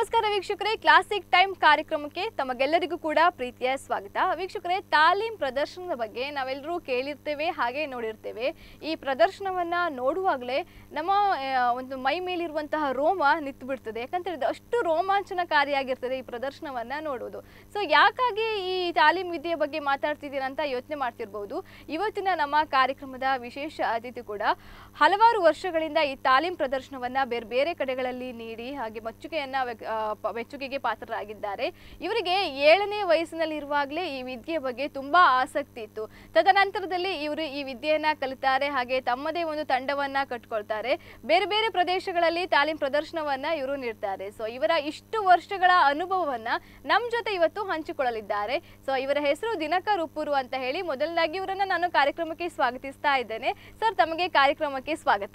ನಮಸ್ಕಾರ ವೀಕ್ಷಕರೇ classic time ಕಾರ್ಯಕ್ರಮಕ್ಕೆ ತಮಗೆಲ್ಲರಿಗೂ ಕೂಡ ಪ್ರೀತಿಯ ಸ್ವಾಗತ ವೀಕ್ಷಕರೇ ತಾಲೀಮ್ ಪ್ರದರ್ಶನದ ಬಗ್ಗೆ ನಾವೆಲ್ಲರೂ ಕೇಳಿರ್ತೇವೆ ಹಾಗೆ ನೋಡಿರ್ತೇವೆ ಈ ಪ್ರದರ್ಶನವನ್ನ ನೋಡುವಾಗಲೇ ನಮ್ಮ ಆ, ಒಂದು ಮೈ ಮೇಲಿರುವಂತಹ ರೋಮ ನಿಂತು ಬಿಡ್ತದೆ ಯಾಕಂತ ಹೇಳಿದ್ರೆ ಅಷ್ಟು ರೋಮಾಂಚನಕಾರಿಯಾಗಿರ್ತದೆ ಈ ಪ್ರದರ್ಶನವನ್ನ ನೋಡುವುದು ಸೊ ಯಾಕಾಗಿ ಈ ತಾಲೀಮ್ ವಿದ್ಯೆಯ ಬಗ್ಗೆ ಮಾತಾಡ್ತಿದ್ದೀರಾ ಅಂತ ಯೋಚನೆ ಮಾಡ್ತಿರ್ಬೋದು ಇವತ್ತಿನ ನಮ್ಮ ಕಾರ್ಯಕ್ರಮದ ವಿಶೇಷ ಅತಿಥಿ ಕೂಡ ಹಲವಾರು ವರ್ಷಗಳಿಂದ ಈ ತಾಲೀಮ್ ಪ್ರದರ್ಶನವನ್ನ ಬೇರೆ ಬೇರೆ ಕಡೆಗಳಲ್ಲಿ ನೀಡಿ ಹಾಗೆ ಮೆಚ್ಚುಗೆಯನ್ನ ವ್ಯಕ್- ಆ, ಪ- ಮೆಚ್ಚುಗೆಗೆ ಪಾತ್ರರಾಗಿದ್ದಾರೆ ಇವರಿಗೆ ಏಳನೇ ವಯಸ್ಸಿನಲ್ಲಿ ಇರುವಾಗಲೇ ಈ ವಿದ್ಯೆಯ ಬಗ್ಗೆ ತುಂಬಾ ಆಸಕ್ತಿ ಇತ್ತು ತದನಂತರದಲ್ಲಿ ಇವರು ಈ ವಿದ್ಯೆಯನ್ನ ಕಲಿತಾರೆ ಹಾಗೆ ತಮ್ಮದೇ ಒಂದು ತಂಡವನ್ನ ಕಟ್ಕೊಳ್ತಾರೆ ಬೇರೆ ಬೇರೆ ಪ್ರದೇಶಗಳಲ್ಲಿ ತಾಲೀಮ್ ಪ್ರದರ್ಶನವನ್ನ ಇವರು ನೀಡ್ತಾರೆ ಸೊ ಇವರ ಇಷ್ಟು ವರ್ಷಗಳ ಅನುಭವವನ್ನ ನಮ್ಮ ಜೊತೆ ಇವತ್ತು ಹಂಚಿಕೊಳ್ಳಲಿದ್ದಾರೆ ಸೊ ಇವರ ಹೆಸರು ದಿನಕರ್ ಉಪ್ಪೂರು ಅಂತ ಹೇಳಿ ಮೊದಲನಾಗಿ ಇವರನ್ನ ನಾನು ಕಾರ್ಯಕ್ರಮಕ್ಕೆ ಸ್ವಾಗತಿಸ್ತಾ ಇದ್ದೇನೆ ಸರ್ ತಮಗೆ ಕಾರ್ಯಕ್ರಮಕ್ಕೆ ಸ್ವಾಗತ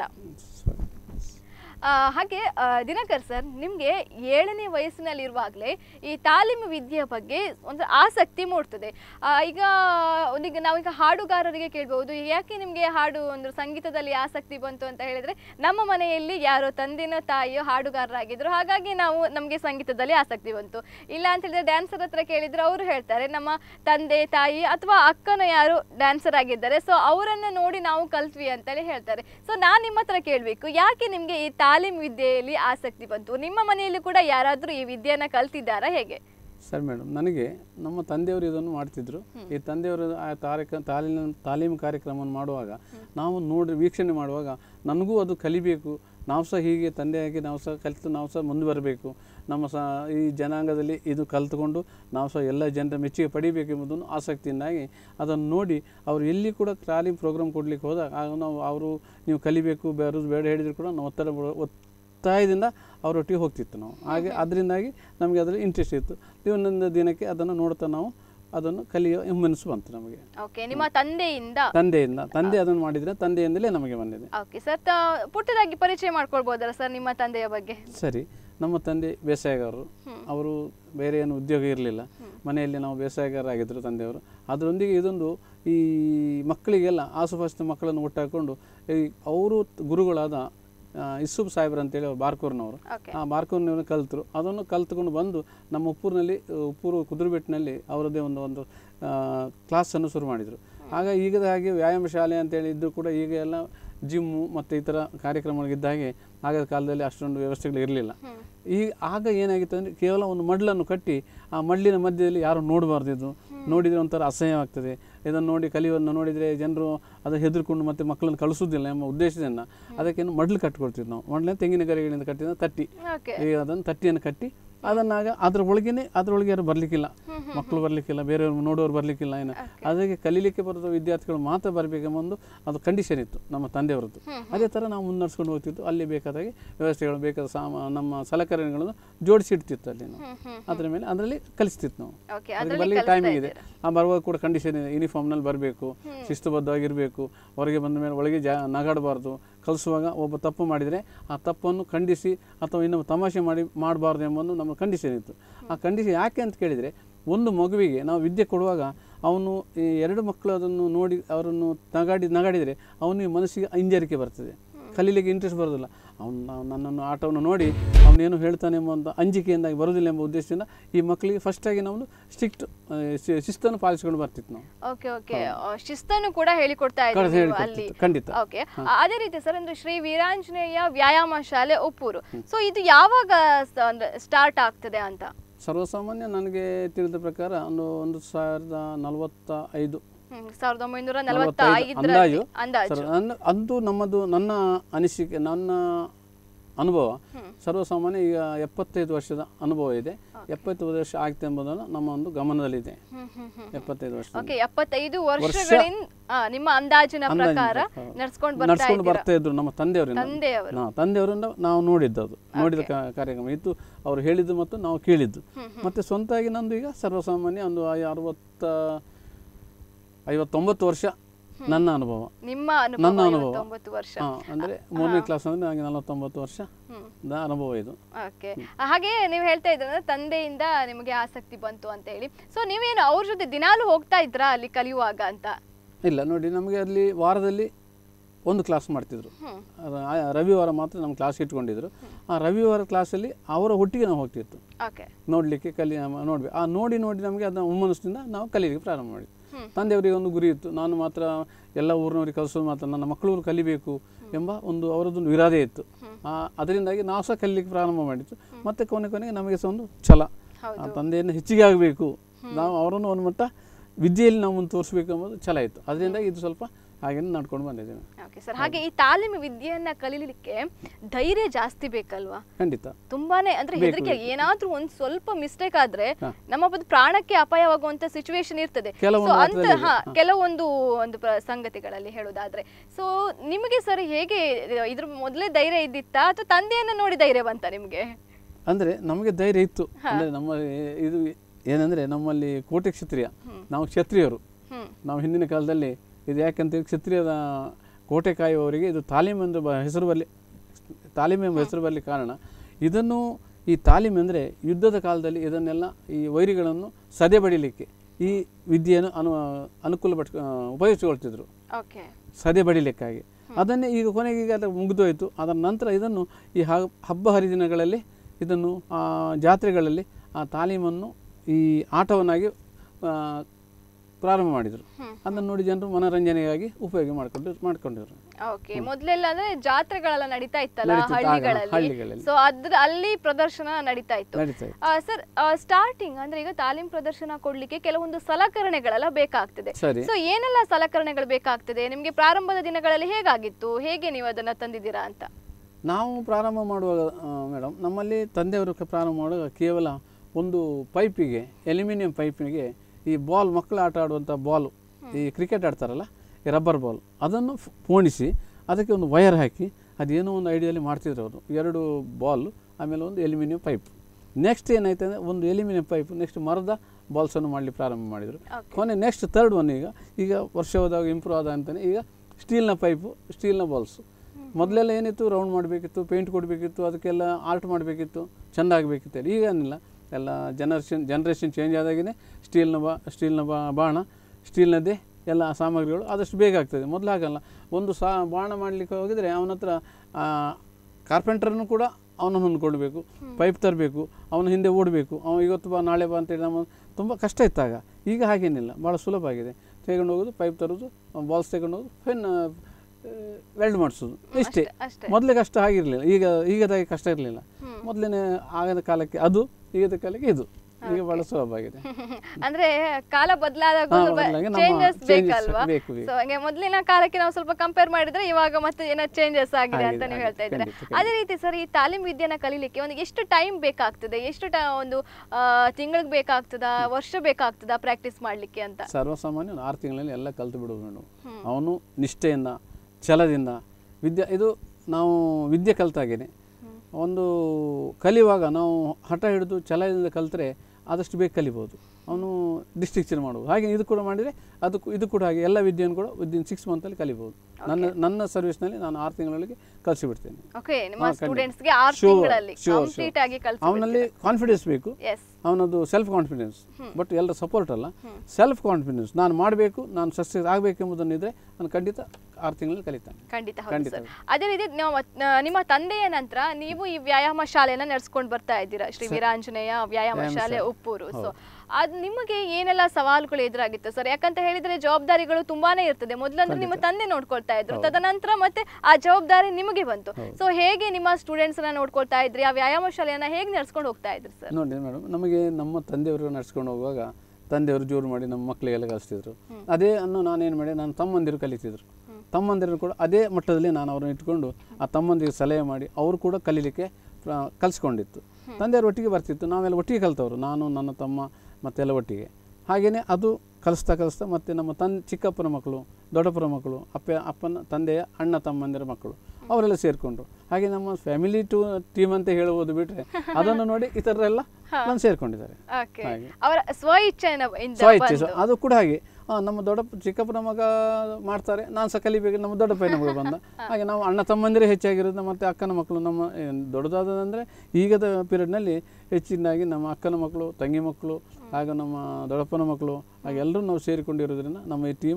ಆ, ಹಾಗೆ ಆ, ದಿನಕರ್ ಸರ್ ನಿಮಗೆ ಏಳನೇ ವಯಸ್ಸಿನಲ್ಲಿರುವಾಗಲೇ ಈ ತಾಲೀಮು ವಿದ್ಯೆಯ ಬಗ್ಗೆ ಒಂದು ಆಸಕ್ತಿ ಮೂಡ್ತದೆ ಆ, ಈಗ ಒಂದೀಗ ನಾವೀಗ ಹಾಡುಗಾರರಿಗೆ ಕೇಳ್ಬೋದು ಯಾಕೆ ನಿಮಗೆ ಹಾಡು ಒಂದು ಸಂಗೀತದಲ್ಲಿ ಆಸಕ್ತಿ ಬಂತು ಅಂತ ಹೇಳಿದ್ರೆ ನಮ್ಮ ಮನೆಯಲ್ಲಿ ಯಾರೋ ತಂದೆನ ತಾಯಿಯೋ ಹಾಡುಗಾರರಾಗಿದ್ರು ಹಾಗಾಗಿ ನಾವು ನಮಗೆ ಸಂಗೀತದಲ್ಲಿ ಆಸಕ್ತಿ ಬಂತು ಇಲ್ಲ ಅಂತ ಹೇಳಿದ್ರೆ ಡ್ಯಾನ್ಸರ್ ಹತ್ರ ಕೇಳಿದ್ರೆ ಅವರು ಹೇಳ್ತಾರೆ ನಮ್ಮ ತಂದೆ ತಾಯಿ ಅಥವಾ ಅಕ್ಕನ ಯಾರು ಡ್ಯಾನ್ಸರ್ ಆಗಿದ್ದಾರೆ ಸೊ ಅವರನ್ನ ನೋಡಿ ನಾವು ಕಲ್ತ್ವಿ ಅಂತೇಳಿ ಹೇಳ್ತಾರೆ ಸೊ ನಾನು ನಿಮ್ಮ ಹತ್ರ ಕೇಳಬೇಕು ಯಾಕೆ ನಿಮಗೆ ಈ ತಾಲೀಮ್ ವಿದ್ಯೆಯಲ್ಲಿ ಆಸಕ್ತಿ ಬಂತು ನಿಮ್ಮ ಮನೆಯಲ್ಲಿ ಕೂಡ ಯಾರಾದರೂ ಈ ವಿದ್ಯೆಯನ್ನ ಕಲ್ತಿದ್ದಾರಾ ಹೇಗೆ ಸರಿ ಮೇಡಮ್ ನನಗೆ ನಮ್ಮ ತಂದೆಯವರು ಇದನ್ನು ಮಾಡ್ತಿದ್ರು ಈ ತಂದೆಯವರು ಆ ತಾರೀಕ ತಾಲೀಮ ತಾಲೀಮು ಕಾರ್ಯಕ್ರಮವನ್ನು ಮಾಡುವಾಗ ನಾವು ನೋಡಿ ವೀಕ್ಷಣೆ ಮಾಡುವಾಗ ನನಗೂ ಅದು ಕಲಿಬೇಕು ನಾವು ಸಹ ಹೀಗೆ ತಂದೆಯಾಗಿ ನಾವು ಸಹ ಕಲಿತು ನಾವು ಸಹ ಮುಂದೆ ಬರಬೇಕು ನಮ್ಮ ಸಹ ಈ ಜನಾಂಗದಲ್ಲಿ ಇದು ಕಲಿತುಕೊಂಡು ನಾವು ಸಹ ಎಲ್ಲ ಜನರ ಮೆಚ್ಚುಗೆ ಪಡಿಬೇಕೆಂಬುದನ್ನು ಆಸಕ್ತಿಯಿಂದಾಗಿ ಅದನ್ನು ನೋಡಿ ಅವರು ಎಲ್ಲಿ ಕೂಡ ತಾಲೀಮ್ ಪ್ರೋಗ್ರಾಮ್ ಕೊಡ್ಲಿಕ್ಕೆ ಹೋದಾಗ ಆಗ ನಾವು ಅವರು ನೀವು ಕಲಿಬೇಕು ಬೇರೆ ಬೇಡ ಹೇಳಿದ್ರು ಕೂಡ ನಾವು ಒತ್ತಡ ಬ- ಒತ್ತಾಯದಿಂದ ಅವರೊಟ್ಟಿಗೆ ಹೋಗ್ತಿತ್ತು ನಾವು ಹಾಗೆ ಅದರಿಂದಾಗಿ ನಮಗೆ ಅದರಲ್ಲಿ ಇಂಟ್ರೆಸ್ಟ್ ಇತ್ತು ಒಂದೊಂದು ದಿನಕ್ಕೆ ಅದನ್ನು ನೋಡ್ತಾ ನಾವು ಅದನ್ನು ಕಲಿಯೋ ಹುಮ್ಮನಸ್ಸು ಬಂತು ನಮಗೆ ಓಕೆ ನಿಮ್ಮ ತಂದೆಯಿಂದ ತಂದೆಯಿಂದ ತಂದೆ ಅದನ್ನು ಮಾಡಿದರೆ ತಂದೆಯಿಂದಲೇ ನಮಗೆ ಬಂದಿದೆ ಓಕೆ ಸರ್ ಪುಟ್ಟದಾಗಿ ಪರಿಚಯ ಮಾಡ್ಕೊಳ್ಬೋದಲ್ಲ ಸರ್ ನಿಮ್ಮ ತಂದೆಯ ಬಗ್ಗೆ ಸರಿ ನಮ್ಮ ತಂದೆ ಬೇಸಾಯಗಾರರು ಅವರು ಬೇರೆ ಏನು ಉದ್ಯೋಗ ಇರಲಿಲ್ಲ ಮನೆಯಲ್ಲಿ ನಾವು ಬೇಸಾಯಗಾರರಾಗಿದ್ದರು ತಂದೆಯವರು ಅದರೊಂದಿಗೆ ಇದೊಂದು ಈ ಮಕ್ಕಳಿಗೆಲ್ಲ ಆಸುಪಾಸಿನ ಮಕ್ಕಳನ್ನು ಒಟ್ಟಾಕೊಂಡು ಈ ಅವರು ಗುರುಗಳಾದ ಆ, ಇಸ್ಸುಬ್ ಸಾಹೇಬ್ರು ಅಂತೇಳಿ ಅವ್ರು ಬಾರ್ಕೂರ್ನವರು ಓಕೆ ಆ ಬಾರ್ಕೂರ್ನವ್ರನ್ನ ಕಲ್ತರು ಅದನ್ನು ಕಲ್ತ್ಕೊಂಡು ಬಂದು ನಮ್ಮ ಉಪ್ಪೂರಿನಲ್ಲಿ ಉಪ್ಪೂರು ಕುದುರೆಬೆಟ್ಟಿನಲ್ಲಿ ಅವರದ್ದೇ ಒಂದು ಒಂದು ಕ್ಲಾಸನ್ನು ಶುರು ಮಾಡಿದರು ಆಗ ಈಗದ ಹಾಗೆ ವ್ಯಾಯಾಮ ಶಾಲೆ ಅಂತೇಳಿ ಇದ್ದು ಕೂಡ ಈಗ ಎಲ್ಲ ಜಿಮ್ಮು ಮತ್ತು ಈ ಥರ ಕಾರ್ಯಕ್ರಮಗಳಿದ್ದ ಹಾಗೆ ಆಗದ ಕಾಲದಲ್ಲಿ ಅಷ್ಟೊಂದು ವ್ಯವಸ್ಥೆಗಳು ಇರಲಿಲ್ಲ ಈ ಆಗ ಏನಾಗಿತ್ತು ಅಂದರೆ ಕೇವಲ ಒಂದು ಮಡ್ಲನ್ನು ಕಟ್ಟಿ ಆ ಮಡ್ಲಿನ ಮಧ್ಯದಲ್ಲಿ ಯಾರು ನೋಡಬಾರ್ದು ಇದು ನೋಡಿದರೆ ಒಂಥರ ಅಸಹ್ಯವಾಗ್ತದೆ ಇದನ್ನು ನೋಡಿ ಕಲಿಯೋದನ್ನು ನೋಡಿದರೆ ಜನರು ಅದು ಹೆದರ್ಕೊಂಡು ಮತ್ತೆ ಮಕ್ಕಳನ್ನು ಕಳಿಸೋದಿಲ್ಲ ಎಂಬ ಉದ್ದೇಶದಿಂದ ಅದಕ್ಕೆ ಮಡ್ಲು ಕಟ್ಕೊಳ್ತಿದ್ವಿ ನಾವು ಮಡ್ಲನ್ನು ತೆಂಗಿನ ಗರಿಗಳಿಂದ ಕಟ್ಟಿದ ತಟ್ಟಿ ಓಕೆ ಈಗ ಅದನ್ನು ತಟ್ಟಿಯನ್ನು ಕಟ್ಟಿ ಅದನ್ನಾಗ ಅದ್ರ ಒಳಗೇನೆ ಅದ್ರೊಳಗೆ ಯಾರು ಬರಲಿಕ್ಕಿಲ್ಲ ಮಕ್ಕಳು ಬರಲಿಕ್ಕಿಲ್ಲ ಬೇರೆಯವ್ರು ನೋಡೋರು ಬರಲಿಕ್ಕಿಲ್ಲ ಏನು ಅದಕ್ಕೆ ಕಲೀಲಿಕ್ಕೆ ಬರೋದು ವಿದ್ಯಾರ್ಥಿಗಳು ಮಾತ್ರ ಬರಬೇಕೆಂಬ ಒಂದು ಅದು ಕಂಡೀಷನ್ ಇತ್ತು ನಮ್ಮ ತಂದೆಯವರದ್ದು ಅದೇ ಥರ ನಾವು ಮುನ್ನಡೆಸ್ಕೊಂಡು ಹೋಗ್ತಿದ್ದು ಅಲ್ಲಿ ಬೇಕಾದಾಗೆ ವ್ಯವಸ್ಥೆಗಳು ಬೇಕಾದ ಸಾಮ ನಮ್ಮ ಸಲಕರಣೆಗಳನ್ನು ಜೋಡಿಸಿಡ್ತಿತ್ತು ಅಲ್ಲಿ ನಾವು ಅದರ ಮೇಲೆ ಅದರಲ್ಲಿ ಕಲಿಸ್ತಿತ್ತು ನಾವು ಓಕೆ ಅದಕ್ಕೆ ಬರಲಿಕ್ಕೆ ಟೈಮಿಂಗ್ ಇದೆ ಆ ಬರುವಾಗ ಕೂಡ ಕಂಡೀಷನ್ ಇದೆ ಯೂನಿಫಾರ್ಮ್ನಲ್ಲಿ ಬರಬೇಕು ಶಿಸ್ತುಬದ್ಧವಾಗಿರಬೇಕು ಹೊರಗೆ ಬಂದ ಮೇಲೆ ಒಳಗೆ ಜಾ ನಗಾಡಬಾರ್ದು ಕಲಿಸುವಾಗ ಒಬ್ಬ ತಪ್ಪು ಮಾಡಿದರೆ ಆ ತಪ್ಪನ್ನು ಖಂಡಿಸಿ ಅಥವಾ ಇನ್ನೊಬ್ಬ ತಮಾಷೆ ಮಾಡಿ ಮಾಡಬಾರ್ದು ಎಂಬುದು ನಮ್ಮ ಕಂಡೀಷನ್ ಇತ್ತು ಆ ಕಂಡೀಷನ್ ಯಾಕೆ ಅಂತ ಕೇಳಿದರೆ ಒಂದು ಮಗುವಿಗೆ ನಾವು ವಿದ್ಯೆ ಕೊಡುವಾಗ ಅವನು ಈ ಎರಡು ಮಕ್ಕಳು ಅದನ್ನು ನೋಡಿ ಅವರನ್ನು ನಗಾಡಿ ನಗಾಡಿದರೆ ಅವನಿಗೆ ಮನಸ್ಸಿಗೆ ಹಿಂಜರಿಕೆ ಬರ್ತದೆ ಕಲೀಲಿಕ್ಕೆ ಇಂಟ್ರೆಸ್ಟ್ ಬರೋದಿಲ್ಲ ಅವನು ನಾವು ನನ್ನನ್ನು ಆಟವನ್ನು ನೋಡಿ ಅವನೇನು ಹೇಳ್ತಾನೆ ಎಂಬ ಒಂದು ಅಂಜಿಕೆಯಿಂದಾಗಿ ಬರೋದಿಲ್ಲ ಎಂಬ ಉದ್ದೇಶದಿಂದ ಈ ಮಕ್ಕಳಿಗೆ ಫಸ್ಟಾಗಿ ನಾವು ಸ್ಟ್ರಿಕ್ಟ್ ಶಿಸ್ತನ್ನು ಪಾಲಿಸ್ಕೊಂಡು ಬರ್ತಿತ್ತು ನಾವು ಓಕೆ ಓಕೆ ಶಿಸ್ತನ್ನು ಕೂಡ ಹೇಳಿಕೊಡ್ತಾ ಕಳ್ಸಿ ಇದ್ದೀವಿ ನೀವು ಅಲ್ಲಿ ಹೇಳಿಕೊಡ್ತಿತ್ತು ಖಂಡಿತ ಓಕೆ ಅದೇ ರೀತಿ ಸರ್ ಅಂದ್ರೆ ಶ್ರೀ ವೀರಾಂಜನೇಯ ವ್ಯಾಯಾಮ ಶಾಲೆ ಉಪ್ಪೂರು ಸೊ ಇದು ಯಾವಾಗ ಸ್ಟಾರ್ಟ್ ಆಗ್ತದೆ ಅಂತ ಸರ್ವಸಾಮಾನ್ಯ ನನಗೆ ತಿಳಿದ ಪ್ರಕಾರ ಒಂದು ಒಂದು ಸಾವಿರದ ನಲವತ್ತ ಐದು ಹ್ಮ್, ಸಾವಿರದ ಒಂಬೈನೂರ ನಲವತ್ತೈದು ನಲವತ್ತೈದರಲ್ಲಿ ಅಂದಾಜು ಅಂದಾಜು ಸರ್ ನನ್ನ ಅಂದು ನಮ್ಮದು ನನ್ನ ಅನಿಸಿಕೆ ನನ್ನ ಅನುಭವ ಸರ್ವಸಾಮಾನ್ಯ ಈಗ ಎಪ್ಪತ್ತೈದು ವರ್ಷದ ಅನುಭವ ಇದೆ ಎಪ್ಪತ್ತೈದು ವರ್ಷ ಆಗ್ತದೆ ಎಂಬುದನ್ನು ನಮ್ಮ ಒಂದು ಗಮನದಲ್ಲಿದೆ ಹ್ಮ್ ಹ್ಮ್ ಹ್ಮ್ ಎಪ್ಪತ್ತೈದು ವರ್ಷ ಓಕೆ ಎಪ್ಪತ್ತೈದು ವರ್ಷಗಳಿಂದ ಆ, ನಿಮ್ಮ ಅಂದಾಜಿನ ಪ್ರಕಾರ ಹೌದು. ನಡ್ಸ್ಕೊಂಡು ಬರ್ತಾ ನಡ್ಸ್ಕೊಂಡು ಇದ್ದೀರಾ ಬರ್ತಾ ಇದ್ರು ನಮ್ಮ ತಂದೆಯವರಿಂದ ತಂದೆಯವರು ನಾ ತಂದೆಯವರಿಂದ ನಾವು ನೋಡಿದ್ದು ಅದು ನೋಡಿದ ಕಾ- ಕಾರ್ಯಕ್ರಮ ಇತ್ತು ಅವರು ಹೇಳಿದ್ದು ಮತ್ತು ನಾವು ಕೇಳಿದ್ದು ಮತ್ತೆ ಸ್ವಂತವಾಗಿ ನಂದು ಈಗ ಸರ್ವಸಾಮಾನ್ಯ ಒಂದು ಐ- ಅರವತ್ತ ಐವತ್ತೊಂಬತ್ತು ವರ್ಷ ನನ್ನ ಅನುಭವ ನಿಮ್ಮ ನನ್ನ ಅನುಭವ ಅನುಭವ. ಐವತ್ತೊಂಬತ್ತು ವರ್ಷ ಹಾ, ಅಂದ್ರೆ ಮೂರನೇ ಕ್ಲಾಸ್ ಅಂದ್ರೆ ನನಗೆ ನಲವತ್ತೊಂಬತ್ತು ವರ್ಷ ದ ಅನುಭವ ಇದು ಓಕೆ ಹಾಗೆ ನೀವು ಹೇಳ್ತಾ ಇದ್ರೆ ತಂದೆಯಿಂದ ನಿಮಗೆ ಆಸಕ್ತಿ ಬಂತು ಅಂತ ಹೇಳಿ ಸೊ ನೀವೇನು ಅವ್ರ ಜೊತೆ ದಿನಾಲು ಹೋಗ್ತಾ ಇದ್ರಾ ಅಲ್ಲಿ ಕಲಿಯುವಾಗ ಅಂತ ಇಲ್ಲ ನೋಡಿ ನಮಗೆ ಅಲ್ಲಿ ವಾರದಲ್ಲಿ ಒಂದು ಕ್ಲಾಸ್ ಮಾಡ್ತಿದ್ರು ಹ್ಮ್. ಅದು ಆ- ರವಿವಾರ ಮಾತ್ರ ನಮ್ಮ ಕ್ಲಾಸ್ ಇಟ್ಕೊಂಡಿದ್ರು ಆ ರವಿವಾರ ಕ್ಲಾಸಲ್ಲಿ ಅವರ ಒಟ್ಟಿಗೆ ನಾವು ಹೋಗ್ತಿತ್ತು ಓಕೆ ನೋಡಲಿಕ್ಕೆ ಕಲಿ ನೋಡ್ಬೇಕು ಆ ನೋಡಿ ನೋಡಿ ನಮಗೆ ಅದನ್ನ ಹುಮ್ಮನಸ್ಸಿಂದ ನಾವು ಕಲೀಲಿಕ್ಕೆ ಪ್ರಾರಂಭ ಮಾಡಿದ್ವಿ ಹ್ಮ್. ತಂದೆಯವರಿಗೆ ಒಂದು ಗುರಿ ಇತ್ತು ನಾನು ಮಾತ್ರ ಎಲ್ಲ ಊರಿನವರಿಗೆ ಕಲಿಸೋದು ಮಾತ್ರ ನನ್ನ ಮಕ್ಕಳು ಕಲಿಬೇಕು ಎಂಬ ಒಂದು ಅವರದೊಂದು ವಿರಾದೆ ಇತ್ತು ಆ ಅದರಿಂದಾಗಿ ನಾವು ಸಹ ಕಲೀಲಿಕ್ಕೆ ಪ್ರಾರಂಭ ಮಾಡಿತ್ತು ಮತ್ತು ಕೊನೆ ಕೊನೆಗೆ ನಮಗೆ ಸಹ ಒಂದು ಛಲ ಆ ತಂದೆಯನ್ನು ಹೆಚ್ಚಿಗೆ ಆಗಬೇಕು ನಾವು ಅವರನ್ನು ಒಂದು ಮಟ್ಟ ವಿದ್ಯೆಯಲ್ಲಿ ನಾವು ಮುಂದೆ ತೋರಿಸ್ಬೇಕು ಎಂಬುದು ಛಲ ಇತ್ತು ಅದರಿಂದಾಗಿ ಇದು ಸ್ವಲ್ಪ ಹಾಗೆ ನಡ್ಕೊಂಡು ಬಂದಿದ್ದೇನೆ ಓಕೆ ಸರ್ ಹಾಗೆ ಈ ತಾಲೀಮು ವಿದ್ಯೆಯನ್ನ ಕಲೀಲಿಕ್ಕೆ ಧೈರ್ಯ ಜಾಸ್ತಿ ಬೇಕಲ್ವಾ ಖಂಡಿತ ತುಂಬಾನೇ ಅಂದ್ರೆ ಬೇಕು, ಹೆದರಿಕೆ ಬೇಕು. ಏನಾದ್ರೂ ಒಂದ್ ಸ್ವಲ್ಪ ಮಿಸ್ಟೇಕ್ ಆದ್ರೆ ಹಾ. ನಮ್ಮ ಒಂದು ಪ್ರಾಣಕ್ಕೆ ಅಪಾಯವಾಗುವಂತ ಸಿಚುವೇಶನ್ ಇರ್ತದೆ ಕೆಲವೊಂದು So, ಅಂತ ಮಾತ್ರದಲ್ಲಿ ಹಾ ಹಾ. ಕೆಲವೊಂದು ಒಂದು ಪ್ರ- ಸಂಗತಿಗಳಲ್ಲಿ ಹೇಳೋದಾದ್ರೆ ಸೊ ನಿಮಗೆ ಸರ್ ಹೇಗೆ ಇದ್ರ ಮೊದಲೇ ಧೈರ್ಯ ಇದ್ದಿತ್ತಾ ಅಥವಾ ತಂದೆಯನ್ನ ನೋಡಿ ಧೈರ್ಯ ಬಂತ ನಿಮ್ಗೆ ಅಂದರೆ ನಮಗೆ ಧೈರ್ಯ ಇತ್ತು ಅಂದರೆ ನಮ್ಮ ಇದು ಏನಂದರೆ ನಮ್ಮಲ್ಲಿ ಕೋಟೆ ಕ್ಷತ್ರಿಯ ನಾವು ಕ್ಷತ್ರಿಯರು ಹ್ಮ್ ನಾವು ಹಿಂದಿನ ಕಾಲದಲ್ಲಿ ಇದು ಯಾಕಂತ ಕ್ಷತ್ರಿಯದ ಕೋಟೆ ಕಾಯುವವರಿಗೆ ಇದು ತಾಲೀಮ್ ಎಂದು ಬ ಹೆಸರು ಬರಲಿ ತಾಲೀಮ್ ಎಂಬ ಹೆಸರು ಬರಲಿ ಕಾರಣ ಇದನ್ನು ಈ ತಾಲೀಮ್ ಅಂದರೆ ಯುದ್ಧದ ಕಾಲದಲ್ಲಿ ಇದನ್ನೆಲ್ಲ ಈ ವೈರಿಗಳನ್ನು ಸದೆ ಬಡಿಲಿಕ್ಕೆ ಈ ವಿದ್ಯೆಯನ್ನು ಅನು ಅನುಕೂಲ ಪಟ್ ಉಪಯೋಗಿಸಿಕೊಳ್ತಿದ್ರು ಓಕೆ ಸದೆ ಬಡಿಲಿಕ್ಕಾಗಿ ಅದನ್ನೇ ಈಗ ಕೊನೆಗೆ ಈಗ ಅದು ಮುಗಿದೋಯ್ತು ಅದರ ನಂತರ ಇದನ್ನು ಈ ಹ- ಹಬ್ಬ ಹರಿದಿನಗಳಲ್ಲಿ ಇದನ್ನು ಆ, ಜಾತ್ರೆಗಳಲ್ಲಿ ಆ ತಾಲೀಮನ್ನು ಈ ಆಟವನ್ನಾಗಿ ಆ, ಪ್ರಾರಂಭ ಮಾಡಿದರು ಹ್ಮ್. ಅದನ್ನು ನೋಡಿ ಜನರು ಮನೋರಂಜನೆಗಾಗಿ ಉಪಯೋಗ ಮಾಡಿಕೊಂಡು ಮಾಡ್ಕೊಂಡಿದ್ರು ಓಕೆ ಮೊದ್ಲೆಲ್ಲ ಅಂದ್ರೆ ಜಾತ್ರೆಗಳೆಲ್ಲ ನಡೀತಾ ಇತ್ತಲ್ಲ ನಡೀತಿತ್ತು ಆಗ, ಹಳ್ಳಿಗಳಲ್ಲಿ ಹಳ್ಳಿಗಳಲ್ಲಿ. ಸೊ ಅದ್ರ ಅಲ್ಲಿ ಪ್ರದರ್ಶನ ನಡೀತಾ ಇತ್ತು ನಡೀತಾ ಇತ್ತು ಸರ್ ಸ್ಟಾರ್ಟಿಂಗ್ ಅಂದ್ರೆ ಈಗ ತಾಲೀಮ್ ಪ್ರದರ್ಶನ ಕೊಡ್ಲಿಕ್ಕೆ ಕೆಲವೊಂದು ಸಲಕರಣೆಗಳೆಲ್ಲ ಬೇಕಾಗ್ತದೆ ಸರಿ ಸೊ ಏನೆಲ್ಲ ಸಲಕರಣೆಗಳು ಬೇಕಾಗ್ತದೆ ನಿಮ್ಗೆ ಪ್ರಾರಂಭದ ದಿನಗಳಲ್ಲಿ ಹೇಗಾಗಿತ್ತು ಹೇಗೆ ನೀವು ಅದನ್ನ ತಂದಿದ್ದೀರಾ ಅಂತ ನಾವು ಪ್ರಾರಂಭ ಮಾಡುವಾಗ ಮೇಡಮ್ ನಮ್ಮಲ್ಲಿ ತಂದೆಯವರು ಕ- ಪ್ರಾರಂಭ ಮಾಡುವಾಗ ಕೇವಲ ಒಂದು ಪೈಪಿಗೆ ಅಲ್ಯೂಮಿನಿಯಂ ಪೈಪಿಗೆ ಈ ಬಾಲ್ ಮಕ್ಕಳು ಆಟ ಆಡುವಂಥ ಬಾಲು ಈ ಕ್ರಿಕೆಟ್ ಆಡ್ತಾರಲ್ಲ ಈ ರಬ್ಬರ್ ಬಾಲ್ ಅದನ್ನು ಫ್- ಪೋಣಿಸಿ ಅದಕ್ಕೆ ಒಂದು ವಯರ್ ಹಾಕಿ ಅದೇನೋ ಒಂದು ಐಡಿಯಲ್ಲಿ ಮಾಡ್ತಿದ್ರು ಅವರು ಎರಡು ಬಾಲ್ ಆಮೇಲೆ ಒಂದು ಅಲ್ಯೂಮಿನಿಯಂ ಪೈಪ್ ನೆಕ್ಸ್ಟ್ ಏನಾಯ್ತು ಅಂದರೆ ಒಂದು ಅಲ್ಯೂಮಿನಿಯಂ ಪೈಪ್ ನೆಕ್ಸ್ಟ್ ಮರದ ಬಾಲ್ಸನ್ನು ಮಾಡಲಿ ಪ್ರಾರಂಭ ಮಾಡಿದರು Okay. ಕೊನೆ ನೆಕ್ಸ್ಟ್ ತರ್ಡ್ ಒನ್ ಈಗ ಈಗ ವರ್ಷ ಹೋದಾಗ ಇಂಪ್ರೂವ್ ಆದ ಅಂತಲೇ ಈಗ ಸ್ಟೀಲ್ನ ಪೈಪು ಸ್ಟೀಲ್ನ ಬಾಲ್ಸು ಮೊದಲೆಲ್ಲ ಏನಿತ್ತು ರೌಂಡ್ ಮಾಡಬೇಕಿತ್ತು ಪೇಂಟ್ ಕೊಡಬೇಕಿತ್ತು ಅದಕ್ಕೆಲ್ಲ ಆರ್ಟ್ ಮಾಡಬೇಕಿತ್ತು ಚೆಂದ ಆಗಬೇಕಿತ್ತು ಈಗ ಏನಿಲ್ಲ ಎಲ್ಲ ಜನರೇಷನ್ ಜನ್ರೇಷನ್ ಚೇಂಜ್ ಆದಾಗೇ ಸ್ಟೀಲ್ನ ಬಾ ಸ್ಟೀಲ್ನ ಬಾ ಬಾಣ ಸ್ಟೀಲ್ನದ್ದೇ ಎಲ್ಲ ಸಾಮಗ್ರಿಗಳು ಆದಷ್ಟು ಬೇಗ ಆಗ್ತದೆ ಮೊದಲು ಹಾಗಲ್ಲ ಒಂದು ಸಾ ಬಾಣ ಮಾಡಲಿಕ್ಕೆ ಹೋಗಿದರೆ ಅವನ ಹತ್ರ ಕಾರ್ಪೆಂಟ್ರನ್ನು ಕೂಡ ಅವನನ್ನು ಹೊಂದ್ಕೊಳ್ಬೇಕು ಪೈಪ್ ತರಬೇಕು ಅವನ ಹಿಂದೆ ಓಡಬೇಕು ಅವ ಇವತ್ತು ಬಾ ನಾಳೆ ಬಾ ಅಂತೇಳಿ ನಮ್ಮ ತುಂಬ ಕಷ್ಟ ಇತ್ತಾಗ ಈಗ ಹಾಗೇನಿಲ್ಲ ಭಾಳ ಸುಲಭ ಆಗಿದೆ ತೆಗೊಂಡು ಹೋಗೋದು ಪೈಪ್ ತರೋದು ಬಾಲ್ಸ್ ತೆಗೊಂಡು ಹೋಗೋದು ಫೆನ್ ವೆಲ್ಡ್ ಮಾಡಿಸೋದು ಇಷ್ಟೇ ಅಷ್ಟೇ ಮೊದಲೇ ಕಷ್ಟ ಆಗಿರಲಿಲ್ಲ ಈಗ ಈಗದಾಗಿ ಕಷ್ಟ ಇರಲಿಲ್ಲ ಮೊದಲಿನ ಆಗದ ಕಾಲಕ್ಕೆ ಅದು ಈಗದ ಕಾಲಕ್ಕೆ ಇದು ಈಗ ಭಾಳ ಸುಲಭ ಆಗಿದೆ ಅಂದ್ರೆ ಕಾಲ ಬದಲಾದಾಗ ಹಾ, ಬದ್ಲಾಗಿ ನಮ್ಮ ಚೇಂಜಸ್ changes ಬೇಕಲ್ವಾ ಬೇಕು, ಬೇಕು. ಸೊ ಹಂಗೆ ಮೊದಲಿನ ಕಾಲಕ್ಕೆ ನಾವು ಸ್ವಲ್ಪ ಕಂಪೇರ್ ಮಾಡಿದ್ರೆ ಇವಾಗ ಮತ್ತೆ ಏನೋ ಚೇಂಜಸ್ ಆಗಿದೆ ಅಂತ ಆಗಿದೆ, ನೀವು ಹೇಳ್ತಾ ಆಗಿದೆ, ಇದ್ದೀರಾ ಖಂಡಿತ, ಖಂಡಿತ. ಅದೇ ರೀತಿ ಸರ್ ಈ ತಾಲೀಮ್ ವಿದ್ಯೆನ ಕಲೀಲಿಕ್ಕೆ ಒಂದು ಎಷ್ಟು ಟೈಮ್ ಬೇಕಾಗ್ತದೆ ಎಷ್ಟು ಟ- ಒಂದು ತಿಂಗಳಿಗೆ ಬೇಕಾಗ್ತದಾ ವರ್ಷ ಬೇಕಾಗ್ತದಾ ಪ್ರಾಕ್ಟೀಸ್ ಮಾಡ್ಲಿಕ್ಕೆ ಅಂತ ಸರ್ವಸಾಮಾನ್ಯ ಒಂದು ಆರು ತಿಂಗಳಲ್ಲಿ ಎಲ್ಲ ಕಲ್ತು ಬಿಡೋದು ಮೇಡಮ್ ಅವನು ನಿಷ್ಠೆಯಿಂದ ಛಲದಿಂದ ವಿದ್ಯೆ ಇದು ನಾವು ವಿದ್ಯೆ ಕಲ್ತಾಗೇನೆ ಒಂದು ಕಲಿಯುವಾಗ ನಾವು ಹಠ ಹಿಡಿದು ಛಲದಿಂದ ಕಲಿತ್ರೆ ಆದಷ್ಟು ಬೇಗ ಕಲಿಬೋದು ಅವನು ಡಿಸ್ಟ್ರಿಕ್ಷನ್ ಮಾಡ್ಬೋದು ಹಾಗೆ ಇದು ಕೂಡ ಮಾಡಿದರೆ ಅದು ಕು- ಇದು ಕೂಡ ಹಾಗೆ ಎಲ್ಲ ವಿದ್ಯೆಯನ್ನು ಕೂಡ ವಿದಿನ್ ಸಿಕ್ಸ್ ಮಂತಲ್ಲಿ ಕಲಿಬೋದು ನನ್ನ ನನ್ನ ಸರ್ವಿಸ್ನಲ್ಲಿ ನಾನು ಆರು ತಿಂಗಳಲ್ಲಿ ಕಲಿಸಿಬಿಡ್ತೇನೆ ಓಕೆ ನಿಮ್ಮ ಹಾ, ಖಂಡಿತ. ಸ್ಟೂಡೆಂಟ್ಸ್ಗೆ ಆರು Sure, ತಿಂಗಳಲ್ಲಿ sure, ಕಂಪ್ಲೀಟ್ ಆಗಿ ಕಲಿಸಿ ಅವನಲ್ಲಿ ಕಾನ್ಫಿಡೆನ್ಸ್ ಬೇಕು ಎಸ್ ಅವನದು ಸೆಲ್ಫ್ ಕಾನ್ಫಿಡೆನ್ಸ್ ಬಟ್ ಎಲ್ಲರ ಸಪೋರ್ಟ್ ಅಲ್ಲ ಸೆಲ್ಫ್ ಕಾನ್ಫಿಡೆನ್ಸ್ ನಾನು ಮಾಡಬೇಕು ನಾನು ಸಕ್ಸಸ್ ಆಗಬೇಕೆಂಬುದನ್ನಿದ್ರೆ ನಾನು ಖಂಡಿತ ಆರು ತಿಂಗಳಲ್ಲಿ ಕಲಿತಾನೆ ಖಂಡಿತ ಹೌದು ಖಂಡಿತ. ಸರ್ ಅದೇ ರೀತಿ ನಾವು ಆ, ನಿಮ್ಮ ತಂದೆಯ ನಂತರ ನೀವು ಈ ವ್ಯಾಯಾಮ ಶಾಲೆಯನ್ನ ನಡೆಸ್ಕೊಂಡು ಬರ್ತಾ ಇದ್ದೀರಾ ಶ್ರೀ ವೀರಾಂಜನೇಯ ವ್ಯಾಯಾಮ ವ್ಯಾಯಾಮ ಶಾಲೆ ಶಾಲೆ. ಉಪ್ಪೂರು ಸೊ ಅದು ನಿಮಗೆ ಏನೆಲ್ಲ ಸವಾಲುಗಳು ಎದುರಾಗಿತ್ತು ಸರ್ ಯಾಕಂತ ಹೇಳಿದ್ರೆ ಜವಾಬ್ದಾರಿಗಳು ತುಂಬಾನೇ ಇರ್ತದೆ ಮೊದಲಂದ್ರೆ ನಿಮ್ಮ ತಂದೆ ನೋಡ್ಕೊಳ್ತಾ ಇದ್ರು ತದನಂತರ ಮತ್ತೆ ಆ ಜವಾಬ್ದಾರಿ ನಿಮಗೆ ಬಂತು ಸೊ ಹೇಗೆ ನಿಮ್ಮ ಸ್ಟೂಡೆಂಟ್ಸ್ ನ ನೋಡ್ಕೊಳ್ತಾ ಇದ್ರಿ ಆ ವ್ಯಾಯಾಮ ಶಾಲೆಯನ್ನ ಹೇಗೆ ನಡ್ಸ್ಕೊಂಡು ಹೋಗ್ತಾ ಇದ್ರಿ ಸರ್ ನೋಡಿ ಮೇಡಮ್ ನಮಗೆ ನಮ್ಮ ತಂದೆಯವರು ನಡ್ಸ್ಕೊಂಡು ಹೋಗುವಾಗ ತಂದೆಯವರು ಜೋರು ಮಾಡಿ ನಮ್ಮ ಮಕ್ಕಳಿಗೆಲ್ಲ ಕಲಿಸ್ತಿದ್ರು ಅದೇ ಅನ್ನು ನಾನೇನು ಮಾಡಿ ನನ್ನ ತಮ್ಮಂದಿರು ಕಲಿತಿದ್ರು ತಮ್ಮಂದಿರು ಕೂಡ ಅದೇ ಮಟ್ಟದಲ್ಲಿ ನಾನು ಅವ್ರನ್ನ ಇಟ್ಕೊಂಡು ಆ ತಮ್ಮಂದಿರಿಗೆ ಸಲಹೆ ಮಾಡಿ ಅವರು ಕೂಡ ಕಲೀಲಿಕ್ಕೆ ಪ್ರ- ಕಲಿಸ್ಕೊಂಡಿತ್ತು ತಂದೆಯವರು ಒಟ್ಟಿಗೆ ಬರ್ತಿತ್ತು ನಾವೆಲ್ಲ ಒಟ್ಟಿಗೆ ಕಲಿತವರು ನಾನು ನನ್ನ ತಮ್ಮ ಮತ್ತೆಲ್ಲ ಒಟ್ಟಿಗೆ ಹಾಗೆಯೇ ಅದು ಕಲಿಸ್ತಾ ಕಲಿಸ್ತಾ ಮತ್ತು ನಮ್ಮ ತನ್ ಚಿಕ್ಕಪ್ಪನ ಮಕ್ಕಳು ದೊಡ್ಡಪ್ಪನ ಮಕ್ಕಳು ಅಪ್ಪ ಅಪ್ಪನ ತಂದೆಯ ಅಣ್ಣ ತಮ್ಮಂದಿರ ಮಕ್ಕಳು ಅವರೆಲ್ಲ ಸೇರಿಕೊಂಡ್ರು ಹಾಗೆ ನಮ್ಮ ಫ್ಯಾಮಿಲಿ ಟು ಟೀಮ್ ಅಂತ ಹೇಳ್ಬೋದು ಬಿಟ್ಟರೆ ಅದನ್ನು ನೋಡಿ ಇತರರೆಲ್ಲ ನಾನು ಸೇರ್ಕೊಂಡಿದ್ದಾರೆ ಓಕೆ ಹಾಗೆ. ಅವರ ಸ್ವ ಇಚ್ಛೆನ ಇಂದ ಸ್ವ ಇಚ್ಛೆ ಬಂದು. ಸ್ವ- ಅದು ಕೂಡ ಹಾಗೆ ಆ, ನಮ್ಮ ದೊಡ್ಡಪ್ಪ ಚಿಕ್ಕಪ್ಪನ ಮಗ ಮಾಡ್ತಾರೆ ನಾನು ಸಹ ಕಲಿಬೇಕು ನಮ್ಮ ದೊಡ್ಡಪ್ಪನ ಮಗಳು ಬಂದ ಹಾಗೆ ನಾವು ಅಣ್ಣ ತಮ್ಮಂದಿರೇ ಹೆಚ್ಚಾಗಿರೋದು ಮತ್ತು ಅಕ್ಕನ ಮಕ್ಕಳು ನಮ್ಮ ಏನ್ ದೊಡ್ಡದಾದಂದರೆ ಈಗದ ಪೀರಿಯಡ್ನಲ್ಲಿ ಹೆಚ್ಚಿನಾಗಿ ನಮ್ಮ ಅಕ್ಕನ ಮಕ್ಕಳು ತಂಗಿ ಮಕ್ಕಳು ಹಾಗೂ ನಮ್ಮ ದೊಡ್ಡಪ್ಪನ ಮಕ್ಕಳು ಹಾಗೆ ಎಲ್ಲರೂ ನಾವು ಸೇರಿಕೊಂಡಿರೋದ್ರಿಂದ ನಮ್ಮ ಈ ಟೀಮ್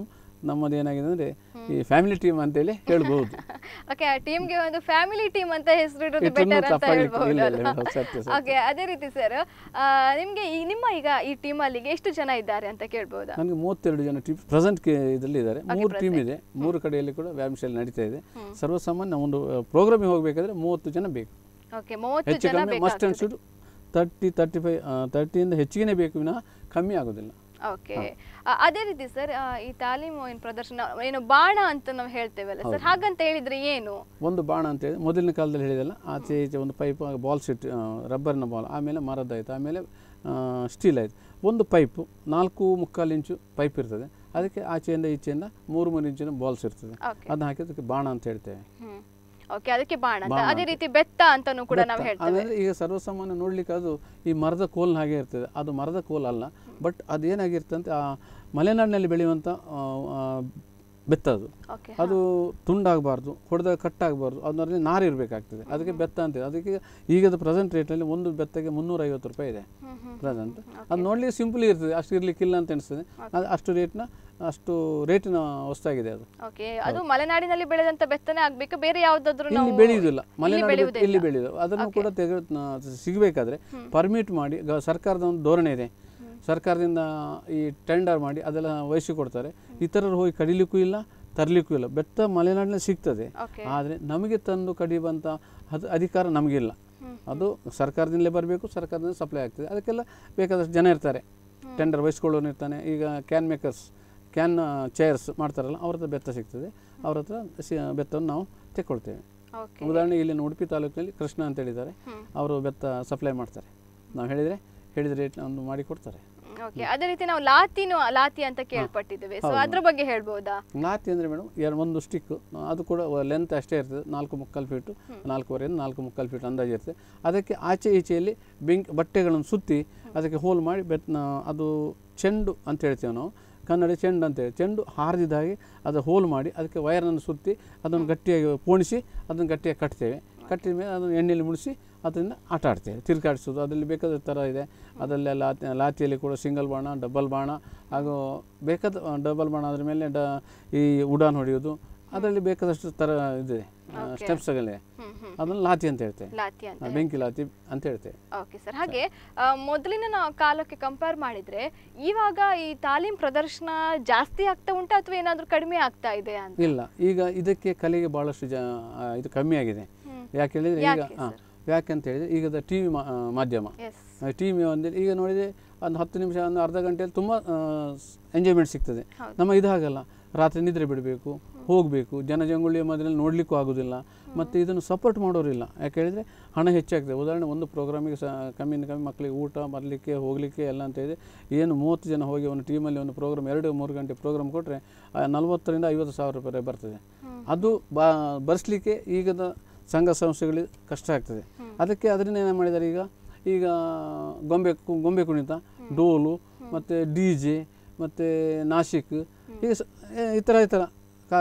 ನಮ್ಮದು ಏನಾಗಿದೆ ಅಂದರೆ ಈ ಫ್ಯಾಮಿಲಿ ಟೀಮ್ ಅಂತೇಳಿ ಹೇಳ್ಬೋದು ಓಕೆ ಆ ಟೀಮ್ಗೆ ಒಂದು ಫ್ಯಾಮಿಲಿ ಟೀಮ್ ಅಂತ ಹೆಸರಿಡೋದು ಇಟ್ರುನು ಬೆಟರ್ ಅಂತ ತಪ್ಪಾಗ್ಲಿಕ್ಕೆ ಹೇಳ್ಬಹುದು ಇಲ್ಲ, ಇಲ್ಲ, ಇಲ್ಲ, ಸತ್ಯ, ಸತ್ಯ. ಓಕೆ ಅದೇ ರೀತಿ ಸರ್ ನಿಮ್ಗೆ ಈ ನಿಮ್ಮ ಈಗ ಈ ಟೀಮ್ ಅಲ್ಲಿಗೆ ಎಷ್ಟು ಜನ ಇದ್ದಾರೆ ಅಂತ ಕೇಳ್ಬೋದಾ ನನಗೆ ಮೂವತ್ತೆರಡು ಜನ ಟೀಮ್ ಪ್ರೆಸೆಂಟ್ ಇದರಲ್ಲಿ ಇದ್ದಾರೆ ಮೂರು ಟೀಮ್ ಇದೆ ಮೂರು ಕಡೆಯಲ್ಲಿ ಕೂಡ ವ್ಯಾಯಾಮ ಶಾಲೆ ನಡೀತಾ ಇದೆ ಸರ್ವಸಾಮಾನ್ಯ ಒಂದು ಪ್ರೋಗ್ರಾಮಿಗೆ ಹೋಗಬೇಕಾದ್ರೆ ಮೂವತ್ತು ಜನ ಬೇಕು ಓಕೆ ಮೂವತ್ತು ಹೆಚ್ಚು ಜನ ಕಮ್ಮಿ must and should thirty thirty five ತರ್ಟಿಯಿಂದ ಹೆಚ್ಚಿಗೆ ಬೇಕು ವಿನಃ ಕಮ್ಮಿ ಆಗೋದಿಲ್ಲ ಓಕೆ ಅದೇ ರೀತಿ ಸರ್ ಈ ತಾಲೀಮು ಏನು ಪ್ರದರ್ಶನ ಏನು ಬಾಣ ಅಂತ ನಾವು ಹೇಳ್ತೇವಲ್ಲ ಸರ್ ಹಾಗಂತ ಹೇಳಿದ್ರೆ ಏನು ಒಂದು ಬಾಣ ಅಂತ ಹೇಳಿ ಮೊದಲಿನ ಕಾಲದಲ್ಲಿ ಹೇಳಿದಲ್ಲ ಆಚೆ ಈಚೆ ಒಂದು ಪೈಪ್ ಬಾಲ್ಸ್ ಇಟ್ಟು ರಬ್ಬರ್ನ ಬಾಲ್ ಆಮೇಲೆ ಮರದ್ದಾಯ್ತು ಆಮೇಲೆ ಸ್ಟೀಲ್ ಆಯಿತು ಒಂದು ಪೈಪು ನಾಲ್ಕು ಮುಕ್ಕಾಲು ಇಂಚು ಪೈಪ್ ಇರ್ತದೆ ಅದಕ್ಕೆ ಆಚೆಯಿಂದ ಈಚೆಯಿಂದ ಮೂರು ಮೂರು ಇಂಚಿನ ಬಾಲ್ಸ್ ಇರ್ತದೆ ಓಕೆ ಅದನ್ನ ಹಾಕಿದ್ದಕ್ಕೆ ಬಾಣ ಅಂತ ಹೇಳ್ತೇವೆ ಹ್ಮ್ ಓಕೆ ಅದಕ್ಕೆ ಬಾಣ ಅಂತ ಬಾಣ ಅದೇ ರೀತಿ ಬೆತ್ತ ಅಂತಾನು ಕೂಡ ನಾವು ಹೇಳ್ತೇವೆ ಅಂದರೆ ಈಗ ಸರ್ವಸಾಮಾನ್ಯ ನೋಡ್ಲಿಕ್ಕೆ ಅದು ಈ ಮರದ ಕೋಲ್ ಹಾಗೆ ಇರ್ತದೆ ಅದು ಮರದ ಕೋಲ್ ಅಲ್ಲ ಬಟ್ ಅದೇನಾಗಿರ್ತಂತೆ ಆ ಮಲೆನಾಡಿನಲ್ಲಿ ಬೆಳೆಯುವಂಥ ಆ, ಆ, ಬೆತ್ತ ಅದು ಓಕೆ ಅದು ತುಂಡಾಗಬಾರ್ದು ಹೊಡೆದಾಗ ಕಟ್ಟಾಗಬಾರ್ದು ಅದರಲ್ಲಿ ನಾರು ಇರಬೇಕಾಗ್ತದೆ ಅದಕ್ಕೆ ಬೆತ್ತ ಅಂತ ಅದಕ್ಕೆ ಈಗದ ಪ್ರೆಸೆಂಟ್ ರೇಟಲ್ಲಿ ಒಂದು ಬೆತ್ತಗೆ ಮುನ್ನೂರೈವತ್ತು ರೂಪಾಯಿ ಇದೆ ಹ್ಮ್ ಹ್ಮ್ ಪ್ರೆಸೆಂಟ್ ಅದು ನೋಡ್ಲಿಕ್ಕೆ ಸಿಂಪಲ್ ಇರ್ತದೆ ಅಷ್ಟು ಇರ್ಲಿಕ್ಕಿಲ್ಲ ಅಂತ ಅನಿಸ್ತದೆ ಅದು ಅಷ್ಟು ರೇಟ್ನ ಅಷ್ಟು ರೇಟಿನ ವಸ್ತಾಗಿದೆ ಅದು ಓಕೆ ಅದು ಮಲೆನಾಡಿನಲ್ಲಿ ಬೆಳೆದಂತ ಬೆತ್ತನೇ ಆಗ್ಬೇಕು ಬೇರೆ ಯಾವ್ದಾದ್ರು ಇಲ್ಲಿ ನಾವು ಬೆಳೆಯುವುದಿಲ್ಲ ಮಲೆನಾಡು ಬೆಳೆಯುವುದೇ ಬೆತ್ತ ಇಲ್ಲಿ ಬೆಳೆಯುವುದು ಅದನ್ನು ಕೂಡ ತೆಗೆ ಸಿಗಬೇಕಾದ್ರೆ ಪರ್ಮಿಟ್ ಮಾಡಿ ಗ- ಸರ್ಕಾರದ ಒಂದು ಧೋರಣೆ ಇದೆ ಸರ್ಕಾರದಿಂದ ಈ ಟೆಂಡರ್ ಮಾಡಿ ಅದೆಲ್ಲ ವಹಿಸಿಕೊಡ್ತಾರೆ ಇತರರು ಹೋಗಿ ಕಡಿಲಿಕ್ಕೂ ಇಲ್ಲ ತರಲಿಕ್ಕೂ ಇಲ್ಲ ಬೆತ್ತ ಮಲೆನಾಡಿನಲ್ಲಿ ಸಿಗ್ತದೆ ಓಕೆ ಆದರೆ ನಮಗೆ ತಂದು ಕಡಿಯುವಂಥ ಅದು ಅಧಿಕಾರ ನಮಗಿಲ್ಲ ಅದು ಸರ್ಕಾರದಿಂದಲೇ ಬರಬೇಕು ಸರ್ಕಾರದಿಂದ ಸಪ್ಲೈ ಆಗ್ತದೆ ಅದಕ್ಕೆಲ್ಲ ಬೇಕಾದಷ್ಟು ಜನ ಇರ್ತಾರೆ ಟೆಂಡರ್ ವಹಿಸ್ಕೊಳ್ಳೋನು ಇರ್ತಾನೆ ಈಗ ಕ್ಯಾನ್ ಮೇಕರ್ಸ್ ಕ್ಯಾನ್ ಚೇರ್ಸ್ ಮಾಡ್ತಾರಲ್ಲ ಅವ್ರ ಹತ್ರ ಬೆತ್ತ ಸಿಗ್ತದೆ ಅವ್ರ ಹತ್ರ ಸಿ ಬೆತ್ತವನ್ನು ನಾವು ತೆಕ್ಕೊಳ್ತೇವೆ ಓಕೆ ಉದಾಹರಣೆಗೆ ಇಲ್ಲಿನ ಉಡುಪಿ ತಾಲೂಕಿನಲ್ಲಿ ಕೃಷ್ಣ ಅಂತ ಹೇಳಿದ್ದಾರೆ ಅವರು ಬೆತ್ತ ಸಪ್ಲೈ ಮಾಡ್ತಾರೆ ನಾವು ಹೇಳಿದರೆ ಹೇಳಿದ ರೇಟ್ನ ಒಂದು ಮಾಡಿ ಕೊಡ್ತಾರೆ ಓಕೆ ಅದೇ ರೀತಿ ನಾವು ಲಾತಿನು ಲಾತಿ ಅಂತ ಕೇಳ್ಪಟ್ಟಿದ್ದೇವೆ ಸೊ ಅದ್ರ ಬಗ್ಗೆ ಹೇಳ್ಬೋದಾ ನಾತಿ ಅಂದರೆ ಮೇಡಮ್ ಎರಡು ಒಂದು ಸ್ಟಿಕ್ ಅದು ಕೂಡ ಲೆಂತ್ ಅಷ್ಟೇ ಇರ್ತದೆ ನಾಲ್ಕು ಮುಕ್ಕಾಲು ಫೀಟು ನಾಲ್ಕೂವರೆಯಿಂದ ನಾಲ್ಕು ಮುಕ್ಕಾಲು ಫೀಟ್ ಅಂದಾಜು ಇರ್ತದೆ ಅದಕ್ಕೆ ಆಚೆ ಈಚೆಯಲ್ಲಿ ಬೆಂಕಿ ಬಟ್ಟೆಗಳನ್ನು ಸುತ್ತಿ ಅದಕ್ಕೆ ಹೋಲ್ ಮಾಡಿ ಬೆಟ್ನ ಅದು ಚೆಂಡು ಅಂತ ಹೇಳ್ತೇವೆ ನಾವು ಕನ್ನಡ ಚೆಂಡು ಅಂತೇಳಿ ಚೆಂಡು ಹಾರಿದ ಹಾಗೆ ಅದು ಹೋಲ್ ಮಾಡಿ ಅದಕ್ಕೆ ವಯರನ್ನು ಸುತ್ತಿ ಅದನ್ನು ಗಟ್ಟಿಯಾಗಿ ಪೋಣಿಸಿ ಅದನ್ನು ಗಟ್ಟಿಯಾಗಿ ಕಟ್ತೇವೆ ಕಟ್ಟಿದ ಮೇಲೆ ಅದನ್ನು ಎಣ್ಣೆಯಲ್ಲಿ ಮುಡಿಸಿ ಅದರಿಂದ ಆಟ ಆಡ್ತೇವೆ ತಿರುಗಾಡಿಸೋದು ಅದರಲ್ಲಿ ಬೇಕಾದ ಥರ ಇದೆ ಅದರಲ್ಲಿ ಲಾತಿ ಲಾತಿಯಲ್ಲಿ ಕೂಡ ಸಿಂಗಲ್ ಬಾಣ ಡಬಲ್ ಬಾಣ ಹಾಗೂ ಬೇಕಾದ ಡಬಲ್ ಬಾಣ ಅದ್ರ ಮೇಲೆ ಡ ಈ ಉಡಾನ್ ಹೊಡೆಯೋದು ಅದರಲ್ಲಿ ಬೇಕಾದಷ್ಟು ಥರ ಇದೆ ಸ್ಟೆಪ್ಸ್ಗಳಿವೆ ಹ್ಮ್ ಹ್ಮ್ ಅದನ್ನು ಲಾತಿ ಅಂತ ಹೇಳ್ತೇವೆ ಲಾತಿ ಅಂತ ಆ, ಬೆಂಕಿ ಲಾತಿ ಅಂತ ಹೇಳ್ತೇವೆ ಓಕೆ ಸರ್ ಹಾಗೆ ಆ, ಮೊದಲಿನ ನಾವು ಕಾಲಕ್ಕೆ ಕಂಪೇರ್ ಮಾಡಿದ್ರೆ ಇವಾಗ ಈ ತಾಲೀಮ್ ಪ್ರದರ್ಶನ ಜಾಸ್ತಿ ಆಗ್ತಾ ಉಂಟಾ ಅಥವಾ ಏನಾದ್ರೂ ಕಡಿಮೆ ಆಗ್ತಾ ಇದೆ ಅಂತ ಇಲ್ಲ ಈಗ ಇದಕ್ಕೆ ಕಲೆಗೆ ಭಾಳಷ್ಟು ಜ ಆ, ಇದು ಕಮ್ಮಿ ಆಗಿದೆ ಹ್ಮ್. ಯಾಕೆ ಹೇಳಿದರೆ ಈಗ ಯಾಕೆ ಹಾಂ ಯಾಕೆ ಅಂತ ಹೇಳಿದರೆ ಈಗದ ಟಿ ವಿ ಮಾಧ್ಯಮ ಎಸ್ ಟಿ ವಿ ಒಂದು ಈಗ ನೋಡಿದರೆ ಒಂದು ಹತ್ತು ನಿಮಿಷ ಒಂದು ಅರ್ಧ ಗಂಟೆಯಲ್ಲಿ ತುಂಬ ಎಂಜಾಯ್ಮೆಂಟ್ ಸಿಗ್ತದೆ ಹೌದು. ನಮ್ಮ ಇದು ಹಾಗಲ್ಲ ರಾತ್ರಿ ನಿದ್ರೆ ಬಿಡಬೇಕು ಹೋಗಬೇಕು ಜನಜಂಗುಳಿಯ ಮಧ್ಯದಲ್ಲಿ ನೋಡಲಿಕ್ಕೂ ಆಗೋದಿಲ್ಲ ಮತ್ತು ಇದನ್ನು ಸಪೋರ್ಟ್ ಮಾಡೋರಿಲ್ಲ ಯಾಕೆ ಹೇಳಿದರೆ ಹಣ ಹೆಚ್ಚಾಗ್ತದೆ ಉದಾಹರಣೆ ಒಂದು ಪ್ರೋಗ್ರಾಮಿಗೆ ಸಹ ಕಮ್ಮಿಯಿಂದ ಕಮ್ಮಿ ಮಕ್ಕಳಿಗೆ ಊಟ ಬರಲಿಕ್ಕೆ ಹೋಗಲಿಕ್ಕೆ ಎಲ್ಲ ಅಂತ ಇದೆ ಏನು ಮೂವತ್ತು ಜನ ಹೋಗಿ ಒಂದು ಟೀಮಲ್ಲಿ ಒಂದು ಪ್ರೋಗ್ರಾಮ್ ಎರಡು ಮೂರು ಗಂಟೆ ಪ್ರೋಗ್ರಾಮ್ ಕೊಟ್ಟರೆ ನಲ್ವತ್ತರಿಂದ ಐವತ್ತು ಸಾವಿರ ರೂಪಾಯಿ ಬರ್ತದೆ ಅದು ಬಾ ಬರೆಸ್ಲಿಕ್ಕೆ ಈಗದ ಸಂಘ ಸಂಸ್ಥೆಗಳಿಗೆ ಕಷ್ಟ ಆಗ್ತದೆ ಅದಕ್ಕೆ ಅದರಿಂದ ಏನು ಮಾಡಿದ್ದಾರೆ ಈಗ ಈಗ ಗೊಂಬೆ ಕು- ಗೊಂಬೆ ಕುಣಿತ ಡೋಲು ಮತ್ತು ಡಿ ಜೆ ಮತ್ತು ನಾಶಿಕ್ ಹೀಗೆ ಸ- ಏ- ಈ ಥರ ಈ ಥರ ಕಾ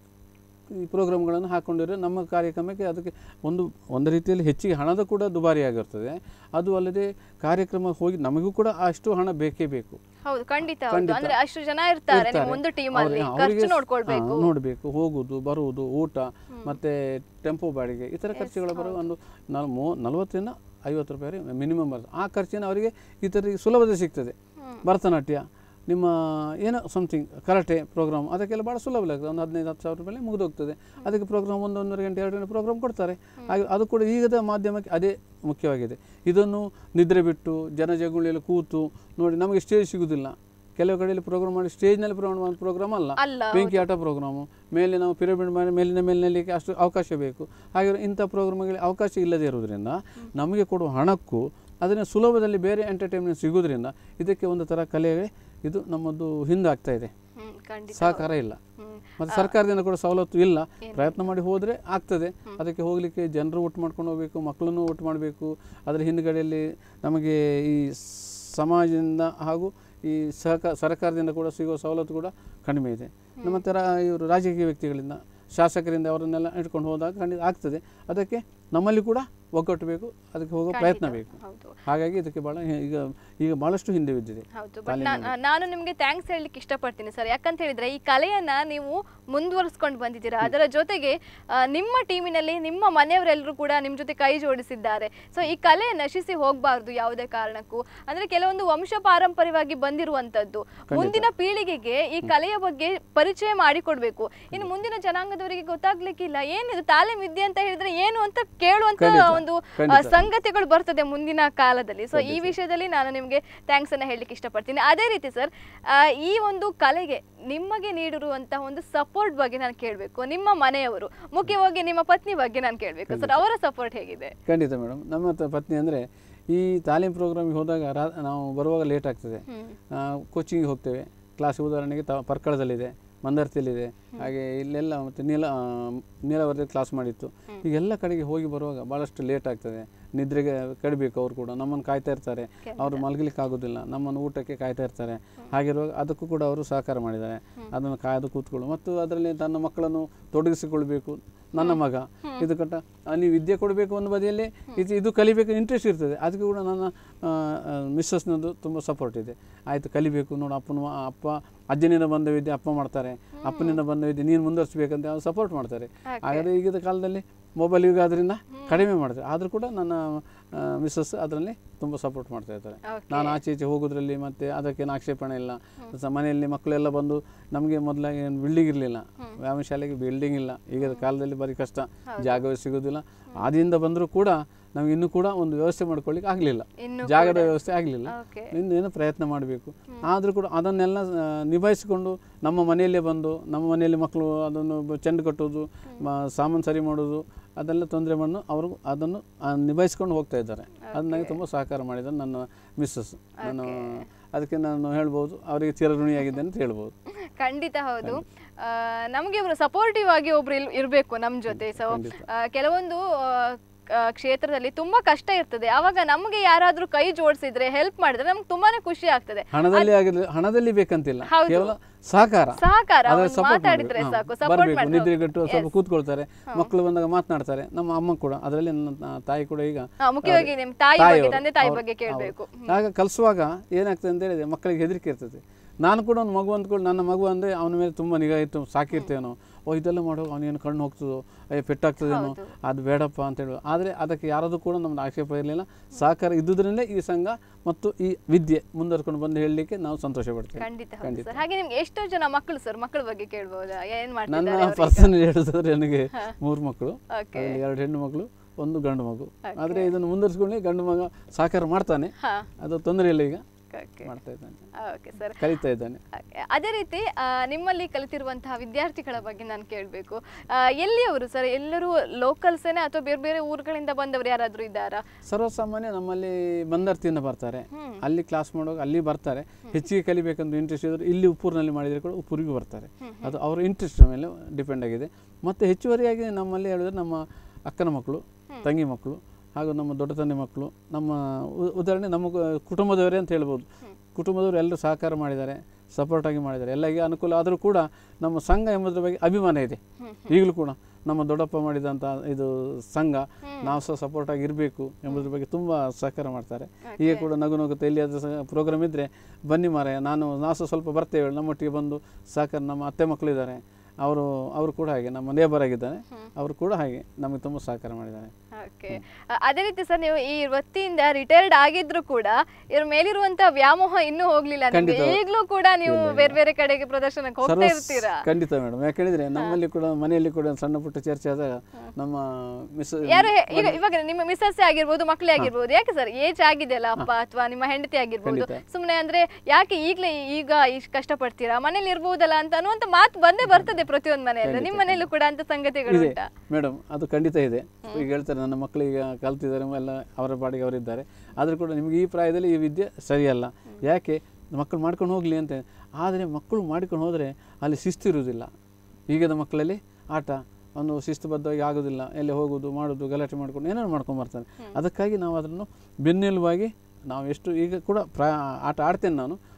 ಈ ಪ್ರೋಗ್ರಾಮ್ಗಳನ್ನು ಹಾಕ್ಕೊಂಡಿರೋ ನಮ್ಮ ಕಾರ್ಯಕ್ರಮಕ್ಕೆ ಅದಕ್ಕೆ ಒಂದು ಒಂದು ರೀತಿಯಲ್ಲಿ ಹೆಚ್ಚಿಗೆ ಹಣದ ಕೂಡ ದುಬಾರಿ ಆಗಿರ್ತದೆ ಅದು ಅಲ್ಲದೆ ಕಾರ್ಯಕ್ರಮ ಹೋಗಿ ನಮಗೂ ಕೂಡ ಅಷ್ಟು ಹಣ ಬೇಕೇ ಬೇಕು ಹೌದು ಖಂಡಿತ ಹೌದು ಖಂಡಿತ. ಅಂದ್ರೆ ಅಷ್ಟು ಜನ ಇರ್ತಾರೆ ನೀವು ಇರ್ತಾರೆ. ಒಂದು ಟೀಮ್ ಅಲ್ಲಿ ಅವ್ರಿಗೆ- ಖರ್ಚು ಅವರಿಗೆ ನೋಡ್ಕೊಳ್ಬೇಕು ಹಾ, ನೋಡ್ಬೇಕು ಹೋಗುದು ಬರುವುದು ಊಟ ಮತ್ತೆ ಟೆಂಪೋ ಬಾಡಿಗೆ ಈ ಥರ ಖರ್ಚುಗಳು ಬರೋ ಒಂದು ನಲ್ ಮೂ ನಲ್ವತ್ತರಿಂದ ಐವತ್ತು ರೂಪಾಯಿ ಮಿನಿಮಮ್ ಬರ್ತದೆ ಆ ಖರ್ಚಿನ ಅವರಿಗೆ ಇತರಿಗೆ ಸುಲಭದಲ್ಲಿ ಸಿಗ್ತದೆ ಹ್ಮ್. ಭರತನಾಟ್ಯ ನಿಮ್ಮ ಏನೋ ಸಮಥಿಂಗ್ ಕರಾಟೆ ಪ್ರೋಗ್ರಾಮ್ ಅದಕ್ಕೆಲ್ಲ ಭಾಳ ಸುಲಭ ಆಗ್ತದೆ ಒಂದು ಹದಿನೈದು ಹತ್ತು ಸಾವಿರ ರೂಪಾಯಿ ಮುಗಿದೋಗ್ತದೆ ಅದಕ್ಕೆ ಪ್ರೋಗ್ರಾಮ್ ಒಂದು ಒಂದೂವರೆ ಗಂಟೆ ಎರಡು ಗಂಟೆ ಪ್ರೋಗ್ರಾಮ್ ಕೊಡ್ತಾರೆ ಹಾಗೆ ಅದು ಕೂಡ ಈಗದ ಮಾಧ್ಯಮಕ್ಕೆ ಅದೇ ಮುಖ್ಯವಾಗಿದೆ ಇದನ್ನು ನಿದ್ರೆ ಬಿಟ್ಟು ಜನಜಗುಳಿಯಲ್ಲಿ ಕೂತು ನೋಡಿ ನಮಗೆ ಸ್ಟೇಜ್ ಸಿಗುವುದಿಲ್ಲ ಕೆಲವು ಕಡೆಯಲ್ಲಿ ಪ್ರೋಗ್ರಾಮ್ ಮಾಡಿ ಸ್ಟೇಜ್ನಲ್ಲಿ ಪ್ರೋಗ್ರಾಮ್ ಮಾಡೋ ಪ್ರೋಗ್ರಾಮ್ ಅಲ್ಲ ಅಲ್ಲ ಬೆಂಕಿ ಆಟ ಪ್ರೋಗ್ರಾಮು ಮೇಲೆ ನಾವು ಪಿರಮಿಡ್ ಮಾಡಿ ಮೇಲಿನ ಮೇಲಿನಲ್ಲಿಗೆ ಅಷ್ಟು ಅವಕಾಶ ಬೇಕು ಹಾಗೆ ಇಂಥ ಪ್ರೋಗ್ರಾಮ್ಗಳಿಗೆ ಅವಕಾಶ ಇಲ್ಲದೇ ಇರೋದ್ರಿಂದ ನಮಗೆ ಕೊಡುವ ಹಣಕ್ಕೂ ಅದನ್ನು ಸುಲಭದಲ್ಲಿ ಬೇರೆ ಎಂಟರ್ಟೈನ್ಮೆಂಟ್ ಸಿಗೋದ್ರಿಂದ ಇದಕ್ಕೆ ಒಂದು ಥರ ಕಲೆ ಇದು ನಮ್ಮದು ಹಿಂದಾಗ್ತಾ ಇದೆ ಹ್ಮ್ ಖಂಡಿತ ಸಹಕಾರ ಇಲ್ಲ ಹ್ಮ್ ಮತ್ತು ಸರ್ಕಾರದಿಂದ ಕೂಡ ಸವಲತ್ತು ಇಲ್ಲ ಪ್ರಯತ್ನ ಮಾಡಿ ಹೋದರೆ ಆಗ್ತದೆ ಅದಕ್ಕೆ ಹೋಗಲಿಕ್ಕೆ ಜನರು ಒಟ್ಟು ಮಾಡ್ಕೊಂಡು ಹೋಗಬೇಕು ಮಕ್ಕಳನ್ನು ಒಟ್ಟು ಮಾಡಬೇಕು ಅದರ ಹಿಂದುಗಡೆಯಲ್ಲಿ ನಮಗೆ ಈ ಸಮಾಜದಿಂದ ಹಾಗೂ ಈ ಸಹಕಾರ ಸರ್ಕಾರದಿಂದ ಕೂಡ ಸಿಗುವ ಸವಲತ್ತು ಕೂಡ ಕಡಿಮೆ ಇದೆ ನಮ್ಮ ಥರ ಇವರು ರಾಜಕೀಯ ವ್ಯಕ್ತಿಗಳಿಂದ ಶಾಸಕರಿಂದ ಅವರನ್ನೆಲ್ಲ ಇಟ್ಕೊಂಡು ಹೋದಾಗ ಖಂಡಿತ ಆಗ್ತದೆ ಅದಕ್ಕೆ ನಮ್ಮಲ್ಲಿ ಕೂಡ ಒಗ್ಗಟ್ಟು ಬೇಕು ಅದಕ್ಕೆ ಹೋಗೋ ಪ್ರಯತ್ನ ಬೇಕು ಹೌದು ಹಾಗಾಗಿ ಇದಕ್ಕೆ ಭಾಳ ಹಿ- ಈಗ ಈಗ ಭಾಳಷ್ಟು ಹಿಂದೆ ಬಿದ್ದಿದೆ ಹೌದು ಬಟ್ ನಾನು ನಿಮಗೆ ಥ್ಯಾಂಕ್ಸ್ ಹೇಳಲಿಕ್ಕೆ ಇಷ್ಟಪಡ್ತೀನಿ ಸರ್ ಯಾಕಂತ ಹೇಳಿದ್ರೆ ಈ ಕಲೆಯನ್ನ ನೀವು ಮುಂದುವರಿಸ್ಕೊಂಡು ಬಂದಿದ್ದೀರಾ ಅದರ ಜೊತೆಗೆ ಆ, ನಿಮ್ಮ ಟೀಮಿನಲ್ಲಿ ನಿಮ್ಮ ಮನೆಯವರೆಲ್ಲರೂ ಕೂಡ ನಿಮ್ಮ ಜೊತೆ ಕೈ ಜೋಡಿಸಿದ್ದಾರೆ ಸೊ ಈ ಕಲೆ ನಶಿಸಿ ಹೋಗಬಾರ್ದು ಯಾವುದೇ ಕಾರಣಕ್ಕೂ ಅಂದ್ರೆ ಕೆಲವೊಂದು ವಂಶ ಪಾರಂಪರ್ಯವಾಗಿ ಬಂದಿರುವಂತದ್ದು ಮುಂದಿನ ಪೀಳಿಗೆಗೆ ಈ ಕಲೆಯ ಬಗ್ಗೆ ಪರಿಚಯ ಮಾಡಿಕೊಡ್ಬೇಕು ಇನ್ನು ಮುಂದಿನ ಜನಾಂಗದವರಿಗೆ ಗೊತ್ತಾಗ್ಲಿಕ್ಕಿಲ್ಲ ಏನಿದು ತಾಲೀಮ್ ವಿದ್ಯೆ ಅಂತ ಹೇಳಿದ್ರೆ ಏನು ಅಂತ ಕೇಳುವಂತ ಖಂಡಿತ, ಒಂದು ಆ, ಖಂಡಿತ. ಸಂಗತಿಗಳು ಬರ್ತದೆ ಮುಂದಿನ ಕಾಲದಲ್ಲಿ ಸೊ ಈ ವಿಷಯದಲ್ಲಿ ನಾನು ನಿಮಗೆ ಥ್ಯಾಂಕ್ಸ್ ಅನ್ನ ಹೇಳಲಿಕ್ಕೆ ಇಷ್ಟಪಡ್ತೀನಿ ಅದೇ ರೀತಿ ಸರ್ ಈ ಒಂದು ಕಲೆಗೆ ನಿಮಗೆ ನೀಡಿರುವಂತಹ ಒಂದು ಸಪೋರ್ಟ್ ಬಗ್ಗೆ ನಾನು ಕೇಳಬೇಕು ನಿಮ್ಮ ಮನೆಯವರು ಮುಖ್ಯವಾಗಿ ನಿಮ್ಮ ಪತ್ನಿ ಬಗ್ಗೆ ನಾನು ಕೇಳಬೇಕು ಸರ್ ಅವರ ಸಪೋರ್ಟ್ ಹೇಗಿದೆ ಖಂಡಿತ ಮೇಡಮ್ ನಮ್ಮ ತ- ಪತ್ನಿ ಅಂದರೆ ಈ ತಾಲೀಮ್ ಪ್ರೋಗ್ರಾಮಿಗೆ ಹೋದಾಗ ರಾ ನಾವು ಬರುವಾಗ ಲೇಟ್ ಆಗ್ತದೆ ಕೋಚಿಂಗಿಗೆ ಹೋಗ್ತೇವೆ ಕ್ಲಾಸ್ ಉದಾಹರಣೆಗೆ ತ ಪರ್ಕಳದಲ್ಲಿದೆ ಮಂದರ್ತಿಯಲ್ಲಿದೆ ಹಾಗೆ ಇಲ್ಲೆಲ್ಲ ಮತ್ತು ನೀಲ ಆ, ನೀಲಾವರದಲ್ಲಿ ಕ್ಲಾಸ್ ಮಾಡಿತ್ತು ಈಗೆಲ್ಲ ಕಡೆಗೆ ಹೋಗಿ ಬರುವಾಗ ಭಾಳಷ್ಟು ಲೇಟ್ ಆಗ್ತದೆ ನಿದ್ರೆಗೆ ಕಡಿಬೇಕು ಅವರು ಕೂಡ ನಮ್ಮನ್ನು ಕಾಯ್ತಾ ಇರ್ತಾರೆ ಅವರು ಮಲಗಲಿಕ್ಕೆ ಆಗೋದಿಲ್ಲ ನಮ್ಮನ್ನು ಊಟಕ್ಕೆ ಕಾಯ್ತಾ ಇರ್ತಾರೆ ಹಾಗಿರುವಾಗ ಅದಕ್ಕೂ ಕೂಡ ಅವರು ಸಹಕಾರ ಮಾಡಿದ್ದಾರೆ ಅದನ್ನು ಕಾಯ್ದು ಕೂತ್ಕೊಳ್ಳು ಮತ್ತು ಅದರಲ್ಲಿ ತನ್ನ ಮಕ್ಕಳನ್ನು ತೊಡಗಿಸಿಕೊಳ್ಬೇಕು ನನ್ನ ಮಗ ಇದು ಕಟ್ಟ ಆ, ನೀವು ವಿದ್ಯೆ ಕೊಡಬೇಕು ಒಂದು ಬದಿಯಲ್ಲಿ ಇದು ಇದು ಕಲಿಬೇಕು ಇಂಟ್ರೆಸ್ಟ್ ಇರ್ತದೆ ಅದಕ್ಕೆ ಕೂಡ ನನ್ನ ಮಿಸ್ಸಸ್ನದ್ದು ತುಂಬ ಸಪೋರ್ಟ್ ಇದೆ ಆಯಿತು ಕಲಿಬೇಕು ನೋಡು ಅಪ್ಪನ ಮ- ಅಪ್ಪ ಅಜ್ಜನಿಂದ ಬಂದ ವಿದ್ಯೆ ಅಪ್ಪ ಮಾಡ್ತಾರೆ ಅಪ್ಪನಿಂದ ಬಂದ ವಿದ್ಯೆ ನೀನು ಮುಂದುವರಿಸ್ಬೇಕಂತ ಅವ್ರು ಸಪೋರ್ಟ್ ಮಾಡ್ತಾರೆ ಹಾಗಾದರೆ ಈಗಿನ ಕಾಲದಲ್ಲಿ ಮೊಬೈಲ್ ಯುಗ ಆದ್ರಿಂದ ಕಡಿಮೆ ಮಾಡ್ತಾರೆ ಆದರೂ ಕೂಡ ನನ್ನ ಮಿಸ್ಸಸ್ ಅದರಲ್ಲಿ ತುಂಬ ಸಪೋರ್ಟ್ ಮಾಡ್ತಾ ಇರ್ತಾರೆ Okay. ನಾನು ಆಚೆ ಈಚೆ ಹೋಗೋದ್ರಲ್ಲಿ ಮತ್ತೆ ಅದಕ್ಕೇನು ಆಕ್ಷೇಪಣೆ ಇಲ್ಲ ಸ- ಮನೆಯಲ್ಲಿ ಮಕ್ಕಳೆಲ್ಲ ಬಂದು ನಮಗೆ ಮೊದಲಾಗಿ ಏನು ಬಿಲ್ಡಿಂಗ್ ಇರಲಿಲ್ಲ ವ್ಯಾಯಾಮ ಶಾಲೆಗೆ ಬಿಲ್ಡಿಂಗ್ ಇಲ್ಲ ಈಗಿನ ಕಾಲದಲ್ಲಿ ಬರೀ ಕಷ್ಟ ಜಾಗವೇ ಸಿಗೋದಿಲ್ಲ ಆದಿಂದ ಬಂದರೂ ಕೂಡ ನಮ್ಗೆ ಇನ್ನೂ ಕೂಡ ಒಂದು ವ್ಯವಸ್ಥೆ ಮಾಡ್ಕೊಳ್ಳಿಕ್ಕೆ ಆಗಲಿಲ್ಲ ಇನ್ನು ಜಾಗದ ವ್ಯವಸ್ಥೆ ಆಗಲಿಲ್ಲ ಓಕೆ ಇನ್ನು ಏನೋ ಪ್ರಯತ್ನ ಮಾಡಬೇಕು ಆದರೂ ಕೂಡ ಅದನ್ನೆಲ್ಲ ಆ, ನಿಭಾಯಿಸಿಕೊಂಡು ನಮ್ಮ ಮನೆಯಲ್ಲೇ ಬಂದು ನಮ್ಮ ಮನೆಯಲ್ಲಿ ಮಕ್ಕಳು ಅದನ್ನು ಬ- ಚೆಂಡು ಕಟ್ಟೋದು ಮ- ಸಾಮಾನು ಸರಿ ಮಾಡೋದು ಅದೆಲ್ಲ ತೊಂದರೆ ಮಾಡಿ ಅವರು ಅದನ್ನು ಆ, ನಿಭಾಯಿಸ್ಕೊಂಡು ಹೋಗ್ತಾ ಇದ್ದಾರೆ ಅದು ನನಗೆ ತುಂಬ ಸಹಕಾರ ಮಾಡಿದ್ದಾರೆ ನನ್ನ ಮಿಸ್ಸಸ್ ನಾನು ಅದಕ್ಕೆ ನಾನು ಹೇಳ್ಬೋದು ಅವರಿಗೆ ಚಿರಋಣಿಯಾಗಿದ್ದೇನೆ ಅಂತ ಹೇಳ್ಬೋದು ಖಂಡಿತ ಹೌದು ಆ, ನಮ್ಗೆ ಇವರು ಸಪೋರ್ಟಿವ್ ಆಗಿ ಒಬ್ರು ಇಲ್- ಇರ್ಬೇಕು ನಮ್ ಜೊತೆ ಸೊ ಕೆಲವೊಂದು ಆ, ಆ, ಕ್ಷೇತ್ರದಲ್ಲಿ ತುಂಬಾ ಕಷ್ಟ ಇರ್ತದೆ ಅವಾಗ ನಮಗೆ ಯಾರಾದ್ರೂ ಕೈ ಜೋಡಿಸಿದ್ರೆ ಹೆಲ್ಪ್ ಮಾಡಿದ್ರೆ ನಮ್ಗೆ ತುಂಬಾನೇ ಖುಷಿ ಆಗ್ತದೆ ಹಣದಲ್ಲಿ ಆಗಿದ್ರೆ ಹಣದಲ್ಲಿ ಬೇಕಂತಿಲ್ಲ ಹೌದು. ಕೇವಲ ಸಹಕಾರ ಸಹಕಾರ ಅದರ ಅವ್ರು support ಮಾತಾಡಿದ್ರೆ ಮಾಡ್ಬೇಕು. ಸಾಕು ಹಾ, ಸಪೋರ್ಟ್ ಬರ್ಬೇಕು ನಿದ್ರೆಗೆಟ್ಟು ಸ್ವಲ್ಪ ಕೂತ್ಕೊಳ್ತಾರೆ ಮಕ್ಕಳು ಬಂದಾಗ ಮಾತನಾಡ್ತಾರೆ ನಮ್ಮ ಅಮ್ಮ ಕೂಡ ಅದರಲ್ಲಿ ನನ್ನ ತಾಯಿ ಕೂಡ ಈಗ ಮುಖ್ಯವಾಗಿ ನಿಮ್ ತಾಯಿ ಬಗ್ಗೆ ತಾಯಿಯವರು, ತಂದೆ ತಾಯಿ ಅವ್ರು- ಬಗ್ಗೆ ಕೇಳ್ಬೇಕು ಹೌದು. ಆಗ ಕಲಿಸುವಾಗ ಏನಾಗ್ತದೆ ಅಂತ ಹೇಳಿದ್ರೆ ಮಕ್ಕಳಿಗೆ ಹೆದರಿಕೆ ಇರ್ತದೆ ನಾನು ಕೂಡ ಒಂದು ಮಗು ಅಂದ್ಕೊಂಡು ನನ್ನ ಮಗು ಅಂದರೆ ಅವನ ಮೇಲೆ ತುಂಬ ನಿಗಾ ಇಟ್ಟು ಸಾಕಿರ್ತೇವೆ ನಾವು ಓ ಇದೆಲ್ಲ ಮಾಡೋ ಅವನೇನು ಕಣ್ಣು ಹೋಗ್ತದೋ ಅಯ್ಯೋ ಪೆಟ್ಟಾಗ್ತದೇನೋ ಅದು ಬೇಡಪ್ಪ ಅಂತ ಹೇಳಿ ಆದರೆ ಅದಕ್ಕೆ ಯಾರದು ಕೂಡ ನಮ್ದು ಆಕ್ಷೇಪ ಇರಲಿಲ್ಲ ಸಹಕಾರ ಇದ್ದುದರಿಂದಲೇ ಈ ಸಂಘ ಮತ್ತು ಈ ವಿದ್ಯೆ ಮುಂದುವರ್ಕೊಂಡು ಬಂದು ಹೇಳಲಿಕ್ಕೆ ನಾವು ಸಂತೋಷ ಪಡ್ತೇವೆ ಖಂಡಿತ ಹೌದು ಸರ್ ಹಾಗೆ ನಿಮ್ಗೆ ಎಷ್ಟು ಜನ ಮಕ್ಕಳು ಸರ್ ಮಕ್ಕಳ ಬಗ್ಗೆ ಕೇಳ್ಬೋದಾ ಏನ್ ನನ್ನ ಮಾಡ್ತಿದ್ದಾರೆ ಪರ್ಸನಲ್ ಹೇಳಿದ್ರೆ ನನಗೆ ಮೂರು ಮಕ್ಕಳು ಓಕೆ ಅದರಲ್ಲಿ ಎರಡು ಹೆಣ್ಣು ಮಕ್ಕಳು ಒಂದು ಗಂಡು ಮಗು ಆದರೆ ಇದನ್ನು ಮುಂದುವರಿಸ್ಕೊಂಡು ಗಂಡು ಮಗ ಸಹಕಾರ ಮಾಡ್ತಾನೆ ಹಾ ಅದು ತೊಂದರೆ ಇಲ್ಲ ಈಗ ಓಕೆ ಮಾಡ್ತಾ ಇದ್ದಾನೆ ಓಕೆ ಸರ್ ಕಲಿತಾ ಇದ್ದಾನೆ Okay. ಅದೇ ರೀತಿ ಆ, ನಿಮ್ಮಲ್ಲಿ ಕಲಿತಿರುವಂತಹ ವಿದ್ಯಾರ್ಥಿಗಳ ಬಗ್ಗೆ ನಾನು ಕೇಳಬೇಕು ಎಲ್ಲಿಯವರು ಸರ್ ಎಲ್ಲರೂ ಲೋಕಲ್ಸೇನೆ ಅಥವಾ ಬೇರೆ ಬೇರೆ ಊರುಗಳಿಂದ ಬಂದವರು ಯಾರಾದರೂ ಇದ್ದಾರಾ ಸರ್ವಸಾಮಾನ್ಯ ನಮ್ಮಲ್ಲಿ ಬಂದರ್ತಿಯಿಂದ ಬರ್ತಾರೆ ಹ್ಮ್. ಅಲ್ಲಿ ಕ್ಲಾಸ್ ಮಾಡುವಾಗ ಅಲ್ಲಿ ಬರ್ತಾರೆ ಹೆಚ್ಚಿಗೆ ಕಲಿಬೇಕಂತ ಇಂಟ್ರೆಸ್ಟ್ ಇದ್ರೆ ಇಲ್ಲಿ ಉಪ್ಪೂರಿನಲ್ಲಿ ಮಾಡಿದರೆ ಕೂಡ ಉಪ್ಪೂರಿಗೂ ಬರ್ತಾರೆ ಅದು ಅವರ ಇಂಟ್ರೆಸ್ಟ್ ಮೇಲೆ ಡಿಪೆಂಡ್ ಆಗಿದೆ ಮತ್ತು ಹೆಚ್ಚುವರಿಯಾಗಿ ನಮ್ಮಲ್ಲಿ ಹೇಳಿದ್ರೆ ನಮ್ಮ ಅಕ್ಕನ ಮಕ್ಕಳು ತಂಗಿ ಮಕ್ಕಳು ಹಾಗೂ ನಮ್ಮ ದೊಡ್ಡ ತಂದೆ ಮಕ್ಕಳು ನಮ್ಮ ಉ- ಉದಾಹರಣೆ ನಮ್ಮ ಕು- ಕುಟುಂಬದವರೇ ಅಂತ ಹೇಳ್ಬೋದು ಕುಟುಂಬದವರು ಎಲ್ಲರೂ ಸಹಕಾರ ಮಾಡಿದ್ದಾರೆ ಸಪೋರ್ಟಾಗಿ ಮಾಡಿದ್ದಾರೆ ಎಲ್ಲರಿಗೆ ಅನುಕೂಲ ಆದರೂ ಕೂಡ ನಮ್ಮ ಸಂಘ ಎಂಬುದರ ಬಗ್ಗೆ ಅಭಿಮಾನ ಇದೆ ಈಗಲೂ ಕೂಡ ನಮ್ಮ ದೊಡ್ಡಪ್ಪ ಮಾಡಿದಂಥ ಇದು ಸಂಘ ನಾವು ಸಹ ಸಪೋರ್ಟಾಗಿ ಇರಬೇಕು ಎಂಬುದ್ರ ಬಗ್ಗೆ ತುಂಬ ಸಹಕಾರ ಮಾಡ್ತಾರೆ ಈಗ ಕೂಡ ನಗು ನಗುತ್ತಾ ಎಲ್ಲಿಯಾದ್ರೂ ಸಹ ಪ್ರೋಗ್ರಾಮ್ ಇದ್ದರೆ ಬನ್ನಿ ಮಾರಾಯ ನಾನು ನಾವು ಸಹ ಸ್ವಲ್ಪ ಬರ್ತೇವೆ ನಮ್ಮೊಟ್ಟಿಗೆ ಬಂದು ಸಹಕಾರ ನಮ್ಮ ಅತ್ತೆ ಮಕ್ಕಳಿದ್ದಾರೆ ಅವರು ಅವರು ಕೂಡ ಹಾಗೆ ನಮ್ಮ ನೇಬರ್ ಆಗಿದ್ದಾರೆ ಅವರು ಕೂಡ ಹಾಗೆ ನಮಗೆ ತುಂಬ ಸಹಕಾರ ಮಾಡಿದ್ದಾರೆ ಓಕೆ ಅದೇ ರೀತಿ ಸರ್ ನೀವು ಈ ವೃತ್ತಿಯಿಂದ ರಿಟೈರ್ಡ್ ಆಗಿದ್ರು ಕೂಡ ಇವ್ರ ಮೇಲಿರುವಂತ ವ್ಯಾಮೋಹ ಇನ್ನೂ ಹೋಗ್ಲಿಲ್ಲ ನಿಮ್ಗೆ ಖಂಡಿತ. ಈಗಲೂ ಕೂಡ ನೀವು ಬೇರೆ ಬೇರೆ ಕಡೆಗೆ ಪ್ರದರ್ಶನಕ್ಕೆ ಹೋಗ್ತಾ ಸರ್ವ ಇರ್ತೀರಾ ಖಂಡಿತ ಮೇಡಮ್ ಯಾಕಂದ್ರೆ ನಮ್ಮಲ್ಲಿ ಕೂಡ ಮನೆಯಲ್ಲಿ ಕೂಡ ಒಂದು ಸಣ್ಣ ಪುಟ್ಟ ಚರ್ಚೆ ಆದಾಗ ನಮ್ಮ ಮಿಸ್ ಯಾರು ಹೆ- ಈಗ ಇವಾಗ ನಿಮ್ಮ ಮಿಸ್ಸಸ್ ಆಗಿರ್ಬೋದು ಮಕ್ಕಳೇ ಆಗಿರ್ಬೋದು ಯಾಕೆ ಸರ್ ಏಜ್ ಆಗಿದೆಯಲ್ಲ ಅಪ್ಪ ಅಥವಾ ನಿಮ್ಮ ಹೆಂಡತಿ ಆಗಿರ್ಬೋದು ಖಂಡಿತ. ಸುಮ್ಮನೆ ಅಂದ್ರೆ ಯಾಕೆ ಈಗ್ಲೇ ಈಗ ಇಷ್ಟು ಕಷ್ಟಪಡ್ತೀರಾ ಮನೇಲಿ ಇರ್ಬೋದಲ್ಲ ಅಂತ ಅನ್ನುವಂತ ಮಾತು ಬಂದೇ ಬರ್ತದೆ ಪ್ರತಿಯೊಂದು ಮನೆಯಲ್ಲೂ ನಿಮ್ಮ ಮನೆಯಲ್ಲೂ ಕೂಡ ಅಂತ ಸಂಗತಿಗಳು ಇದೆ ಉಂಟಾ ಮೇಡಮ್ ಅದು ಖಂಡಿತ ಇದೆ ಈಗ ಹೇಳ್ತಾರೆ ನನ್ನ ಮಕ್ಕಳು ಈಗ ಕಲ್ತಿದ್ದಾರೆ ಎಲ್ಲ ಅವರ ಪಾಡಿಗೆ ಅವರಿದ್ದಾರೆ ಆದರೂ ಕೂಡ ನಿಮಗೆ ಈ ಪ್ರಾಯದಲ್ಲಿ ಈ ವಿದ್ಯೆ ಸರಿಯಲ್ಲ ಯಾಕೆ ಮಕ್ಕಳು ಮಾಡ್ಕೊಂಡು ಹೋಗಲಿ ಅಂತ ಆದರೆ ಮಕ್ಕಳು ಮಾಡ್ಕೊಂಡು ಹೋದರೆ ಅಲ್ಲಿ ಶಿಸ್ತು ಇರುವುದಿಲ್ಲ ಈಗಿನ ಮಕ್ಕಳಲ್ಲಿ ಆಟ ಒಂದು ಶಿಸ್ತುಬದ್ಧವಾಗಿ ಆಗೋದಿಲ್ಲ ಎಲ್ಲಿ ಹೋಗೋದು ಮಾಡೋದು ಗಲಾಟೆ ಮಾಡ್ಕೊಂಡು ಏನೇನು ಮಾಡ್ಕೊಂಡು ಬರ್ತಾರೆ ಅದಕ್ಕಾಗಿ ನಾವು ಅದನ್ನು ಬೆನ್ನೆಲುಬಾಗಿ ನಾವು ಎಷ್ಟು ಈಗ ಕೂಡ ಪ್ರಾ ಆಟ ಆಡ್ತೇನೆ ನಾನು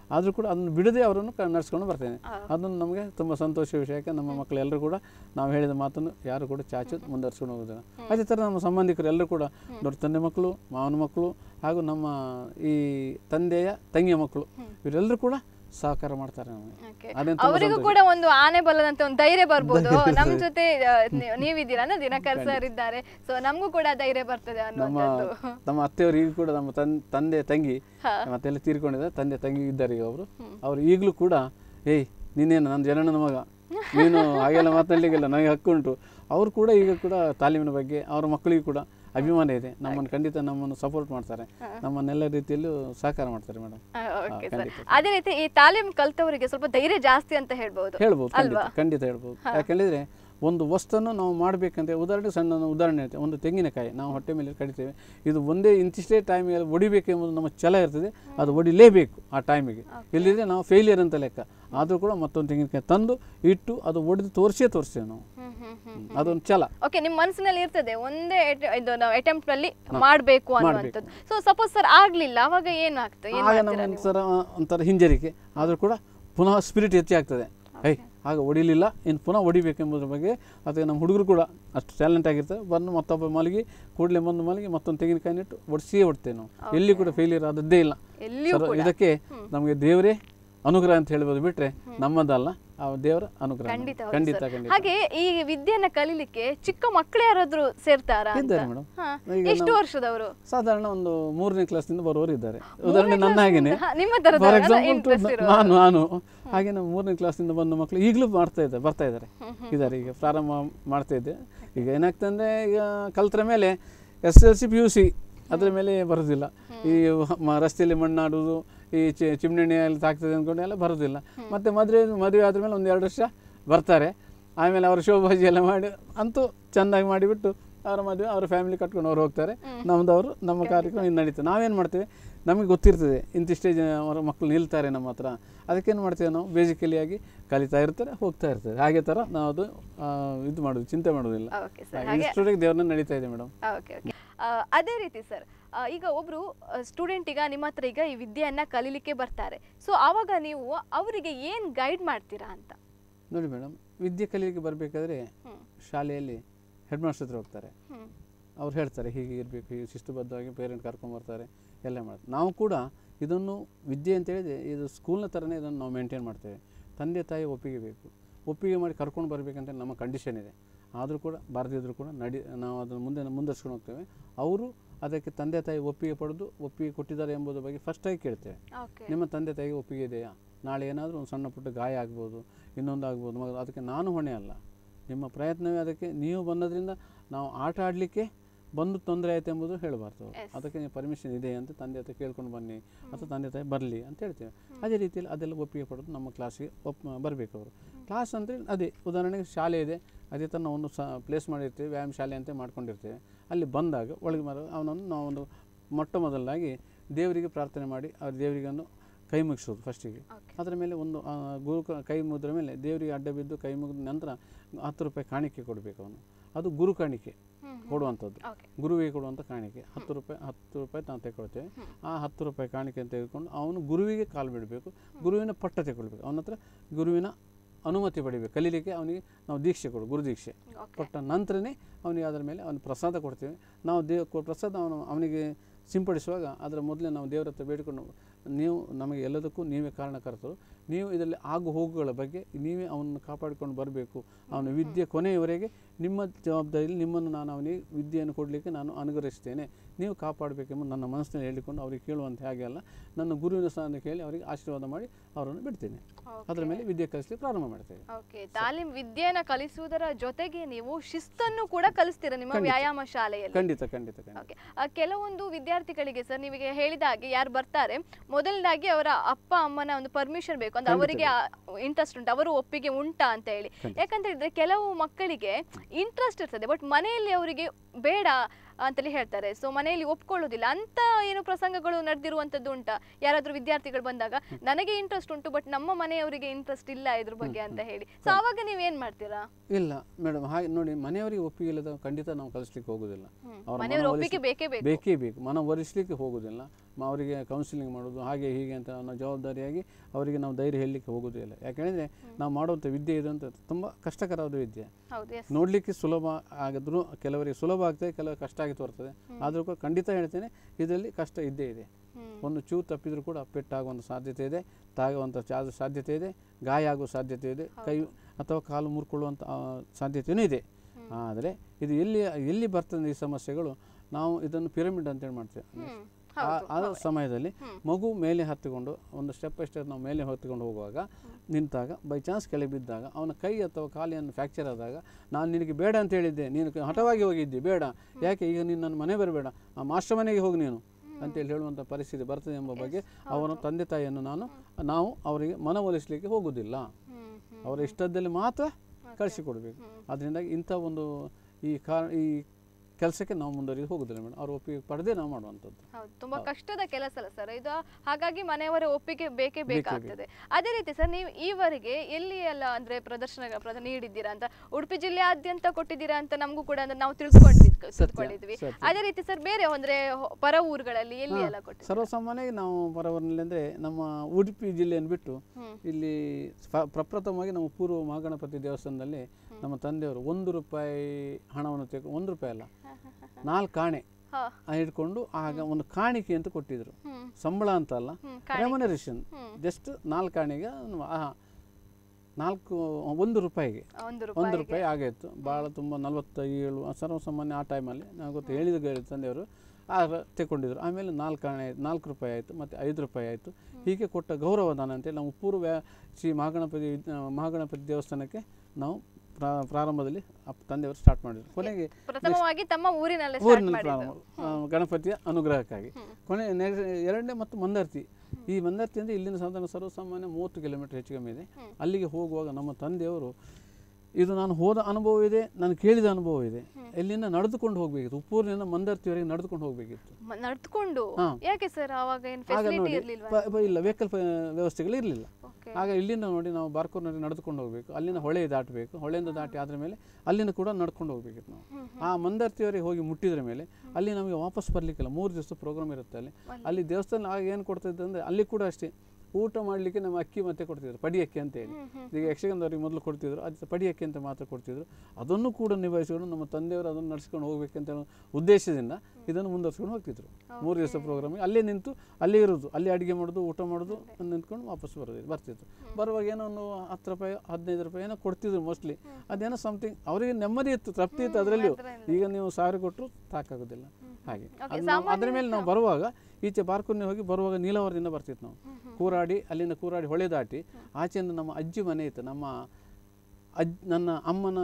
ಆದರೂ ಕೂಡ ಅದನ್ನು ಬಿಡದೆ ಅವರನ್ನು ಕ ನಡ್ಸ್ಕೊಂಡು ಬರ್ತೇನೆ ಅದನ್ನು ನಮಗೆ ತುಂಬ ಸಂತೋಷ ವಿಷಯ ಯಾಕೆ ನಮ್ಮ ಮಕ್ಕಳೆಲ್ಲರೂ ಕೂಡ ನಾವು ಹೇಳಿದ ಮಾತನ್ನು ಯಾರು ಕೂಡ ಚಾಚು ಮುಂದುವರ್ಸ್ಕೊಂಡು ಹೋಗೋದಿಲ್ಲ ಅದೇ ಥರ ನಮ್ಮ ಸಂಬಂಧಿಕರು ಎಲ್ಲರೂ ಕೂಡ ದೊಡ್ಡ ತಂದೆ ಮಕ್ಕಳು ಮಾವನ ಮಕ್ಕಳು ಹಾಗೂ ನಮ್ಮ ಈ ತಂದೆಯ ತಂಗಿಯ ಮಕ್ಕಳು ಇವರೆಲ್ಲರೂ ಕೂಡ ಸಹಕಾರ ಮಾಡ್ತಾರೆ ನಮಗೆ Okay. ಅದೇನು ತುಂಬ ಅವರಿಗೂ ಕೂಡ ಒಂದು ಆನೆ ಬಲ್ಲದಂತ ಒಂದು ಧೈರ್ಯ ಬರ್ಬೋದು ನಮ್ ಜೊತೆ ಆ, ನೀ- ನೀವಿದ್ದೀರಾ ಅಂದ್ರೆ ದಿನಕರ್ ಸರ್ ಇದ್ದಾರೆ ಸೊ ನಮಗೂ ಕೂಡ ಧೈರ್ಯ ಬರ್ತದೆ ನಮ್ಮ ಅನ್ನುವಂಥದ್ದು ನಮ್ಮ ಅತ್ತೆಯವರು ಈಗ ಕೂಡ ನಮ್ಮ ತನ್ ತಂದೆ ತಂಗಿ ಮತ್ತೆಲ್ಲ ತೀರ್ಕೊಂಡಿದ್ದಾರೆ ತಂದೆ ತಂಗಿ ಇದ್ದಾರೆ ಈಗ ಅವರು ಅವ್ರು ಈಗಲೂ ಕೂಡ ಏಯ್ ನೀನೇನು ನನ್ನ ಜನನ ಮಗ ನೀನು ಹಾಗೆಲ್ಲ ಮಾತಾಡ್ಲಿಕ್ಕಿಲ್ಲ ನನಗೆ ಹಕ್ಕುಂಟು ಅವರು ಕೂಡ ಈಗ ಕೂಡ ತಾಲೀಮಿನ ಬಗ್ಗೆ ಅವ್ರ ಮಕ್ಕಳಿಗೂ ಕೂಡ ಅಭಿಮಾನ ಇದೆ ನಮ್ಮನ್ನು ಖಂಡಿತ ನಮ್ಮನ್ನು ಸಪೋರ್ಟ್ ಮಾಡ್ತಾರೆ ನಮ್ಮನ್ನೆಲ್ಲ ರೀತಿಯಲ್ಲೂ ಸಹಕಾರ ಮಾಡ್ತಾರೆ ಮೇಡಮ್ ಓಕೆ ಸರ್ ಅದೇ ರೀತಿ ಈ ತಾಲೀಮ್ ಕಲ್ತವರಿಗೆ ಸ್ವಲ್ಪ ಧೈರ್ಯ ಜಾಸ್ತಿ ಅಂತ ಹೇಳ್ಬಹುದು ಹೇಳ್ಬೋದು ಖಂಡಿತ ಖಂಡಿತ ಹೇಳ್ಬೋದು ಯಾಕೆಂದರೆ ಒಂದು ವಸ್ತನ್ನು ನಾವು ಮಾಡಬೇಕಂತ ಉದಾಹರಣೆ ಸಣ್ಣ ಉದಾಹರಣೆ ಹೇಳ್ತೇವೆ ಒಂದು ತೆಂಗಿನಕಾಯಿ ನಾವು ಹೊಟ್ಟೆ ಮೇಲೆ ಕಡಿತೇವೆ ಇದು ಒಂದೇ ಇಂತಿಷ್ಟೇ ಟೈಮಿಗೆ ಹೊಡಿಬೇಕು ಎಂಬುದು ನಮ್ಮ ಛಲ ಇರ್ತದೆ ಅದು ಹೊಡಿಲೇಬೇಕು ಆ ಟೈಮಿಗೆ ಇಲ್ಲದಿದ್ರೆ ನಾವು ಫೇಲಿಯರ್ ಅಂತ ಲೆಕ್ಕ ಆದರೂ ಕೂಡ ಮತ್ತೊಂದು ತೆಂಗಿನಕಾಯಿ ತಂದು ಇಟ್ಟು ಅದು ಒಡೆದು ತೋರಿಸೇ ತೋರಿಸ್ತೇವೆ ನಾವು ಹ್ಮ್ ಹ್ಮ್ ಹ್ಮ್ ಹ್ಮ್. ಅದೊಂದು ಛಲ ಓಕೆ ನಿಮ್ಮ ಮನಸ್ಸಿನಲ್ಲಿ ಇರ್ತದೆ ಒಂದೇ at- ಇದು ನಾವು ಅಟೆಂಪ್ಟ್ ಅಲ್ಲಿ ಮಾಡಬೇಕು ಅನ್ನುವಂಥದ್ದು ಸೊ ಸಪೋಸ್ ಸರ್ ಆಗ್ಲಿಲ್ಲ ಅವಾಗ ಏನಾಗ್ತದೆ ಏನ್ ಆಗ ಮಾಡ್ತೀರಾ ನಮಗೆ ಒಂಥರ ಒಂಥರ ಹಿಂಜರಿಕೆ ಆದರೂ ಕೂಡ ಪುನಃ ಸ್ಪಿರಿಟ್ ಹೆಚ್ಚಾಗ್ತದೆ ಐ ಆಗ ಹೊಡಿಲಿಲ್ಲ ಇನ್ನು ಪುನಃ ಹೊಡಿಬೇಕೆಂಬುದ್ರ ಬಗ್ಗೆ ಅದಕ್ಕೆ ನಮ್ಮ ಹುಡುಗರು ಕೂಡ ಅಷ್ಟು ಟ್ಯಾಲೆಂಟ್ ಆಗಿರ್ತದೆ ಬಂದು ಮತ್ತೊಬ್ಬ ಮಲಗಿ ಕೂಡಲೇ ಬಂದು ಮಲಗಿ ಮತ್ತೊಂದು ತೆಂಗಿನಕಾಯಿ ನೆಟ್ಟು ಹೊಡಿಸಿಯೇ ಹೊಡ್ತೇವೆ ನಾವು ಎಲ್ಲಿ ಕೂಡ ಫೇಲಿಯರ್ ಆದದ್ದೇ ಇಲ್ಲ ಎಲ್ಲಿಯೂ ಸರ್, ಇದಕ್ಕೆ ನಮಗೆ ದೇವರೇ ಅನುಗ್ರಹ ಅಂತ ಹೇಳ್ಬೋದು ಬಿಟ್ರೆ ನಮ್ಮದಲ್ಲ ಆ ದೇವರ ಅನುಗ್ರಹ ಖಂಡಿತ ಹೌದು ಖಂಡಿತ ಸರ್. ಖಂಡಿತ ಹಾಗೆ ಈ ವಿದ್ಯೆಯನ್ನ ಕಲಿಲಿಕ್ಕೆ ಚಿಕ್ಕ ಮಕ್ಕಳು ಯಾರಾದ್ರೂ ಸೇರ್ತಾರಾ ಅಂತ ಇದ್ದಾರೆ ಮೇಡಮ್ ಹಾ. ಈಗ ಎಷ್ಟು ವರ್ಷದವರು ಸಾಧಾರಣ ಒಂದು ಮೂರನೇ ಕ್ಲಾಸ್ನಿಂದ ಬರುವವರು ಇದ್ದಾರೆ ಉದಾಹರಣೆ ನನ್ನ ಹಾಗೇನೆ ಹಾ, ನಿಮ್ಮ ತರದ ಫಾರ್ ಎಕ್ಸಾಂಪಲ್ ಇಂಟ್ರೆಸ್ಟ್ ಇರೋ ನಾನು ನಾನು ಹಾಗೆ ನಾವು ಮೂರನೇ ಕ್ಲಾಸಿಂದ ಬಂದ ಮಕ್ಕಳು ಈಗಲೂ ಮಾಡ್ತಾ ಇದ್ದಾರೆ ಬರ್ತಾ ಇದ್ದಾರೆ ಇದ್ದಾರೆ ಈಗ ಪ್ರಾರಂಭ ಮಾಡ್ತಾ ಇದ್ದೆ ಈಗ ಏನಾಗ್ತಂದ್ರೆ ಈಗ ಕಲ್ತರ ಮೇಲೆ S L C P U C ಅದ್ರ ಮೇಲೆ ಬರೋದಿಲ್ಲ ಈ ಮ- ರಸ್ತೆಯಲ್ಲಿ ಮಣ್ಣಾಡುವುದು ಈ ಚಿ ಚಿಮಣಿ ಎಲ್ಲ ತಾಗ್ತದೆ ಅಂದ್ಕೊಂಡು ಎಲ್ಲ ಬರೋದಿಲ್ಲ ಮತ್ತು ಮದುವೆ ಮದುವೆ ಆದ್ಮೇಲೆ ಒಂದು ಎರಡು ವರ್ಷ ಬರ್ತಾರೆ ಆಮೇಲೆ ಅವರು ಶೋಭಾಜಿ ಎಲ್ಲ ಮಾಡಿ ಅಂತೂ ಚೆಂದಾಗಿ ಮಾಡಿಬಿಟ್ಟು ಅವರ ಮದುವೆ ಅವರ ಫ್ಯಾಮಿಲಿ ಕಟ್ಕೊಂಡು ಅವ್ರು ಹೋಗ್ತಾರೆ ನಮ್ಮದವರು ನಮ್ಮ ಕಾರ್ಯಕ್ರಮ ಇನ್ನು ನಡೀತದೆ ನಾವೇನು ಮಾಡ್ತೇವೆ ನಮಗೆ ಗೊತ್ತಿರ್ತದೆ ಇಂತಿಷ್ಟೇ ಜನ ಅವರ ಮಕ್ಕಳು ನಿಲ್ತಾರೆ ನಮ್ಮ ಹತ್ರ ಅದಕ್ಕೇನು ಮಾಡ್ತೇವೆ ನಾವು ಬೇಸಿಕಲಿಯಾಗಿ ಕಲಿತಾ ಇರ್ತಾರೆ ಹೋಗ್ತಾ ಇರ್ತದೆ ಹಾಗೆ ಥರ ನಾವು ಅದು ಆ, ಇದು ಮಾಡೋದು ಚಿಂತೆ ಮಾಡೋದಿಲ್ಲ ಓಕೆ ಸರ್ ಇಷ್ಟೊಳಗೆ ದೇವ್ರನ್ನ ನಡೀತಾ ಇದೆ ಮೇಡಮ್ ಓಕೆ ಓಕೆ ಅದೇ ರೀತಿ ಸರ್ ಈಗ ಒಬ್ರು ಸ್ಟೂಡೆಂಟ್ ಈಗ ನಿಮ್ಮ ಹತ್ರ ಈಗ ಈ ವಿದ್ಯೆಯನ್ನ ಕಲೀಲಿಕ್ಕೆ ಬರ್ತಾರೆ ಸೊ ಆವಾಗ ನೀವು ಅವರಿಗೆ ಏನ್ ಗೈಡ್ ಮಾಡ್ತೀರಾ ಅಂತ ನೋಡಿ ಮೇಡಮ್ ವಿದ್ಯೆ ಕಲಿಯಲಿಕ್ಕೆ ಬರಬೇಕಾದ್ರೆ ಹ್ಮ್. ಶಾಲೆಯಲ್ಲಿ ಹೆಡ್ ಮಾಸ್ಟರ್ ಹತ್ರ ಹೋಗ್ತಾರೆ ಹ್ಮ್ ಅವ್ರು ಹೇಳ್ತಾರೆ ಹೀಗೆ ಇರಬೇಕು ಹೀಗೆ ಶಿಸ್ತುಬದ್ಧವಾಗಿ ಪೇರೆಂಟ್ ಕರ್ಕೊಂಬರ್ತಾರೆ ಎಲ್ಲ ಮಾಡ್ತಾರೆ ನಾವು ಕೂಡ ಇದನ್ನು ವಿದ್ಯೆ ಅಂತ ಹೇಳಿದ್ರೆ ಇದು ಸ್ಕೂಲ್ನ ಥರನೇ ಇದನ್ನು ನಾವು ಮೇಂಟೈನ್ ಮಾಡ್ತೇವೆ ತಂದೆ ತಾಯಿ ಒಪ್ಪಿಗೆ ಬೇಕು ಒಪ್ಪಿಗೆ ಮಾಡಿ ಕರ್ಕೊಂಡು ಬರಬೇಕಂತ ನಮ್ಮ ಕಂಡೀಷನ್ ಇದೆ ಆದರೂ ಕೂಡ ಬಾರದಿದ್ದರೂ ಕೂಡ ನಡಿ ನಾವು ಅದನ್ನು ಮುಂದೆ ಮುಂದುವರ್ಸ್ಕೊಂಡು ಹೋಗ್ತೇವೆ ಅವರು ಅದಕ್ಕೆ ತಂದೆ ತಾಯಿ ಒಪ್ಪಿಗೆ ಪಡೆದು ಒಪ್ಪಿಗೆ ಕೊಟ್ಟಿದ್ದಾರೆ ಎಂಬುದರ ಬಗ್ಗೆ ಫಸ್ಟಾಗಿ ಕೇಳ್ತೇವೆ ಓಕೆ ನಿಮ್ಮ ತಂದೆ ತಾಯಿಗೆ ಒಪ್ಪಿಗೆ ಇದೆಯಾ ನಾಳೆ ಏನಾದರೂ ಒಂದು ಸಣ್ಣ ಪುಟ್ಟ ಗಾಯ ಆಗ್ಬೋದು ಇನ್ನೊಂದು ಆಗ್ಬೋದು ಮಗ ಅದಕ್ಕೆ ನಾನು ಹೊಣೆ ಅಲ್ಲ ನಿಮ್ಮ ಪ್ರಯತ್ನವೇ ಅದಕ್ಕೆ ನೀವು ಬಂದದ್ರಿಂದ ನಾವು ಆಟ ಆಡಲಿಕ್ಕೆ ಬಂದು ತೊಂದರೆ ಆಯ್ತು ಎಂಬುದು ಹೇಳಬಾರ್ದು Yes. ಅದಕ್ಕೆ ನೀವು ಪರ್ಮಿಷನ್ ಇದೆ ಅಂತ ತಂದೆ ಹತ್ರ ಕೇಳ್ಕೊಂಡು ಬನ್ನಿ ಅಥವಾ ತಂದೆ ತಾಯಿ ಬರಲಿ ಅಂತ ಹೇಳ್ತೇವೆ ಅದೇ ರೀತಿಯಲ್ಲಿ ಅದೆಲ್ಲ ಒಪ್ಪಿಗೆ ಪಡೆದು ನಮ್ಮ ಕ್ಲಾಸಿಗೆ ಒಪ್ ಬರಬೇಕು ಅವರು ಕ್ಲಾಸ್ ಅಂದರೆ ಅದೇ ಉದಾಹರಣೆಗೆ ಶಾಲೆ ಇದೆ ಅದೇ ಥರ ನಾವು ಒಂದು ಸ ಪ್ಲೇಸ್ ಮಾಡಿರ್ತೀವಿ ವ್ಯಾಯಾಮ ಶಾಲೆ ಅಂತ ಮಾಡ್ಕೊಂಡಿರ್ತೇವೆ ಅಲ್ಲಿ ಬಂದಾಗ ಒಳಗೆ ಮರ ಅವನನ್ನು ನಾವೊಂದು ಮೊಟ್ಟ ಮೊದಲಾಗಿ ದೇವರಿಗೆ ಪ್ರಾರ್ಥನೆ ಮಾಡಿ ಅವ್ರ ದೇವರಿಗನ್ನು ಕೈ ಮುಗಿಸೋದು ಫಸ್ಟಿಗೆ Okay. ಅದರ ಮೇಲೆ ಒಂದು ಆ, ಗುರು ಕ- ಕೈ ಮುಗಿದ್ರ ಮೇಲೆ ದೇವರಿಗೆ ಅಡ್ಡ ಬಿದ್ದು ಕೈ ಮುಗಿದ ನಂತರ ಹತ್ತು ರೂಪಾಯಿ ಕಾಣಿಕೆ ಕೊಡಬೇಕು ಅವನು ಅದು ಗುರು ಕಾಣಿಕೆ ಹ್ಮ್ ಕೊಡುವಂಥದ್ದು ಓಕೆ ಗುರುವಿಗೆ ಕೊಡುವಂಥ ಕಾಣಿಕೆ ಹತ್ತು ರೂಪಾಯಿ ಹತ್ತು ರೂಪಾಯಿ ನಾವು ತೆಗೊಳ್ತೇವೆ ಆ ಹತ್ತು ರೂಪಾಯಿ ಕಾಣಿಕೆ ಅಂತ ತೆಗೆದುಕೊಂಡು ಅವನು ಗುರುವಿಗೆ ಕಾಲು ಬಿಡಬೇಕು ಗುರುವಿನ ಪಟ್ಟ ತೆಗೊಳ್ಬೇಕು ಅವನ ಹತ್ರ ಗುರುವಿನ ಅನುಮತಿ ಪಡಿಬೇಕು ಕಲೀಲಿಕ್ಕೆ ಅವನಿಗೆ ನಾವು ದೀಕ್ಷೆ ಕೊಡು ಗುರು ದೀಕ್ಷೆ ಓಕೆ ಕೊಟ್ಟ ನಂತರನೇ ಅವನಿಗೆ ಅದರ ಮೇಲೆ ಅವನು ಪ್ರಸಾದ ಕೊಡ್ತೇವೆ ನಾವು ದೇವ್ ಕೊ- ಪ್ರಸಾದ ಅವನು ಅವನಿಗೆ ಸಿಂಪಡಿಸುವಾಗ ಅದರ ಮೊದಲೇ ನಾವು ದೇವರ ಹತ್ರ ಬೇಡಿಕೊಂಡು ನೀವು ನಮಗೆ ಎಲ್ಲದಕ್ಕೂ ನೀವೇ ಕಾರಣಕರ್ತರು ನೀವು ಇದರಲ್ಲಿ ಆಗು ಹೋಗುಗಳ ಬಗ್ಗೆ ನೀವೇ ಅವನನ್ನು ಕಾಪಾಡಿಕೊಂಡು ಬರಬೇಕು ಅವನ ವಿದ್ಯೆ ಕೊನೆಯವರೆಗೆ ನಿಮ್ಮ ಜವಾಬ್ದಾರಿಯಲ್ಲಿ ನಿಮ್ಮನ್ನು ನಾನು ಅವನಿಗೆ ವಿದ್ಯೆಯನ್ನು ಕೊಡಲಿಕ್ಕೆ ನಾನು ಅನುಗ್ರಹಿಸ್ತೇನೆ ನೀವು ಕಾಪಾಡಬೇಕೆಂಬ ನನ್ನ ಮನಸ್ಸಿನಲ್ಲಿ ಹೇಳಿಕೊಂಡು ಅವರಿಗೆ ಕೇಳುವಂತೆ ಹಾಗೆ ಅಲ್ಲ ನನ್ನ ಗುರುವಿನ ಸ್ಥಾನ ಕೇಳಿ ಅವರಿಗೆ ಆಶೀರ್ವಾದ ಮಾಡಿ ಅವರನ್ನು ಬಿಡ್ತೇನೆ ಅದರ ಮೇಲೆ ವಿದ್ಯೆ ಕಲಿಸಲಿಕ್ಕೆ ಪ್ರಾರಂಭ ಮಾಡ್ತೇವೆ ಓಕೆ ತಾಲೀಮ್ ವಿದ್ಯೆಯನ್ನ ಕಲಿಸುವುದರ ಜೊತೆಗೆ ನೀವು ಶಿಸ್ತನ್ನು ಕೂಡ ಕಲಿಸ್ತೀರಾ ನಿಮ್ಮ ವ್ಯಾಯಾಮ ಶಾಲೆಯಲ್ಲಿ ಖಂಡಿತ ಖಂಡಿತ ಖಂಡಿತ ಓಕೆ ಕೆಲವೊಂದು ವಿದ್ಯಾರ್ಥಿಗಳಿಗೆ ಸರ್ ನೀವೀಗ ಹೇಳಿದ ಹಾಗೆ ಯಾರು ಬರ್ತಾರೆ ಮೊದಲನೇದಾಗಿ ಅವರ ಅಪ್ಪ ಅಮ್ಮನ ಒಂದು ಪರ್ಮಿಷನ್ ಬೇಕು ಅಂದ್ರೆ ಅವರಿಗೆ ಇಂಟ್ರೆಸ್ಟ್ ಉಂಟು ಅವರು ಒಪ್ಪಿಗೆ ಉಂಟಾ ಅಂತ ಹೇಳಿ ಯಾಕಂತ ಹೇಳಿದ್ರೆ ಕೆಲವು ಮಕ್ಕಳಿಗೆ ಇಂಟ್ರೆಸ್ಟ್ ಇರ್ತದೆ ಬಟ್ ಮನೆಯಲ್ಲಿ ಅವರಿಗೆ ಬೇಡ ಅಂತೇಳಿ ಹೇಳ್ತಾರೆ ಸೊ ಮನೆಯಲ್ಲಿ ಒಪ್ಕೊಳ್ಳೋದಿಲ್ಲ ಅಂತ ಏನು ಪ್ರಸಂಗಗಳು ನಡೆದಿರುವಂತದ್ದು ಉಂಟಾ ಯಾರಾದ್ರೂ ವಿದ್ಯಾರ್ಥಿಗಳು ಬಂದಾಗ ನನಗೆ ಇಂಟ್ರೆಸ್ಟ್ ಉಂಟು ಬಟ್ ನಮ್ಮ ಮನೆಯವರಿಗೆ ಇಂಟ್ರೆಸ್ಟ್ ಇಲ್ಲ ಇದ್ರ ಬಗ್ಗೆ ಅಂತ ಹೇಳಿ ಸೊ ಅವಾಗ ನೀವೇನ್ ಮಾಡ್ತೀರಾ ಇಲ್ಲ ಮೇಡಮ್ ಹಾಗೆ ನೋಡಿ ಮನೆಯವರಿಗೆ ಒಪ್ಪಿಗೆ ಇಲ್ಲದ ಖಂಡಿತ ನಾವು ಕಲಿಸ್ಲಿಕ್ಕೆ ಹೋಗೋದಿಲ್ಲ ಹ್ಮ್. ಅವ್ರ ಮನೆಯವ್ರ ಮನ ಒಪ್ಪಿಗೆ ಒಲಿಸ್ಲಿಕ್ಕೆ- ಬೇಕೇ ಬೇಕು ಬೇಕೇ ಬೇಕು ಮನ ಒಲಿಸ್ಲಿಕ್ಕೆ ಹೋಗೋದಿಲ್ಲ ಮ- ಅವರಿಗೆ ಕೌನ್ಸಿಲಿಂಗ್ ಮಾಡೋದು ಹಾಗೆ ಹೀಗೆ ಅಂತ ಅನ್ನೋ ಜವಾಬ್ದಾರಿಯಾಗಿ ಅವರಿಗೆ ನಾವು ಧೈರ್ಯ ಹೇಳಲಿಕ್ಕೆ ಹೋಗೋದೇ ಇಲ್ಲ ಯಾಕೆಂದರೆ ನಾವು ಮಾಡುವಂಥ ವಿದ್ಯೆ ಇದು ಅಂತ ತುಂಬ ಕಷ್ಟಕರವಾದ ವಿದ್ಯೆ ಹೌದು ಎಸ್ ನೋಡಲಿಕ್ಕೆ ಸುಲಭ ಆಗಿದ್ರೂ ಕೆಲವರಿಗೆ ಸುಲಭ ಆಗ್ತದೆ ಕೆಲವರು ಕಷ್ಟ ಆಗಿ ತೋರ್ತದೆ ಆದರೂ ಕೂಡ ಖಂಡಿತ ಹೇಳ್ತೇನೆ ಇದರಲ್ಲಿ ಕಷ್ಟ ಇದ್ದೇ ಇದೆ ಹ್ಮ್ ಒಂದು ಚೂರು ತಪ್ಪಿದರೂ ಕೂಡ ಪೆಟ್ಟಾಗುವಂಥ ಸಾಧ್ಯತೆ ಇದೆ ತಾಗುವಂಥ ಚಾ ಸಾಧ್ಯತೆ ಇದೆ ಗಾಯ ಆಗುವ ಸಾಧ್ಯತೆ ಇದೆ ಕೈ ಅಥವಾ ಕಾಲು ಮುರ್ಕೊಳ್ಳುವಂಥ ಆ, ಸಾಧ್ಯತೆಯೂ ಇದೆ ಆದರೆ ಇದು ಎಲ್ಲಿ ಎಲ್ಲಿ ಬರ್ತದೆ ಈ ಸಮಸ್ಯೆಗಳು ನಾವು ಇದನ್ನು ಪಿರಮಿಡ್ ಅಂತೇಳಿ ಮಾಡ್ತೇವೆ ಹ್ಮ್ ಆ- ಆ ಸಮಯದಲ್ಲಿ ಮಗು ಮೇಲೆ ಹತ್ತಿಕೊಂಡು ಒಂದು ಸ್ಟೆಪ್ ಬೈ ಸ್ಟೆಪ್ ನಾವು ಮೇಲೆ ಹೊತ್ತುಕೊಂಡು ಹೋಗುವಾಗ ನಿಂತಾಗ ಬೈ ಚಾನ್ಸ್ ಕೆಳಗೆ ಬಿದ್ದಾಗ ಅವನ ಕೈ ಅಥವಾ ಕಾಲಿಯನ್ನು ಫ್ರ್ಯಾಕ್ಚರ್ ಆದಾಗ ನಾನು ನಿನಗೆ ಬೇಡ ಅಂತ ಹೇಳಿದ್ದೆ ನೀನು ಕ- ಹಠವಾಗಿ ಹೋಗಿದ್ದಿ ಬೇಡ ಯಾಕೆ ಈಗ ನೀನು ನನ್ನ ಮನೆ ಬರಬೇಡ ಆ ಮಾಸ್ಟರ್ ಮನೆಗೆ ಹೋಗಿ ನೀನು ಅಂತೇಳಿ ಹೇಳುವಂಥ ಪರಿಸ್ಥಿತಿ ಬರ್ತದೆ ಎಂಬ ಬಗ್ಗೆ ಅವನ ತಂದೆ ತಾಯಿಯನ್ನು ನಾನು ನಾವು ಅವರಿಗೆ ಮನವೊಲಿಸಲಿಕ್ಕೆ ಹೋಗುವುದಿಲ್ಲ ಹ್ಮ್ ಹ್ಮ್ ಅವರ ಇಷ್ಟದಲ್ಲಿ ಮಾತ್ರ ಕಳಿಸಿಕೊಡ್ಬೇಕು ಅದರಿಂದಾಗಿ ಇಂಥ ಒಂದು ಈ ಕಾರಣ ಈ ಕೆಲಸಕ್ಕೆ ನಾವು ಮುಂದುವರಿದು ಹೋಗುದಿಲ್ಲ ಮೇಡಮ್ ಅವ್ರ ಒಪ್ಪಿಗೆ ಪಡೆದೇ ನಾವು ಮಾಡುವಂಥದ್ದು ಹೌದು ತುಂಬಾ ಕಷ್ಟದ ಕೆಲಸ ಅಲ್ಲ ಸರ್ ಇದು ಹಾಗಾಗಿ ಮನೆಯವರ ಒಪ್ಪಿಗೆ ಬೇಕೇ ಬೇಕಾಗ್ತದೆ ಅದೇ ರೀತಿ ಸರ್ ನೀವು ಈವರೆಗೆ ಎಲ್ಲಿ ಎಲ್ಲ ಅಂದ್ರೆ ಪ್ರದರ್ಶನ ಪ್ರದ ನೀಡಿದ್ದೀರಾ ಅಂತ ಉಡುಪಿ ಜಿಲ್ಲೆಯಾದ್ಯಂತ ಕೊಟ್ಟಿದ್ದೀರಾ ಅಂತ ನಮಗೂ ಕೂಡ ಅಂದ್ರೆ ನಾವು ತಿಳ್ಕೊಂಡ್ವಿ ತಿಳ್ಕೊಂಡಿದ್ವಿ ಸತ್ಯ. ಅದೇ ರೀತಿ ಸರ್ ಬೇರೆ ಅಂದ್ರೆ ಹೊ- ಪರ ಊರುಗಳಲ್ಲಿ ಎಲ್ಲಿ ಎಲ್ಲ ಕೊಟ್ಟಿದ್ದೀರಾ ಸರ್ವಸಾಮಾನ್ಯವಾಗಿ ನಾವು ಬರವರ್ನಲ್ಲಿ ಅಂದರೆ ನಮ್ಮ ಉಡುಪಿ ಜಿಲ್ಲೆಯನ್ನು ಬಿಟ್ಟು ಹ್ಮ್. ಇಲ್ಲಿ ಸ್ವ- ಪ್ರಪ್ರಥಮವಾಗಿ ನಮ್ಮ ಪೂರ್ವ ಮಹಾಗಣಪತಿ ದೇವಸ್ಥಾನದಲ್ಲಿ ನಮ್ಮ ತಂದೆಯವರು ಒಂದು ರೂಪಾಯಿ ಹಣವನ್ನು ತೆಗೆದು ಒಂದು ರೂಪಾಯಿ ಅಲ್ಲ ನಾಲ್ಕು ಆಣೆ ಹಾ ಆ ಹಿಡ್ಕೊಂಡು ಆಗ ಒಂದು ಕಾಣಿಕೆ ಅಂತ ಕೊಟ್ಟಿದ್ರು ಹ್ಮ್ ಸಂಬಳ ಅಂತ ಅಲ್ಲ ಹ್ಮ್ ರೆಮನರೇಷನ್ ಹ್ಮ್. ಜಸ್ಟ್ ನಾಲ್ಕು ಆಣೆಗೆ ಆ, ನಾಲ್ಕು ಒಂದು ರೂಪಾಯಿಗೆ ಒಂದು ಒಂದು ರೂಪಾಯಿ ರೂಪಾಯಿ ಆಗಿತ್ತು ಭಾಳ ತುಂಬ ನಲವತ್ತೇಳು ಸರ್ವಸಾಮಾನ್ಯ ಆ ಟೈಮಲ್ಲಿ ನಾವು ಗೊತ್ತು ಹೇಳಿದ ಗ- ತಂದೆಯವರು ಆಗ ತೆಗೊಂಡಿದ್ರು ಆಮೇಲೆ ನಾಲ್ಕು ಆಣೆ ನಾಲ್ಕು ರೂಪಾಯಿ ಆಯಿತು ಮತ್ತು ಐದು ರೂಪಾಯಿ ಆಯಿತು ಹೀಗೆ ಕೊಟ್ಟ ಗೌರವದಾನ ಅಂತೇಳಿ ನಾವು ಪೂರ್ವ ಶ್ರೀ ಮಹಾಗಣಪತಿ ವಿದ್ಯ- ಮಹಾಗಣಪತಿ ದೇವಸ್ಥಾನಕ್ಕೆ ನಾವು ಪ್ರಾ- ಪ್ರಾರಂಭದಲ್ಲಿ ಅಪ್ಪ ತಂದೆಯವರು ಸ್ಟಾರ್ಟ್ ಮಾಡಿದ್ರು ಕೊನೆಗೆ ಪ್ರಥಮವಾಗಿ ತಮ್ಮ ಊರಿನಲ್ಲೇ ಸ್ಟಾರ್ಟ್ ಊರಿನಲ್ಲಿ ಮಾಡಿದ್ದು ಪ್ರಾರಂಭ ಆ, ಗಣಪತಿಯ ಅನುಗ್ರಹಕ್ಕಾಗಿ ಕೊನೆ ನೆಕ್ಸ್ಟ್ ಎರಡನೇ ಮತ್ತು ಮಂದರ್ತಿ ಈ ಮಂದರ್ತಿ ಅಂದರೆ ಇಲ್ಲಿನ ಸಾಧಾರಣ ಸರ್ವಸಾಮಾನ್ಯ ಮೂವತ್ತು ಕಿಲೋಮೀಟರ್ ಹೆಚ್ಚು ಕಮ್ಮಿ ಇದೆ ಅಲ್ಲಿಗೆ ಹೋಗುವಾಗ ನಮ್ಮ ತಂದೆಯವರು ಇದು ನಾನು ಹೋದ ಅನುಭವ ಇದೆ ನಾನು ಕೇಳಿದ ಅನುಭವ ಇದೆ ಇಲ್ಲಿಂದ ನಡೆದುಕೊಂಡು ಹೋಗಬೇಕಿತ್ತು ಉಪ್ಪೂರಿನಿಂದ ಮಂದರ್ತಿವರೆಗೆ ನಡೆದುಕೊಂಡು ಹೋಗಬೇಕಿತ್ತು ಮ- ನಡ್ಕೊಂಡು ಹಾ. ಯಾಕೆ ಸರ್ ಅವಾಗ ಏನು ಆಗ ಫೆಸಿಲಿಟಿ ನೋಡಿ ಇರ್ಲಿಲ್ವಾ ಪ- ಪ- ಇಲ್ಲ ವೆಹಿಕಲ್ ವ್ಯವಸ್ಥೆಗಳು ಇರಲಿಲ್ಲ ಓಕೆ ಆಗ ಇಲ್ಲಿಂದ ನೋಡಿ ನಾವು ಬಾರ್ಕೂರ್ನಲ್ಲಿ ನಡೆದುಕೊಂಡು ಹೋಗಬೇಕು ಅಲ್ಲಿಂದ ಹೊಳೆ ದಾಟಬೇಕು ಹೊಳೆಯಿಂದ ದಾಟಿ ಆದ್ರ ಮೇಲೆ ಅಲ್ಲಿಂದ ಕೂಡ ನಡ್ಕೊಂಡು ಹೋಗ್ಬೇಕಿತ್ತು ನಾವು ಆ ಮಂದರ್ತಿಯವರೆಗೆ ಹೋಗಿ ಮುಟ್ಟಿದ್ರ ಮೇಲೆ ಅಲ್ಲಿ ನಮಗೆ ವಾಪಸ್ ಬರಲಿಕ್ಕಿಲ್ಲ ಮೂರು ದಿವಸ ಪ್ರೋಗ್ರಾಮ್ ಇರುತ್ತೆ ಅಲ್ಲಿ ಅಲ್ಲಿ ದೇವಸ್ಥಾನ ಆಗ ಏನು ಕೊಡ್ತಿದ್ದೆ ಅಂದರೆ ಅಲ್ಲಿ ಕೂಡ ಅಷ್ಟೇ ಊಟ ಮಾಡಲಿಕ್ಕೆ ನಮ್ಮ ಅಕ್ಕಿ ಮತ್ತೆ ಕೊಡ್ತಿದ್ರು ಪಡಿ ಅಕ್ಕಿ ಅಂತ ಹೇಳಿ ಈಗ ಯಕ್ಷಗಾನದವ್ರಿಗೆ ಮೊದಲು ಕೊಡ್ತಿದ್ರು ಅದು ಪಡಿ ಅಕ್ಕಿ ಅಂತ ಮಾತ್ರ ಕೊಡ್ತಿದ್ರು ಅದನ್ನು ಕೂಡ ನಿಭಾಯಿಸಿಕೊಂಡು ನಮ್ಮ ತಂದೆಯವರು ಅದನ್ನು ನಡೆಸ್ಕೊಂಡು ಹೋಗ್ಬೇಕಂತ ಹೇಳೋ ಉದ್ದೇಶದಿಂದ ಇದನ್ನು ಮುಂದುವರ್ಸ್ಕೊಂಡು ಹೋಗ್ತಿದ್ರು ಮೂರು ದಿವಸ ಪ್ರೋಗ್ರಾಮಿಗೆ ಅಲ್ಲೇ ನಿಂತು ಅಲ್ಲೇ ಇರೋದು ಅಲ್ಲೇ ಅಡುಗೆ ಮಾಡೋದು ಊಟ ಮಾಡೋದು ನಿಂತ್ಕೊಂಡು ವಾಪಸ್ ಬರೋದು ಬರ್ತಿತ್ತು ಬರುವಾಗ ಏನೋ ಒಂದು ಹತ್ತು ರೂಪಾಯಿ ಹದಿನೈದು ರೂಪಾಯಿ ಏನೋ ಕೊಡ್ತಿದ್ರು ಮೋಸ್ಟ್ಲಿ ಅದೇನೋ ಸಮಥಿಂಗ್ ಅವರಿಗೆ ನೆಮ್ಮದಿ ಇತ್ತು ತೃಪ್ತಿ ಇತ್ತು ಅದರಲ್ಲಿಯೂ ಈಗ ನೀವು ಸಾವಿರ ಕೊಟ್ಟರು ಸಾಕಾಗೋದಿಲ್ಲ ಹಾಗೆ ಅದು ನಾವು ಅದ್ರ ಮೇಲೆ ನಾವು ಬರುವಾಗ ಈಚೆ ಬಾರ್ಕುನಿ ಹೋಗಿ ಬರುವಾಗ ನೀಲವರದಿಂದ ಬರ್ತಿತ್ತು ನಾವು ಕೂರಾಡಿ ಅಲ್ಲಿಂದ ಕೂರಾಡಿ ಹೊಳೆ ದಾಟಿ ಆಚೆಯಿಂದ ನಮ್ಮ ಅಜ್ಜಿ ಮನೆ ಇತ್ತು ನಮ್ಮ ಅಜ್ ನನ್ನ ಅಮ್ಮನ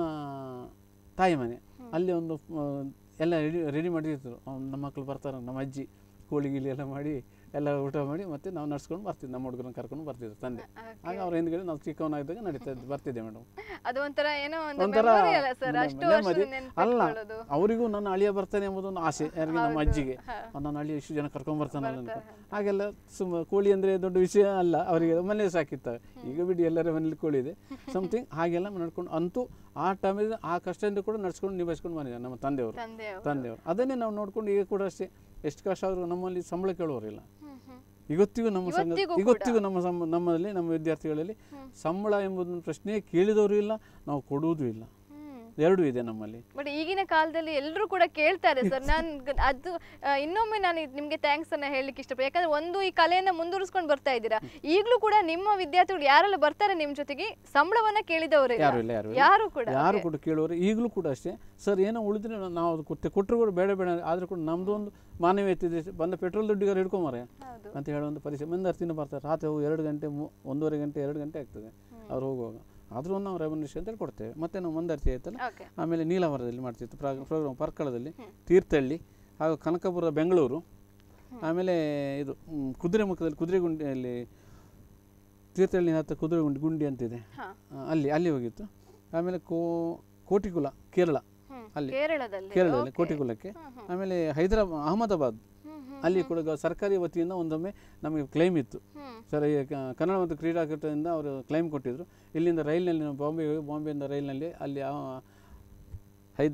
ತಾಯಿ ಮನೆ ಅಲ್ಲಿ ಒಂದು ಆ, ಎಲ್ಲ ರೆಡಿ ರೆಡಿ ಮಾಡಿರ್ತಾರೆ ನಮ್ಮ ಮಕ್ಕಳು ಬರ್ತಾರೆ ನಮ್ಮ ಅಜ್ಜಿ ಕೋಳಿ ಗಿಳಿ ಎಲ್ಲ ಮಾಡಿ ಎಲ್ಲ ಊಟ ಮಾಡಿ ಮತ್ತೆ ನಾವು ನಡ್ಸ್ಕೊಂಡು ಬರ್ತಿದ್ವಿ ನಮ್ಮ ಹುಡುಗರನ್ನ ಕರ್ಕೊಂಡು ಬರ್ತಿದ್ವಿ ತಂದೆ ಆಗ ಅವ್ರ ಹಿಂದ್ಗಡೆ ನಾವು ಚಿಕ್ಕವನಾಗಿದ್ದಾಗ ನಡೀತಾ ಇದ್ವಿ ಬರ್ತಿದ್ದೆ ಮೇಡಮ್ ಅದು ಒಂಥರ ಏನೋ ಒಂದು ಒಂಥರ memory ಅಲ್ಲ ಸರ್ ನೆಮ್ಮದಿ. ಅಷ್ಟು ವರ್ಷದ ಅಲ್ಲ ನೆನಪಿಟ್ಕೊಳ್ಳೋದು ಅವರಿಗೂ ನನ್ನ ಅಳಿಯ ಬರ್ತಾನೆ ಎಂಬುದೊಂದು ಆಸೆ ಯಾರಿಗೆ ನಮ್ಮ ಅಜ್ಜಿಗೆ ಆ, ನನ್ನ ಅಳಿಯ ಇಷ್ಟು ಜನ ಕರ್ಕೊಂಡ್ ಬರ್ತಾನಲ್ಲ ಅಂತ ಹಾಗೆಲ್ಲ ಸುಮ್ಮ ಕೋಳಿ ಅಂದ್ರೆ ದೊಡ್ಡ ವಿಷಯ ಅಲ್ಲ ಅವರಿಗೆ ಮನೆ ಸಾಕಿತ್ತ ಈಗ ಬಿಡಿ ಎಲ್ಲರ ಮನೇಲಿ ಕೋಳಿ ಇದೆ ಸಮಥಿಂಗ್ ಹಾಗೆಲ್ಲ ನಡ್ಕೊಂಡು ಅಂತೂ ಆ ಟೈಮಲ್ಲಿ ಆ ಕಷ್ಟದಿಂದ ಕೂಡ ನಡ್ಸ್ಕೊಂಡು ನಿಭಾಯಿಸ್ಕೊಂಡು ಬಂದಿದ್ದಾರೆ ನಮ್ಮ ತಂದೆಯವರು ತಂದೆಯವರು ತಂದೆಯವರು ಅದನ್ನೇ ನಾವು ನೋಡ್ಕೊಂಡು ಈಗ ಕೂಡ ಅಷ್ಟೇ ಎಷ್ಟು ಕಷ್ಟ ಆದರೂ ನಮ್ಮಲ್ಲಿ ಸಂಬಳ ಕೇಳುವವರಿಲ್ಲ ಹ್ಮ್ ಹ್ಮ್ ಇವತ್ತಿಗೂ ನಮ್ಮ ಸಂಘ ಇವತ್ತಿಗೂ ಇವತ್ತಿಗೂ ನಮ್ಮ ಸಮ ನಮ್ಮಲ್ಲಿ ನಮ್ಮ ವಿದ್ಯಾರ್ಥಿಗಳಲ್ಲಿ ಸಂಬಳ ಎಂಬುದನ್ನು ಪ್ರಶ್ನೆ ಕೇಳಿದವರು ಇಲ್ಲ ನಾವು ಕೊಡುವುದೂ ಇಲ್ಲ ಹ್ಮ್ ಎರಡೂ ಇದೆ ನಮ್ಮಲ್ಲಿ ಬಟ್ ಈಗಿನ ಕಾಲದಲ್ಲಿ ಎಲ್ಲರೂ ಕೂಡ ಕೇಳ್ತಾರೆ ಸರ್ ನಾನು ಅದು ಆ, ಇನ್ನೊಮ್ಮೆ ನಾನು ಇದ್ ನಿಮ್ಗೆ ಥ್ಯಾಂಕ್ಸ್ ಅನ್ನ ಹೇಳಲಿಕ್ಕೆ ಇಷ್ಟಪಡ್ತೀನಿ ಯಾಕಂದ್ರೆ ಒಂದು ಈ ಕಲೆಯನ್ನ ಮುಂದುವರಿಸ್ಕೊಂಡು ಬರ್ತಾ ಇದ್ದೀರಾ ಈಗಲೂ ಕೂಡ ನಿಮ್ಮ ವಿದ್ಯಾರ್ಥಿಗಳು ಯಾರೆಲ್ಲ ಬರ್ತಾರೆ ನಿಮ್ ಜೊತೆಗೆ ಸಂಬಳವನ್ನ ಕೇಳಿದವರೇ ಯಾರು ಇಲ್ಲ ಯಾರು ಇಲ್ಲ. ಯಾರು ಕೂಡ ಯಾರು ಕೂಡ ಕೇಳುವವರು ಈಗಲೂ ಕೂಡ ಅಷ್ಟೇ ಸರ್ ಏನೋ ಉಳಿದ್ರೆ ನಾವು ಅದು ಕೊಟ್ಟೆ ಕೊಟ್ಟರು ಕೂಡ ಬೇಡ ಬೇಡ ಆದರೂ ಕೂಡ ನಮ್ಮದು ಒಂದು ಮಾನವೀಯತೆ ಇದೆ ಬಂದ ಪೆಟ್ರೋಲ್ ದುಡ್ಡಿಗಾರು ಹಿಡ್ಕೊಂಬಾರೆ ಹೌದು ಅಂತ ಹೇಳೋ ಒಂದು ಪರಿಸ್ಥಿತಿ ಮುಂದರ್ತಿನ ಬರ್ತಾರೆ ರಾತ್ರಿ ಹೋಗಿ ಎರಡು ಗಂಟೆ ಮೂ ಒಂದೂವರೆ ಗಂಟೆ ಎರಡು ಗಂಟೆ ಆಗ್ತದೆ ಅವ್ರು ಹೋಗುವಾಗ ಆದರೂ ನಾವು ರೆವನ್ಯೂಷನ್ ಅಂತೇಳಿ ಕೊಡ್ತೇವೆ ಮತ್ತೆ ನಾವು ಮಂದರ್ತಿ ಆಯ್ತಲ್ಲ ಓಕೆ ಆಮೇಲೆ ನೀಲಾವರದಲ್ಲಿ ಮಾಡ್ತಿತ್ತು ಪ್ರೋಗ್ರಾಮ್ ಪರ್ಕಳದಲ್ಲಿ ತೀರ್ಥಹಳ್ಳಿ ಹಾಗೂ ಕನಕಪುರ ಬೆಂಗಳೂರು ಆಮೇಲೆ ಇದು ಮ್, ಕುದುರೆಮುಖದಲ್ಲಿ ಕುದುರೆಗುಂಡಿಯಲ್ಲಿ ತೀರ್ಥಹಳ್ಳಿ ಹತ್ತಿರ ಕುದುರೆಗುಂಡಿ ಗುಂಡಿ ಅಂತಿದೆ ಹಾ ಆ, ಅಲ್ಲಿ ಅಲ್ಲಿ ಹೋಗಿತ್ತು ಆಮೇಲೆ ಕೋ ಕೋಟಿಕುಲ ಕೇರಳ ಹ್ಮ್ ಅಲ್ಲಿ ಕೇರಳದಲ್ಲಿ ಕೇರಳದಲ್ಲಿ Okay. ಕೋಟಿಕುಲಕ್ಕೆ ಹ್ಮ್, ಹ್ಮ್. ಆಮೇಲೆ ಹೈದರಾಬಾದ್ ಅಹಮದಾಬಾದ್ ಹ್ಮ್ ಹ್ಮ್ ಅಲ್ಲಿ ಕೂಡ ಗ- ಸರ್ಕಾರಿ ವತಿಯಿಂದ ಒಂದೊಮ್ಮೆ ನಮಗೆ ಕ್ಲೈಮ್ ಇತ್ತು ಹ್ಮ್ ಸರ್ ಈ ಕ- ಕನ್ನಡ ಮತ್ತು ಕ್ರೀಡಾಕೂಟದಿಂದ ಅವರು ಕ್ಲೈಮ್ ಕೊಟ್ಟಿದ್ರು ಇಲ್ಲಿಂದ ರೈಲಿನಲ್ಲಿ ನಾವು ಬಾಂಬೆಗೆ ಹೋಗಿ ಬಾಂಬೆಯಿಂದ ರೈಲಿನಲ್ಲಿ ಅಲ್ಲಿ ಆ ಹೈದ್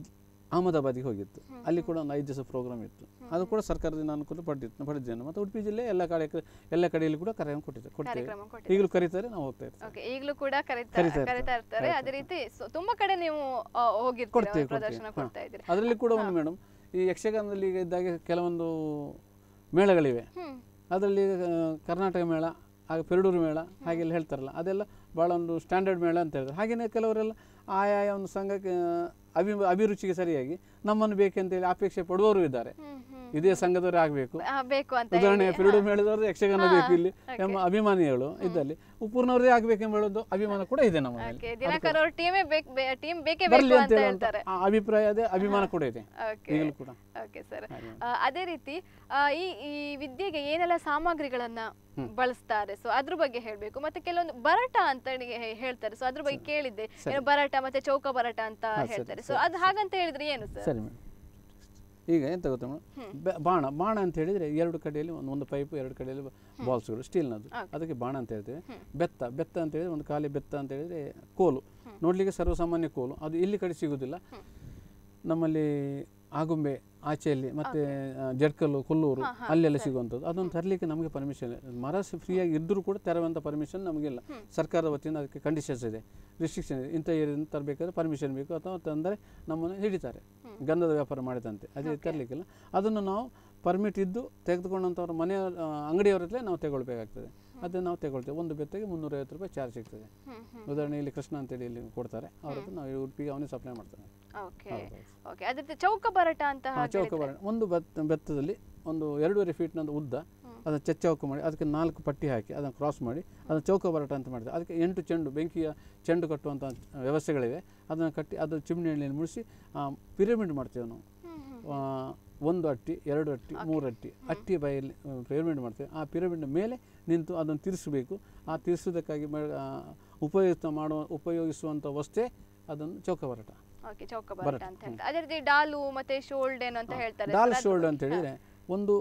ಅಹಮದಾಬಾದಿಗೆ ಹೋಗಿತ್ತು ಅಲ್ಲಿ ಕೂಡ ಒಂದು ಐದು ದಿವಸ ಪ್ರೋಗ್ರಾಮ್ ಇತ್ತು ಅದು ಕೂಡ ಸರ್ಕಾರದಿಂದ ಅನುಕೂಲ ಪಡೆದಿತ್ತು ಪಡೆದಿದ್ದೇನೆ ಮತ್ತು ಉಡುಪಿ ಜಿಲ್ಲೆ ಎಲ್ಲ ಕಡೆ ಎಲ್ಲ ಕಡೆಯಲ್ಲಿ ಕೂಡ ಕರೆ ಕೊಟ್ಟಿದ್ದೆ ಕೊಡ್ತೇವೆ ಕಾರ್ಯಕ್ರಮ ಕೊಟ್ಟಿದ್ದೀರಿ. ಈಗಲೂ ಕರೀತಾರೆ ನಾವು ಹೋಗ್ತಾ ಇರ್ತೀವಿ ಓಕೆ ಈಗಲೂ ಕೂಡ ಕರೀತಾ ಕರೀತಾ ಇರ್ತಾರೆ. ಕರೀತಾ ಇರ್ತಾರೆ ಅದೇ ರೀತಿ ಸೊ ತುಂಬಾ ಕಡೆ ನೀವು ಆ, ಹೋಗಿರ್ತೀರಾ ಕೊಡ್ತೇವೆ ಪ್ರದರ್ಶನ ಕೊಡ್ತೇವೆ ಕೊಡ್ತಾ ಇದ್ದೀರಿ ಅದರಲ್ಲಿ ಕೂಡ ಒಂದು ಮೇಡಮ್ ಈ ಯಕ್ಷಗಾನದಲ್ಲಿ ಈಗ ಇದ್ದಾಗೆ ಕೆಲವೊಂದು ಮೇಳಗಳಿವೆ ಹ್ಮ್ ಅದರಲ್ಲಿ ಆ, ಕರ್ನಾಟಕ ಮೇಳ ಹಾಗೆ ಪೆರಡೂರು ಮೇಳ ಹಾಗೆಲ್ಲ ಹೇಳ್ತಾರಲ್ಲ ಅದೆಲ್ಲ ಭಾಳ ಒಂದು ಸ್ಟ್ಯಾಂಡರ್ಡ್ ಮೇಳ ಅಂತ ಹೇಳ್ತಾರೆ ಹಾಗೆಯೇ ಕೆಲವರೆಲ್ಲ ಆಯಾಯ ಒಂದು ಸಂಘಕ್ಕೆ ಆ, ಅಭಿ ಅಭಿರುಚಿಗೆ ಸರಿಯಾಗಿ ನಮ್ಮನ್ನು ಬೇಕಂತೇಳಿ ಅಪೇಕ್ಷೆ ಪಡುವವರು ಇದ್ದಾರೆ ಹ್ಮ್ ಹ್ಮ್ ಇದೇ ಸಂಘದವರೇ ಆಗಬೇಕು ಆ, ಬೇಕು ಅಂತ ಉದಾಹರಣೆ ಹೇಳಿ. ಪೆರಡೂರು ಮೇಳದವ್ರು ಯಕ್ಷಗಾನ ಹಾ, ಬೇಕು ಇಲ್ಲಿ okay. ಎಂಬ ಅಭಿಮಾನಿಗಳು ಇದ್ದಲ್ಲಿ ಉಪ್ಪೂರ್ನವರೇ ಆಗ್ಬೇಕೆಂಬ ಹೇಳೋದು ಅಭಿಮಾನ ಕೂಡ ಇದೆ ನಮ್ಮಲ್ಲಿ ಓಕೆ ದಿನಕರ್ ಅವ್ರ ಟೀಮೇ ಬೇಕು ಟೀಮ್ ಬೇಕೇ ಬರಲಿ ಬೇಕು ಅಂತ ಅಂತ ಹೇಳುವಂತ ಹೇಳ್ತಾರೆ ಆ ಅಭಿಪ್ರಾಯ ಇದೆ ಅಭಿಮಾನ ಕೂಡ ಇದೆ ಓಕೆ ಈಗಲೂ ಕೂಡ ಓಕೆ ಸರ್ ಹಾಗೆ. ಅದೇ ರೀತಿ ಆ, ಈ ಈ ವಿದ್ಯೆಗೆ ಏನೆಲ್ಲ ಸಾಮಗ್ರಿಗಳನ್ನ ಬಳಸ್ತಾರೆ ಸೊ ಅದ್ರ ಬಗ್ಗೆ ಹೇಳ್ಬೇಕು ಮತ್ತೆ ಕೆಲವೊಂದು ಬರಟ ಅಂತ ಹೇಳಿ ಹೇ- ಹೇಳ್ತಾರೆ ಸೊ ಅದ್ರ ಬಗ್ಗೆ ಕೇಳಿದ್ದೆ ಏನು ಬರಟ ಮತ್ತೆ ಚೌಕ ಬರಟ ಅಂತ ಹಾ, ಸರಿ, ಹೇಳ್ತಾರೆ ಸೊ ಅದು ಹಾಗಂತ ಹೇಳಿದ್ರೆ ಏನು ಸರ್ ಸರಿ ಮೇಡಮ್ ಈಗ ಎಂತ ಗೊತ್ತಾ ಮೇಡಮ್ ಬಾಣ ಬಾಣ ಅಂತ ಹೇಳಿದರೆ ಎರಡು ಕಡೆಯಲ್ಲಿ ಒಂದು ಒಂದು ಪೈಪು ಎರಡು ಕಡೆಯಲ್ಲಿ ಬಾಲ್ಸ್ಗಳು ಸ್ಟೀಲ್ನದು ಅದಕ್ಕೆ ಬಾಣ ಅಂತ ಹೇಳ್ತೇವೆ ಬೆತ್ತ ಬೆತ್ತ ಅಂತ ಹೇಳಿದ್ರೆ ಒಂದು ಖಾಲಿ ಬೆತ್ತ ಅಂತ ಹೇಳಿದರೆ ಕೋಲು ನೋಡಲಿಕ್ಕೆ ಸರ್ವಸಾಮಾನ್ಯ ಕೋಲು ಅದು ಇಲ್ಲಿ ಕಡೆ ಸಿಗುವುದಿಲ್ಲ ನಮ್ಮಲ್ಲಿ ಆಗುಂಬೆ ಆಚೆಯಲ್ಲಿ ಮತ್ತೆ ಆ, ಜಡ್ಕಲ್ಲು ಕೊಲ್ಲೂರು ಅಲ್ಲೆಲ್ಲ ಸಿಗುವಂಥದ್ದು ಅದನ್ನು ತರಲಿಕ್ಕೆ ನಮಗೆ ಪರ್ಮಿಷನ್ ಮರ ಫ್ರೀಯಾಗಿ ಇದ್ದರೂ ಕೂಡ ತೆರವಂಥ ಪರ್ಮಿಷನ್ ನಮಗಿಲ್ಲ ಸರ್ಕಾರದ ವತಿಯಿಂದ ಅದಕ್ಕೆ ಕಂಡೀಷನ್ಸ್ ಇದೆ ರಿಸ್ಟ್ರಿಕ್ಷನ್ ಇದೆ ಇಂಥ ಏರಿಯಿಂದ ತರಬೇಕಾದ್ರೆ ಪರ್ಮಿಷನ್ ಬೇಕು ಅಥವಾ ತಂದರೆ ನಮ್ಮನ್ನು ಹಿಡಿತಾರೆ ಗಂಧದ ವ್ಯಾಪಾರ ಮಾಡಿದಂತೆ ಅದೇ ತರಲಿಕ್ಕಿಲ್ಲ ಅದನ್ನು ನಾವು ಪರ್ಮಿಟ್ ಇದ್ದು ತೆಗೆದುಕೊಂಡಂಥವ್ರ ಮನೆಯ ಆ, ಅಂಗಡಿಯವರಲ್ಲೇ ನಾವು ತಗೊಳ್ಬೇಕಾಗ್ತದೆ ಅದನ್ನು ನಾವು ತಗೊಳ್ತೇವೆ ಒಂದು ಬೆತ್ತಗೆ ಮುನ್ನೂರೈವತ್ತು ರೂಪಾಯಿ ಚಾರ್ಜ್ ಸಿಗ್ತದೆ ಹ್ಮ್ ಹ್ಮ್ ಉದಾಹರಣೆ ಇಲ್ಲಿ ಕೃಷ್ಣ ಅಂತೇಳಿ ಇಲ್ಲಿ ಕೊಡ್ತಾರೆ ಅವ್ರ ಹತ್ರ ನಾವು ಉಡುಪಿಗೆ ಅವನೇ ಸಪ್ಲೈ ಮಾಡ್ತಾನೆ ಓಕೆ ಓಕೆ ಅದ್ರ ಜೊತೆ ಚೌಕ ಬರಟ ಅಂತ ಆ ಚೌಕ ಬರ ಒಂದು ಬೆತ್ತ ಬೆತ್ತದಲ್ಲಿ ಒಂದು ಎರಡೂವರೆ ಫೀಟ್ನಂದು ಉದ್ದ ಅದನ್ನು ಚಚ್ಚೌಕ ಮಾಡಿ ಅದಕ್ಕೆ ನಾಲ್ಕು ಪಟ್ಟಿ ಹಾಕಿ ಅದನ್ನು ಕ್ರಾಸ್ ಮಾಡಿ ಅದನ್ನು ಚೌಕ ಬರಟ ಅಂತ ಮಾಡಿದೆ ಅದಕ್ಕೆ ಎಂಟು ಚೆಂಡು ಬೆಂಕಿಯ ಚೆಂಡು ಕಟ್ಟುವಂಥ ವ್ಯವಸ್ಥೆಗಳಿವೆ ಅದನ್ನು ಕಟ್ಟಿ ಅದು ಚಿಮಣಿ ಎಣ್ಣೆಯಲ್ಲಿ ಮುಡಿಸಿ ಪಿರಮಿಡ್ ಮಾಡ್ತೇವೆ ನಾವು ಆ, ಒಂದು ಅಟ್ಟಿ ಎರಡು ಅಟ್ಟಿ ಮೂರು ಅಟ್ಟಿ ಅಟ್ಟಿ ಬಾಯಲ್ಲಿ ಪಿರಮಿಡ್ ಮಾಡ್ತೇವೆ ಆ ಪಿರಮಿಡ್ ಮೇಲೆ ನಿಂತು ಅದನ್ನು ತಿರ್ಸಬೇಕು ಆ ತಿರ್ಸೋದಕ್ಕಾಗಿ ಮ- ಆ, ಉಪಯುಕ್ತ ಮಾಡುವ ಉಪಯೋಗಿಸುವಂಥ ವಸ್ತೇ ಅದನ್ನು ಚೌಕ ಬರಟ ಓಕೆ ಚೌಕ ಬರಟ ಅಂತ ಹೇಳ್ತಾರೆ ಅದೇ ರೀತಿ ಡಾಲು ಮತ್ತೆ ಶೋಲ್ಡೇನ್ ಅಂತ ಹೇಳ್ತಾರೆ ಡಾಲ್ ಶೋಲ್ಡ್ ಅಂತ ಹೇಳಿದರೆ ಒಂದು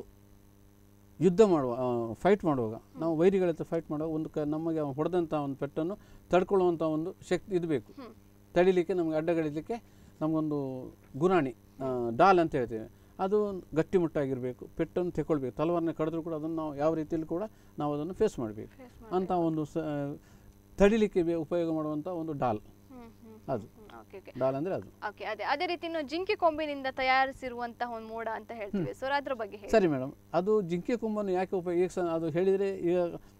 ಯುದ್ಧ ಮಾಡುವ ಫೈಟ್ ಮಾಡುವಾಗ ನಾವು ವೈರಿಗಳ ಹತ್ರ ಫೈಟ್ ಮಾಡುವಾಗ ಒಂದು ಕ ನಮಗೆ ಅವ್ನು ಹೊಡೆದಂಥ ಒಂದು ಪೆಟ್ಟನ್ನು ತಡ್ಕೊಳ್ಳುವಂಥ ಒಂದು ಶಕ್ತಿ ಇದು ಬೇಕು ತಡಿಲಿಕ್ಕೆ ನಮಗೆ ಅಡ್ಡಗಡಿಲಿಕ್ಕೆ ನಮಗೊಂದು ಗುರಾಣಿ ಆ, ಡಾಲ್ ಅಂತ ಹೇಳ್ತೇವೆ ಅದು ಗಟ್ಟಿಮುಟ್ಟಾಗಿರಬೇಕು ಪೆಟ್ಟನ್ನು ತೆಗೊಳ್ಬೇಕು ತಲವಾರನ್ನ ಕಡಿದ್ರೂ ಕೂಡ ಅದನ್ನು ನಾವು ಯಾವ ರೀತಿಯಲ್ಲಿ ಕೂಡ ನಾವು ಅದನ್ನು ಫೇಸ್ ಮಾಡಬೇಕು ಅಂತ ಒಂದು ಸ ತಡಿಲಿಕ್ಕೆ ಬೇ- ಉಪಯೋಗ ಮಾಡುವಂಥ ಒಂದು ಡಾಲ್ ಹ್ಮ್ ಹ್ಮ್ ಅದು ಓಕೆ ಓಕೆ ಡಾಲ್ ಅಂದರೆ ಅದು ಓಕೆ ಅದೇ ಅದೇ ರೀತಿ ಇನ್ನು ಜಿಂಕೆ ಕೊಂಬಿನಿಂದ ತಯಾರಿಸಿರುವಂತಹ ಒಂದು ಮೋಡ ಅಂತ ಹೇಳ್ತೀವಿ ಸೊ ಅದ್ರ ಬಗ್ಗೆ ಹೇಳಿ ಸರಿ ಮೇಡಮ್ ಅದು ಜಿಂಕೆ ಕೊಂಬನ್ನು ಯಾಕೆ ಉಪಯೋಗ ಈಗ ಸ- ಅದು ಹೇಳಿದರೆ ಈಗ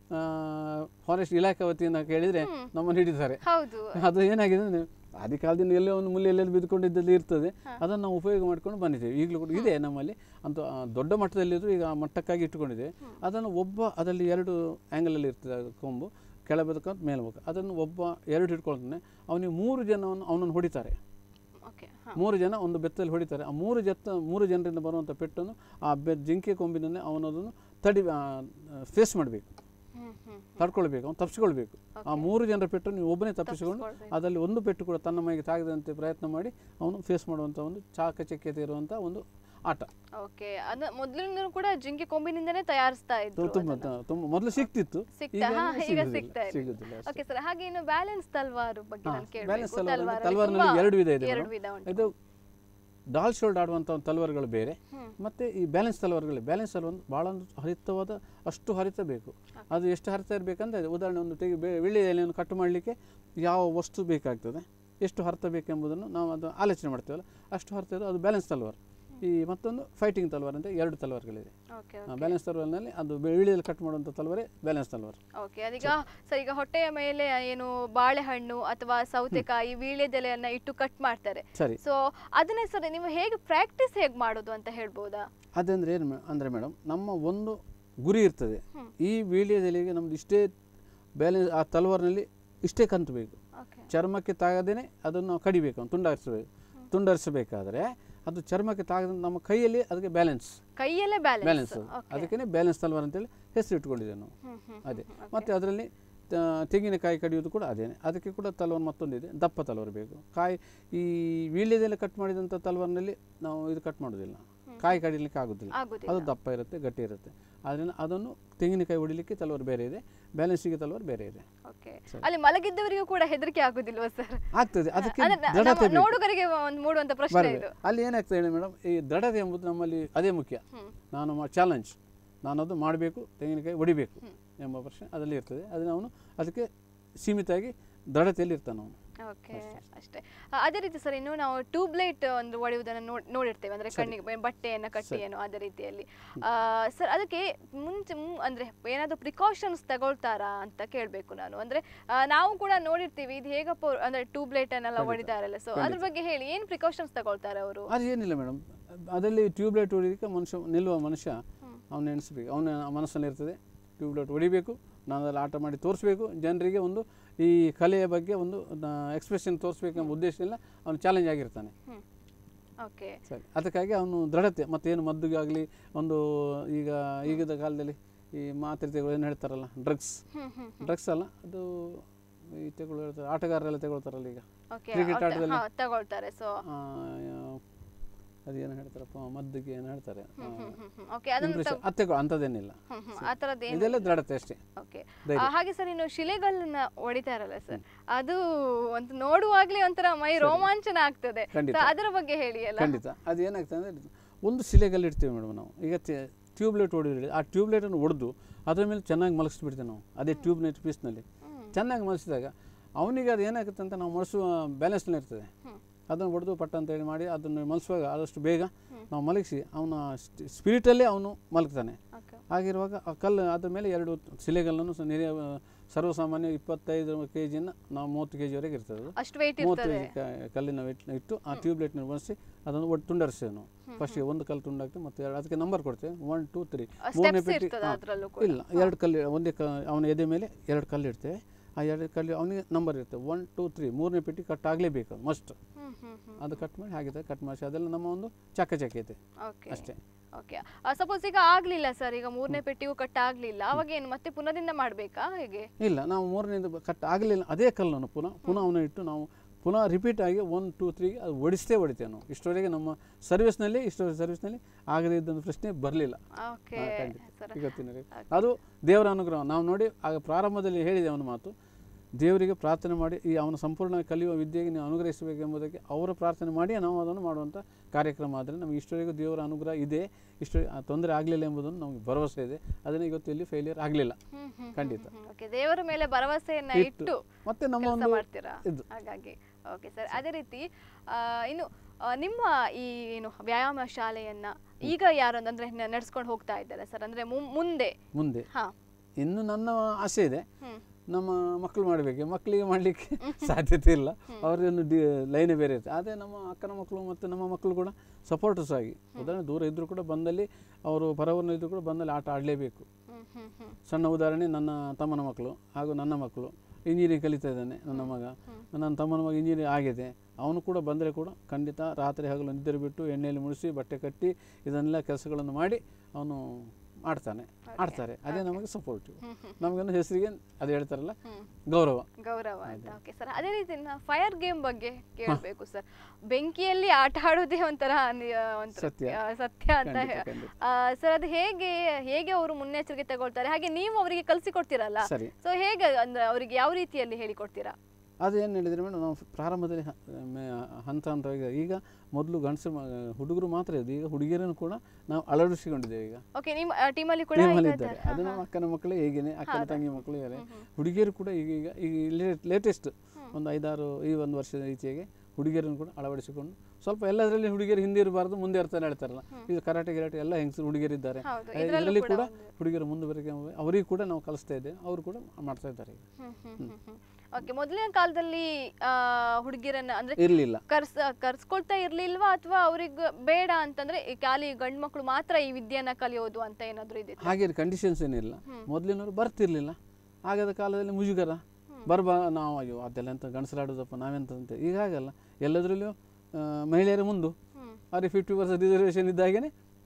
ಫಾರೆಸ್ಟ್ ಇಲಾಖೆ ವತಿಯಿಂದ ಕೇಳಿದರೆ ನಮ್ಮನ್ನು ಹಿಡಿತಾರೆ ಹೌದು ಅದು ಏನಾಗಿದೆ ಅಂದರೆ ಆದಿ ಕಾಲದಿಂದ ಎಲ್ಲೋ ಒಂದು ಮೂಲೆ ಎಲ್ಲೆಲ್ಲಿ ಬಿದ್ದುಕೊಂಡಿದ್ದಲ್ಲಿ ಇರ್ತದೆ ಅದನ್ನು ನಾವು ಉಪಯೋಗ ಮಾಡ್ಕೊಂಡು ಬಂದಿದ್ದೇವೆ ಈಗಲೂ ಕೂಡ ಇದೆ ನಮ್ಮಲ್ಲಿ ಅಂತ ಆ, ದೊಡ್ಡ ಮಟ್ಟದಲ್ಲಿದ್ದರೂ ಈಗ ಆ ಮಟ್ಟಕ್ಕಾಗಿ ಇಟ್ಟುಕೊಂಡಿದ್ದೇವೆ ಅದನ್ನು ಒಬ್ಬ ಅದರಲ್ಲಿ ಎರಡು ಆ್ಯಂಗಲಲ್ಲಿ ಇರ್ತದೆ ಅದು ಕೊಂಬು ಕೆಳ ಬದುಕಂತ ಮೇಲೆ ಬದುಕು ಅದನ್ನು ಒಬ್ಬ ಎರಡು ಹಿಡ್ಕೊಳ್ತಾನೆ ಅವನಿಗೆ ಮೂರು ಜನವನ್ನು ಅವನನ್ನು ಹೊಡಿತಾರೆ ಓಕೆ ಹಾ ಮೂರು ಜನ ಒಂದು ಬೆತ್ತಲ್ಲಿ ಹೊಡಿತಾರೆ ಆ ಮೂರು ಜತ್ತ ಮೂರು ಜನರಿಂದ ಬರುವಂಥ ಪೆಟ್ಟನ್ನು ಆ ಬೆ ಜಿಂಕೆ ಕೊಂಬಿನನ್ನೇ ಅವನದನ್ನು ತಡಿ ಫೇಸ್ ಮಾಡಬೇಕು ಹ್ಮ್ ಹ್ಮ್ ತಡ್ಕೊಳ್ಬೇಕು ಅವ್ನು ತಪ್ಪಿಸ್ಕೊಳ್ಬೇಕು ಆ ಮೂರು ಜನರ ಪೆಟ್ಟು ನೀವು ಒಬ್ಬನೇ ತಪ್ಪಿಸಿಕೊಂಡು ತಪ್ಪಿಸ್ಕೊಳ್ಬೇಕು. ಅದರಲ್ಲಿ ಒಂದು ಪೆಟ್ಟು ಕೂಡ ತನ್ನ ಮೈಗೆ ತಾಗದಂತೆ ಪ್ರಯತ್ನ ಮಾಡಿ ಅವನು ಫೇಸ್ ಮಾಡುವಂಥ ಒಂದು ಚಾಕಚಕ್ಯತೆ ಇರುವಂಥ ಒಂದು ಆಟ ಓಕೆ ಅದ ಮೊದಲಿಂದ ಕೂಡ ಜಿಂಕೆ ಕೊಂಬಿನಿಂದನೇ ತಯಾರಿಸ್ತಾ ಇದ್ರು ತುಂಬ ತುಂಬ ಮೊದಲು ಸಿಕ್ತಿತ್ತು ಸಿಗ್ತಾ ಹಾ, ಈಗ ಸಿಗುದಿಲ್ಲ ಸಿಗ್ತಾ ಇಲ್ಲ ಸಿಗುದಿಲ್ಲ ಅಷ್ಟೇ. ಓಕೆ ಸರ್ ಹಾಗೆ ಇನ್ನು ಬ್ಯಾಲೆನ್ಸ್ ತಲ್ವಾರ್ ಬಗ್ಗೆ ನಾನು ಬ್ಯಾಲೆನ್ಸ್ ಕೇಳಬೇಕು ತಲವಾರ್ ತಲ್ವಾರಲ್ಲಿ ತಲವಾರ್ನಲ್ಲಿ ತುಂಬಾ ಎರಡು ವಿಧ ಇದೆ ಎರಡು ಮೇಡಮ್. ವಿಧ ಉಂಟು ಇದು ಡಾಲ್ ಶೋಲ್ಡ್ ಆಡುವಂಥ ಒಂದು ತಲವಾರುಗಳು ಬೇರೆ ಹ್ಮ್. ಮತ್ತು ಈ ಬ್ಯಾಲೆನ್ಸ್ ತಲವಾರುಗಳು ಬ್ಯಾಲೆನ್ಸ್ ಅಲ್ಲಿ ಒಂದು ಭಾಳ ಒಂದು ಹರಿತವಾದ ಅಷ್ಟು ಹರಿತ ಬೇಕು ಅದು ಎಷ್ಟು ಹರಿತ ಇರಬೇಕಂದ್ರೆ ಉದಾಹರಣೆ ಒಂದು ತೆಗಿ ಬೆ- ಬೆಳ್ಳಿ ಎಲೆಯನ್ನು ಕಟ್ ಮಾಡಲಿಕ್ಕೆ ಯಾವ ವಸ್ತು ಬೇಕಾಗ್ತದೆ ಎಷ್ಟು ಹರಿತ ಬೇಕೆಂಬುದನ್ನು ನಾವು ಅದು ಆಲೋಚನೆ ಮಾಡ್ತೇವಲ್ಲ ಅಷ್ಟು ಹರಿತ ಇರೋದು ಅದು ಬ್ಯಾಲೆನ್ಸ್ ತಲವಾರು ಈ ಮತ್ತೊಂದು ಫೈಟಿಂಗ್ ತಲವಾರ್ ಅಂತ ಎರಡು ತಲವಾರುಗಳಿದೆ ಓಕೆ ಬ್ಯಾಲೆನ್ಸ್ ತಲವಾರಿನಲ್ಲಿ ಅದು ಬೆಳ್ಳಿಯಲ್ಲಿ ಕಟ್ ಮಾಡುವಂಥ ತಲವಾರೇ ಬ್ಯಾಲೆನ್ಸ್ ತಲವಾರು ಓಕೆ ಅದೀಗ ಸರ್ ಈಗ ಹೊಟ್ಟೆಯ ಮೇಲೆ ಏನು ಬಾಳೆಹಣ್ಣು ಅಥವಾ ಸೌತೆಕಾಯಿ ವೀಳ್ಯದೆಲೆಯನ್ನ ಇಟ್ಟು ಕಟ್ ಮಾಡ್ತಾರೆ ಸರಿ ಸೊ ಅದನ್ನೇ ಸರ್ ನೀವು ಹೇಗೆ ಪ್ರಾಕ್ಟೀಸ್ ಹೇಗೆ ಮಾಡೋದು ಅಂತ ಹೇಳ್ಬೋದಾ ಅದಂದ್ರೆ ಏನು ಮೇ- ಅಂದರೆ ಮೇಡಮ್ ನಮ್ಮ ಒಂದು ಗುರಿ ಇರ್ತದೆ ಈ ವೀಳ್ಯದೆಲೆಗೆ ನಮ್ದು ಇಷ್ಟೇ ಬ್ಯಾಲೆನ್ಸ್ ಆ ತಲವಾರಿನಲ್ಲಿ ಇಷ್ಟೇ ಕಂತು ಬೇಕು ಓಕೆ ಚರ್ಮಕ್ಕೆ ತಾಗದೇನೆ ಅದನ್ನು ನಾವು ಕಡಿಬೇಕು ತುಂಡರಿಸಬೇಕು ತುಂಡರಿಸಬೇಕಾದ್ರೆ ಅದು ಚರ್ಮಕ್ಕೆ ತಾಗದ ನಮ್ಮ ಕೈಯಲ್ಲಿ ಅದಕ್ಕೆ ಬ್ಯಾಲೆನ್ಸ್ ಕೈಯಲ್ಲೇ ಬ್ಯಾಲೆನ್ಸ್ ಬ್ಯಾಲೆನ್ಸ್ ಅದಕ್ಕೇ ಬ್ಯಾಲೆನ್ಸ್ ತಲವಾರ್ ಅಂತೇಳಿ ಹೆಸರು ಇಟ್ಕೊಂಡಿದ್ದೇವೆ ನಾವು ಹ್ಮ್ ಹ್ಮ್ ಅದೇ ಮತ್ತು ಅದರಲ್ಲಿ ತೆಂಗಿನಕಾಯಿ ಕಡಿಯೋದು ಕೂಡ ಅದೇನೆ ಅದಕ್ಕೆ ಕೂಡ ತಲವಾರು ಮತ್ತೊಂದಿದೆ ದಪ್ಪ ತಲವಾರು ಬೇಕು ಕಾಯಿ ಈ ವೀಳ್ಯದೆಲೆ ಕಟ್ ಮಾಡಿದಂಥ ತಲವಾರಿನಲ್ಲಿ ನಾವು ಇದು ಕಟ್ ಮಾಡೋದಿಲ್ಲ ಕಾಯಿ ಕಡಿಲಿಕ್ಕೆ ಆಗೋದಿಲ್ಲ ಆಗುದಿಲ್ಲ ಅದು ದಪ್ಪ ಇರುತ್ತೆ ಗಟ್ಟಿ ಇರುತ್ತೆ ಅದನ್ನು ಅದನ್ನು ತೆಂಗಿನಕಾಯಿ ಹೊಡಿಲಿಕ್ಕೆ ತಲವಾರು ಬೇರೆ ಇದೆ ಬ್ಯಾಲೆನ್ಸಿಗೆ ತಲವಾರು ಬೇರೆ ಇದೆ ಓಕೆ ಅಲ್ಲಿ ಮಲಗಿದ್ದವರಿಗೂ ಕೂಡ ಹೆದರಿಕೆ ಆಗುದಿಲ್ವಾ ಸರ್ ಆಗ್ತದೆ ಅದಕ್ಕೆ ಅಂದ್ರೆ ನ- ದೃಢತೆ ನಮ್ಮ ಬೇಕು ನೋಡುಗರಿಗೆ ಒಂದು ಮೂಡುವಂತ ಪ್ರಶ್ನೆ ಬರಬೇಕು ಇದು ಅಲ್ಲಿ ಏನಾಗ್ತದೆ ಹೇಳಿ ಮೇಡಮ್ ಈ ದೃಢತೆ ಎಂಬುದು ನಮ್ಮಲ್ಲಿ ಅದೇ ಮುಖ್ಯ ಹ್ಮ್. ನಾನು ಚಾಲೆಂಜ್ ನಾನು ಅದು ಮಾಡಬೇಕು ತೆಂಗಿನಕಾಯಿ ಹೊಡಿಬೇಕು ಎಂಬ ಪ್ರಶ್ನೆ ಅದರಲ್ಲಿ ಇರ್ತದೆ ಅದನ್ನು ಅವನು ಅದಕ್ಕೆ ಸೀಮಿತವಾಗಿ ದೃಢತೆಯಲ್ಲಿ ಇರ್ತಾನೆ ಅವನು ಓಕೆ ಅಷ್ಟೇ ಆ, ಅದೇ ರೀತಿ ಸರ್ ಇನ್ನು ನಾವು ಟ್ಯೂಬ್ಲೈಟ್ ಒಂದು ಒಡೆಯುವುದನ್ನು ನೋಡ್ ನೋಡಿರ್ತೇವೆ ಅಂದ್ರೆ ಕಣ್ಣಿಗೆ ಬ- ಬಟ್ಟೆಯನ್ನು ಕಟ್ಟಿ ಏನೋ ಅದೇ ರೀತಿಯಲ್ಲಿ ಸರ್ ಅದಕ್ಕೆ ಮುಂಚೆ ಮು- ಅಂದ್ರೆ ಏನಾದರೂ ಪ್ರಿಕಾಷನ್ಸ್ ತಗೊಳ್ತಾರಾ ಅಂತ ಕೇಳಬೇಕು ನಾನು ಅಂದ್ರೆ ಆ, ನಾವು ಕೂಡ ನೋಡಿರ್ತೀವಿ ಇದು ಹೇಗಪ್ಪ ಅವ್ರು- ಅಂದ್ರೆ ಟ್ಯೂಬ್ಲೈಟ್ ಅನ್ನೆಲ್ಲ ಹೊಡಿತಾರಲ್ಲ ಸೊ ಅದ್ರ ಬಗ್ಗೆ ಹೇಳಿ ಏನು ಪ್ರಿಕಾಷನ್ಸ್ ತಗೊಳ್ತಾರೆ ಅವರು ಅದು ಏನಿಲ್ಲ ಮೇಡಮ್ ಅದರಲ್ಲಿ ಟ್ಯೂಬ್ಲೈಟ್ ಹೊಡಿಲಿಕ್ಕೆ ಮನುಷ್ಯ ನಿಲ್ಲುವ ಮನುಷ್ಯ ಅವನು ಎಣಿಸ್ಬೇಕು ಅವನ ಮನಸ್ಸಲ್ಲಿ ಇರ್ತದೆ ಟ್ಯೂಬ್ಲೈಟ್ ಹೊಡಿಬೇಕು ನಾನು ಅದರಲ್ಲಿ ಆಟ ಮಾಡಿ ತೋರಿಸ್ಬೇಕು ಜನರಿಗೆ ಒಂದು ಈ ಕಲೆಯ ಬಗ್ಗೆ ಒಂದು ಎಕ್ಸ್ಪ್ರೆಷನ್ ತೋರಿಸ್ಬೇಕೆಂಬ ಉದ್ದೇಶದಿಂದ ಅವನು ಚಾಲೆಂಜ್ ಆಗಿರ್ತಾನೆ ಹ್ಮ್ ಓಕೆ ಸರಿ ಅದಕ್ಕಾಗಿ ಅವನು ದೃಢತೆ ಮತ್ತೇನು ಮದ್ದುಗೆ ಆಗಲಿ ಒಂದು ಈಗ ಈಗದ ಕಾಲದಲ್ಲಿ ಈ ಮಾತ್ರೆಗಳು ಏನು ಹೇಳ್ತಾರಲ್ಲ ಡ್ರಗ್ಸ್ ಹ್ಮ್ ಹ್ಮ್ ಡ್ರಗ್ಸ್ ಅಲ್ಲ ಅದು ಈ ತಗೊಳ್ಳೋ ಹೇಳ್ತಾರೆ ಆಟಗಾರರೆಲ್ಲ ತಗೊಳ್ತಾರಲ್ಲ ಈಗ ಓಕೆ Cricket ಆಟದಲ್ಲಿ? ಹಾ ತಗೊಳ್ತಾರೆ ಸೊ ಆ, ಅದೇನು ಹೇಳ್ತಾರಪ್ಪ ಮದ್ದಿಗೆ ಏನು ಹೇಳ್ತಾರೆ ಹ್ಮ್ ಹ್ಮ್ ಹ್ಮ್ ಹ್ಮ್ ಓಕೆ ಅದನ್ನು ಇಂಪ್ರೆಷನ್ ಅದು ತಗೋ ಅಂಥದ್ದೇನಿಲ್ಲ ಹ್ಮ್ ಹ್ಮ್ ಆ ಥರದ್ದು ಏನು ಇದೆಲ್ಲ ದೃಢತೆ ಅಷ್ಟೇ ಓಕೆ ಹಾಗೆ ಸರ್ ಇನ್ನು ಶಿಲೆಗಳನ್ನ ಹೊಡಿತಾರಲ್ಲ ಸರ್ ಅದು ಒಂದು ನೋಡುವಾಗ್ಲೇ ಒಂಥರ ಮೈ ರೋಮಾಂಚನ ಆಗ್ತದೆ ಖಂಡಿತ. So ಅದರ ಬಗ್ಗೆ ಹೇಳಿ ಅಲ್ಲ ಖಂಡಿತ ಅದು ಏನಾಗ್ತದೆ ಅಂದರೆ ಒಂದು ಶಿಲೆಗಲ್ಲಿ ಇಡ್ತೀವಿ ಮೇಡಮ್ ನಾವು ಈಗ ಟ್ಯೂಬ್ಲೈಟ್ ಹೊಡಿದ್ರೆ ಆ ಟ್ಯೂಬ್ಲೈಟನ್ನು ಹೊಡೆದು ಅದರ ಮೇಲೆ ಚೆನ್ನಾಗಿ ಮಲಗಿಸ್ಬಿಡ್ತೇವೆ ನಾವು ಅದೇ ಟ್ಯೂಬ್ಲೈಟ್ ಪೀಸ್ನಲ್ಲಿ ಚೆನ್ನಾಗಿ ಮಲಗಿಸಿದಾಗ ಅವನಿಗೆ ಅದು ಏನಾಗುತ್ತೆ ಅಂತ ನಾವು ಮಲಸುವ ಬ್ಯಾಲೆನ್ಸ್ನಲ್ಲಿ ಇರ್ತದೆ ಅದನ್ನು ಹೊಡೆದು ಪಟ್ಟ ಅಂತ ಹೇಳಿ ಮಾಡಿ ಅದನ್ನು ಮಲಸುವಾಗ ಆದಷ್ಟು ಬೇಗ ನಾವು ಮಲಗಿಸಿ ಅವನ ಸ್ಪಿರಿಟಲ್ಲೇ ಅವನು ಮಲಗ್ತಾನೆ ಓಕೆ ಹಾಗಿರುವಾಗ ಆ ಕಲ್ಲು ಅದ್ರ ಮೇಲೆ ಎರಡು ಶಿಲೆಗಳನ್ನು ಸ- ನಿರಿಯ ಸರ್ವಸಾಮಾನ್ಯ ಇಪ್ಪತ್ತೈದು ಕೆ ಜಿನ ನಾವು ಮೂವತ್ತು ಕೆ ಜಿವರೆಗೆ ಇರ್ತದೆ ಅದು ಅಷ್ಟು ವೆಯ್ಟ್ ಮೂವತ್ತು ಇರ್ತದೆ ಕೆ ಜಿ ಕಲ್ಲಿನ weight ನ ಇಟ್ಟು ಆ ಟ್ಯೂಬ್ಲೈಟ್ನ ಬಳಸಿ ಅದನ್ನು ಒಟ್ಟು ತುಂಡರಿಸ್ತೇವೆ ನಾವು ಫಸ್ಟಿಗೆ ಒಂದು ಕಲ್ಲು ತುಂಡಾಗ್ತದೆ ಮತ್ತು ಎರಡು ಅದಕ್ಕೆ ನಂಬರ್ ಕೊಡ್ತೇವೆ ಒನ್ ಟೂ ತ್ರೀ ಮೂರನೇ ಸ್ಟೆಪ್ಸ್ ಪೆಟ್ಟಿ ಇರ್ತದೆ ಹಾ. ಅದರಲ್ಲೂ ಕೂಡ ಇಲ್ಲ ಎರಡು ಕಲ್ಲು ಒಂದೇ ಕ ಅವನ ಎದೆ ಮೇಲೆ ಎರಡು ಕಲ್ಲು ಇಡ್ತೇವೆ ಆ ಎರಡು ಕಲ್ಲು ಅವನಿಗೆ ನಂಬರ್ ಇರ್ತದೆ ಒನ್ ಟೂ ತ್ರೀ ಮೂರನೇ ಪೆಟ್ಟಿ ಕಟ್ ಆಗಲೇಬೇಕು ಮಸ್ಟ್ ಹ್ಮ್ ಹ್ಮ್ ಹ್ಮ್ ಅದು ಕಟ್ ಮಾಡಿ ಹಾಗಿದೆ ಕಟ್ ಮಾಡಿಸಿ ಅದೆಲ್ಲ ನಮ್ಮ ಒಂದು ಚಕಚಕೈತೆ ಓಕೆ ಅಷ್ಟೇ ಓಕೆ ಸಪೋಸ್ ಈಗ ಆಗ್ಲಿಲ್ಲ ಸರ್ ಈಗ ಮೂರನೇ ಪೆಟ್ಟಿಗೂ ಕಟ್ ಆಗ್ಲಿಲ್ಲ ಅವಾಗ ಏನು ಮತ್ತೆ ಪುನದಿಂದ ಮಾಡ್ಬೇಕಾ ಹೇಗೆ ಇಲ್ಲ ನಾವು ಮೂರನೇದು ಕಟ್ ಆಗಲಿಲ್ಲ ಅದೇ ಕಲ್ಲನ್ನು ಪುನಃ ಪುನಃ ಅವನ ಇಟ್ಟು ನಾವು ಪುನಃ ರಿಪೀಟ್ ಆಗಿ ಒನ್ ಟೂ ತ್ರೀ ಅದು ಹೊಡಿಸ್ತೇ ಹೊಡಿತೇವೆ ನಾವು ಇಷ್ಟವರೆಗೆ ನಮ್ಮ ಸರ್ವಿಸ್ನಲ್ಲಿ ಇಷ್ಟವರೆಗೆ ಸರ್ವಿಸ್ನಲ್ಲಿ ಆಗದೇ ಇದ್ದಂಥ ಪ್ರಶ್ನೆ ಬರಲಿಲ್ಲ ಓಕೆ ಸರ್ ಇವತ್ತಿನವರೆಗೆ ಅದು ದೇವರ ಅನುಗ್ರಹ ನಾವು ನೋಡಿ ಆಗ ಪ್ರಾರಂಭದಲ್ಲಿ ಹೇಳಿದೆ ಅವನ ಮಾತು ದೇವರಿಗೆ ಪ್ರಾರ್ಥನೆ ಮಾಡಿ ಈ ಅವನ ಸಂಪೂರ್ಣ ಕಲಿಯುವ ವಿದ್ಯೆಗೆ ನೀವು ಅನುಗ್ರಹಿಸಬೇಕೆಂಬುದಕ್ಕೆ ಅವರ ಪ್ರಾರ್ಥನೆ ಮಾಡಿ ನಾವು ಅದನ್ನು ಮಾಡುವಂಥ ಕಾರ್ಯಕ್ರಮ ಆದರೆ ನಮಗೆ ಇಷ್ಟವರೆಗೂ ದೇವರ ಅನುಗ್ರಹ ಇದೆ ಇಷ್ಟು ಆ ತೊಂದರೆ ಆಗಲಿಲ್ಲ ಎಂಬುದನ್ನು ನಮಗೆ ಭರವಸೆ ಇದೆ ಅದನ್ನು ಇವತ್ತು ಇಲ್ಲಿ ಫೇಲಿಯರ್ ಆಗಲಿಲ್ಲ ಹ್ಮ್ ಹ್ಮ್ ಖಂಡಿತ ಓಕೆ ದೇವರ ಮೇಲೆ ಭರವಸೆಯನ್ನ ಇಟ್ಟು ಮತ್ತೆ ನಮ್ಮ ಕೆಲಸ ಒಂದು ಮಾಡ್ತೀರಾ ಇದು. ಹಾಗಾಗಿ ಓಕೆ ಸರ್ ಅದೇ ರೀತಿ ಆ, ಇನ್ನು ಆ, ನಿಮ್ಮ ಈ ಏನು ವ್ಯಾಯಾಮ ಶಾಲೆಯನ್ನ ಈಗ ಯಾರು ಅಂದ್ರೆ ನಡ್ಸ್ಕೊಂಡು ಹೋಗ್ತಾ ಇದ್ದಾರೆ ಸರ್ ಅಂದ್ರೆ ಮು- ಮುಂದೆ ಮುಂದೆ ಹಾ ಇನ್ನು ನನ್ನ ಆಸೆ ಇದೆ ಹ್ಮ್ ನಮ್ಮ ಮಕ್ಕಳು ಮಾಡಬೇಕು ಮಕ್ಕಳಿಗೆ ಮಾಡಲಿಕ್ಕೆ ಸಾಧ್ಯತೆ ಇಲ್ಲ ಅವರನ್ನು ಡಿ ಲೈನೇ ಬೇರೆ ಇರುತ್ತೆ ಆದರೆ ನಮ್ಮ ಅಕ್ಕನ ಮಕ್ಕಳು ಮತ್ತು ನಮ್ಮ ಮಕ್ಕಳು ಕೂಡ ಸಪೋರ್ಟರ್ಸ್ ಆಗಿ ಉದಾಹರಣೆ ದೂರ ಇದ್ದರೂ ಕೂಡ ಬಂದಲ್ಲಿ ಅವರು ಪರವನ್ನು ಇದ್ದರೂ ಕೂಡ ಬಂದಲ್ಲಿ ಆಟ ಆಡಲೇಬೇಕು ಹ್ಮ್ ಹ್ಮ್ ಹ್ಮ್ ಸಣ್ಣ ಉದಾಹರಣೆ ನನ್ನ ತಮ್ಮನ ಮಕ್ಕಳು ಹಾಗೂ ನನ್ನ ಮಕ್ಕಳು ಇಂಜಿನಿಯರಿಂಗ್ ಕಲಿತಾ ಇದ್ದಾನೆ ನನ್ನ ಮಗ ನನ್ನ ತಮ್ಮನ ಮಗ ಇಂಜಿನಿಯರಿಂಗ್ ಆಗಿದೆ ಅವನು ಕೂಡ ಬಂದರೆ ಕೂಡ ಖಂಡಿತ ರಾತ್ರಿ ಹಗಲು ನಿದ್ದೆ ಬಿಟ್ಟು ಎಣ್ಣೆಯಲ್ಲಿ ಮುಡಿಸಿ ಬಟ್ಟೆ ಕಟ್ಟಿ ಇದನ್ನೆಲ್ಲ ಕೆಲಸಗಳನ್ನು ಮಾಡಿ ಅವನು ಆಡ್ತಾನೆ ಆಡ್ತಾರೆ ಅದೇ ನಮಗೆ ಸಪೋರ್ಟಿವ್ ನಮಗೇನು ಹೆಸರಿಗೆ ಅದು ಹೇಳ್ತಾರಲ್ಲ ಹ್ಮ್ ಗೌರವ ಗೌರವ ಅಂತ ಓಕೆ ಸರ್ ಅದೇ ರೀತಿ ಫೈರ್ ಗೇಮ್ ಬಗ್ಗೆ ಕೇಳಬೇಕು ಸರ್ ಬೆಂಕಿಯಲ್ಲಿ ಆಟ ಆಡೋದೇ ಒಂಥರ ನಿ- ಒಂಥರ ಸತ್ಯ. ಆ, ಸತ್ಯ ಅಂತ ಖಂಡಿತ, ಖಂಡಿತ. ಸರ್ ಅದು ಹೇಗೆ ಹೇಗೆ ಅವರು ಮುನ್ನೆಚ್ಚರಿಕೆ ತಗೊಳ್ತಾರೆ ಹಾಗೆ ನೀವು ಅವರಿಗೆ ಕಲಿಸಿಕೊಡ್ತೀರಲ್ಲ ಸರಿ ಸೊ ಹೇಗೆ ಅಂದ್ರೆ ಅವರಿಗೆ ಯಾವ ರೀತಿಯಲ್ಲಿ ಹೇಳಿಕೊಡ್ತೀರಾ ಅದು ಏನು ಹೇಳಿದರೆ ಮೇಡಮ್ ನಾವು ಪ್ರಾರಂಭದಲ್ಲಿ ಹ- ಮೆ- ಹಂತ ಹಂತವಾಗಿ ಈಗ ಮೊದಲು ಗಂಡಸು ಮ- ಹುಡುಗರು ಮಾತ್ರ ಇದೆ ಈಗ ಹುಡುಗಿಯರನ್ನು ಕೂಡ ನಾವು ಅಳವಡಿಸಿಕೊಂಡಿದ್ದೇವೆ ಈಗ ಓಕೆ ನಿಮ್ಮ ಟೀಮಲ್ಲಿ ಕೂಡ ಟೀಮಲ್ಲಿ ಈಗ ಇದ್ದಾರೆ ಅದು ನಮ್ಮ ಅಕ್ಕನ ಮಕ್ಕಳೇ ಹೇಗೇನೆ ಅಕ್ಕನ ತಂಗಿ ಮಕ್ಕಳು ಇದ್ದಾರೆ ಹುಡುಗಿಯರು ಕೂಡ ಈಗ ಈಗ ಈಗ ಲೇಟೆಸ್ಟ್ ಒಂದು ಐದಾರು ಈ ಒಂದು ವರ್ಷದ ಈಚೆಗೆ ಹುಡುಗಿಯರನ್ನು ಕೂಡ ಅಳವಡಿಸಿಕೊಂಡು ಸ್ವಲ್ಪ ಎಲ್ಲದರಲ್ಲಿ ಹುಡುಗಿಯರು ಹಿಂದೆ ಇರಬಾರ್ದು ಮುಂದೆ ಇರ್ತಾನೆ ಹೇಳ್ತಾರಲ್ಲ ಈಗ ಕರಾಟೆ ಗಿರಾಟೆ ಎಲ್ಲ ಹೆಂಗಸರು ಹುಡುಗಿಯರಿದ್ದಾರೆ ಹೌದು, ಇದರಲ್ಲಿ ಕೂಡ ಹುಡುಗಿಯರು ಮುಂದುವರೆಗೆ ಅವರಿಗೆ ಕೂಡ ನಾವು ಕಲಿಸ್ತಾ ಇದ್ದೇವೆ ಅವರು ಕೂಡ ಮಾಡ್ತಾ ಇದ್ದಾರೆ ಈಗ ಹ್ಮ್ ಹ್ಮ್ ಹ್ಮ್ ಹ್ಮ್ ಓಕೆ ಮೊದಲಿನ ಕಾಲದಲ್ಲಿ ಆ, ಹುಡುಗಿರನ್ನ ಅಂದ್ರೆ ಇರಲಿಲ್ಲ ಕರ್ಸ್ ಕರ್ಸ್ಕೊಳ್ತಾ ಇರ್ಲಿಲ್ವಾ ಅಥವಾ ಅವ್ರಿಗೆ ಬೇಡ ಅಂತಂದ್ರೆ ಈ ಖಾಲಿ ಗಂಡು ಮಕ್ಕಳು ಮಾತ್ರ ಈ ವಿದ್ಯೆಯನ್ನ ಕಲಿಯೋದು ಅಂತ ಏನಾದ್ರು ಇದೆ ಹಾಗೆ ಕಂಡೀಷನ್ಸ್ ಏನಿಲ್ಲ ಮೊದಲಿನವರು ಬರ್ತಿರ್ಲಿಲ್ಲ ಆಗದ ಕಾಲದಲ್ಲಿ ಮುಜುಗರ ಬರ್ಬಾ ನಾವು ಅಯ್ಯೋ ಅದೆಲ್ಲ ಎಂತ ಗಂಡಸಲಾಡೋದಪ್ಪ ನಾವೆಂತ ಅಂತ ಈಗ ಹಾಗಲ್ಲ ಎಲ್ಲದರಲ್ಲೂ ಆ, ಮಹಿಳೆಯರ ಮುಂದು ಹ್ಮ್ ಅವ್ರಿಗೆ ಫಿಫ್ಟಿ ಪರ್ಸೆಂಟ್ ರಿಸರ್ವೇಷನ್ ಇದ್ದಾಗೇ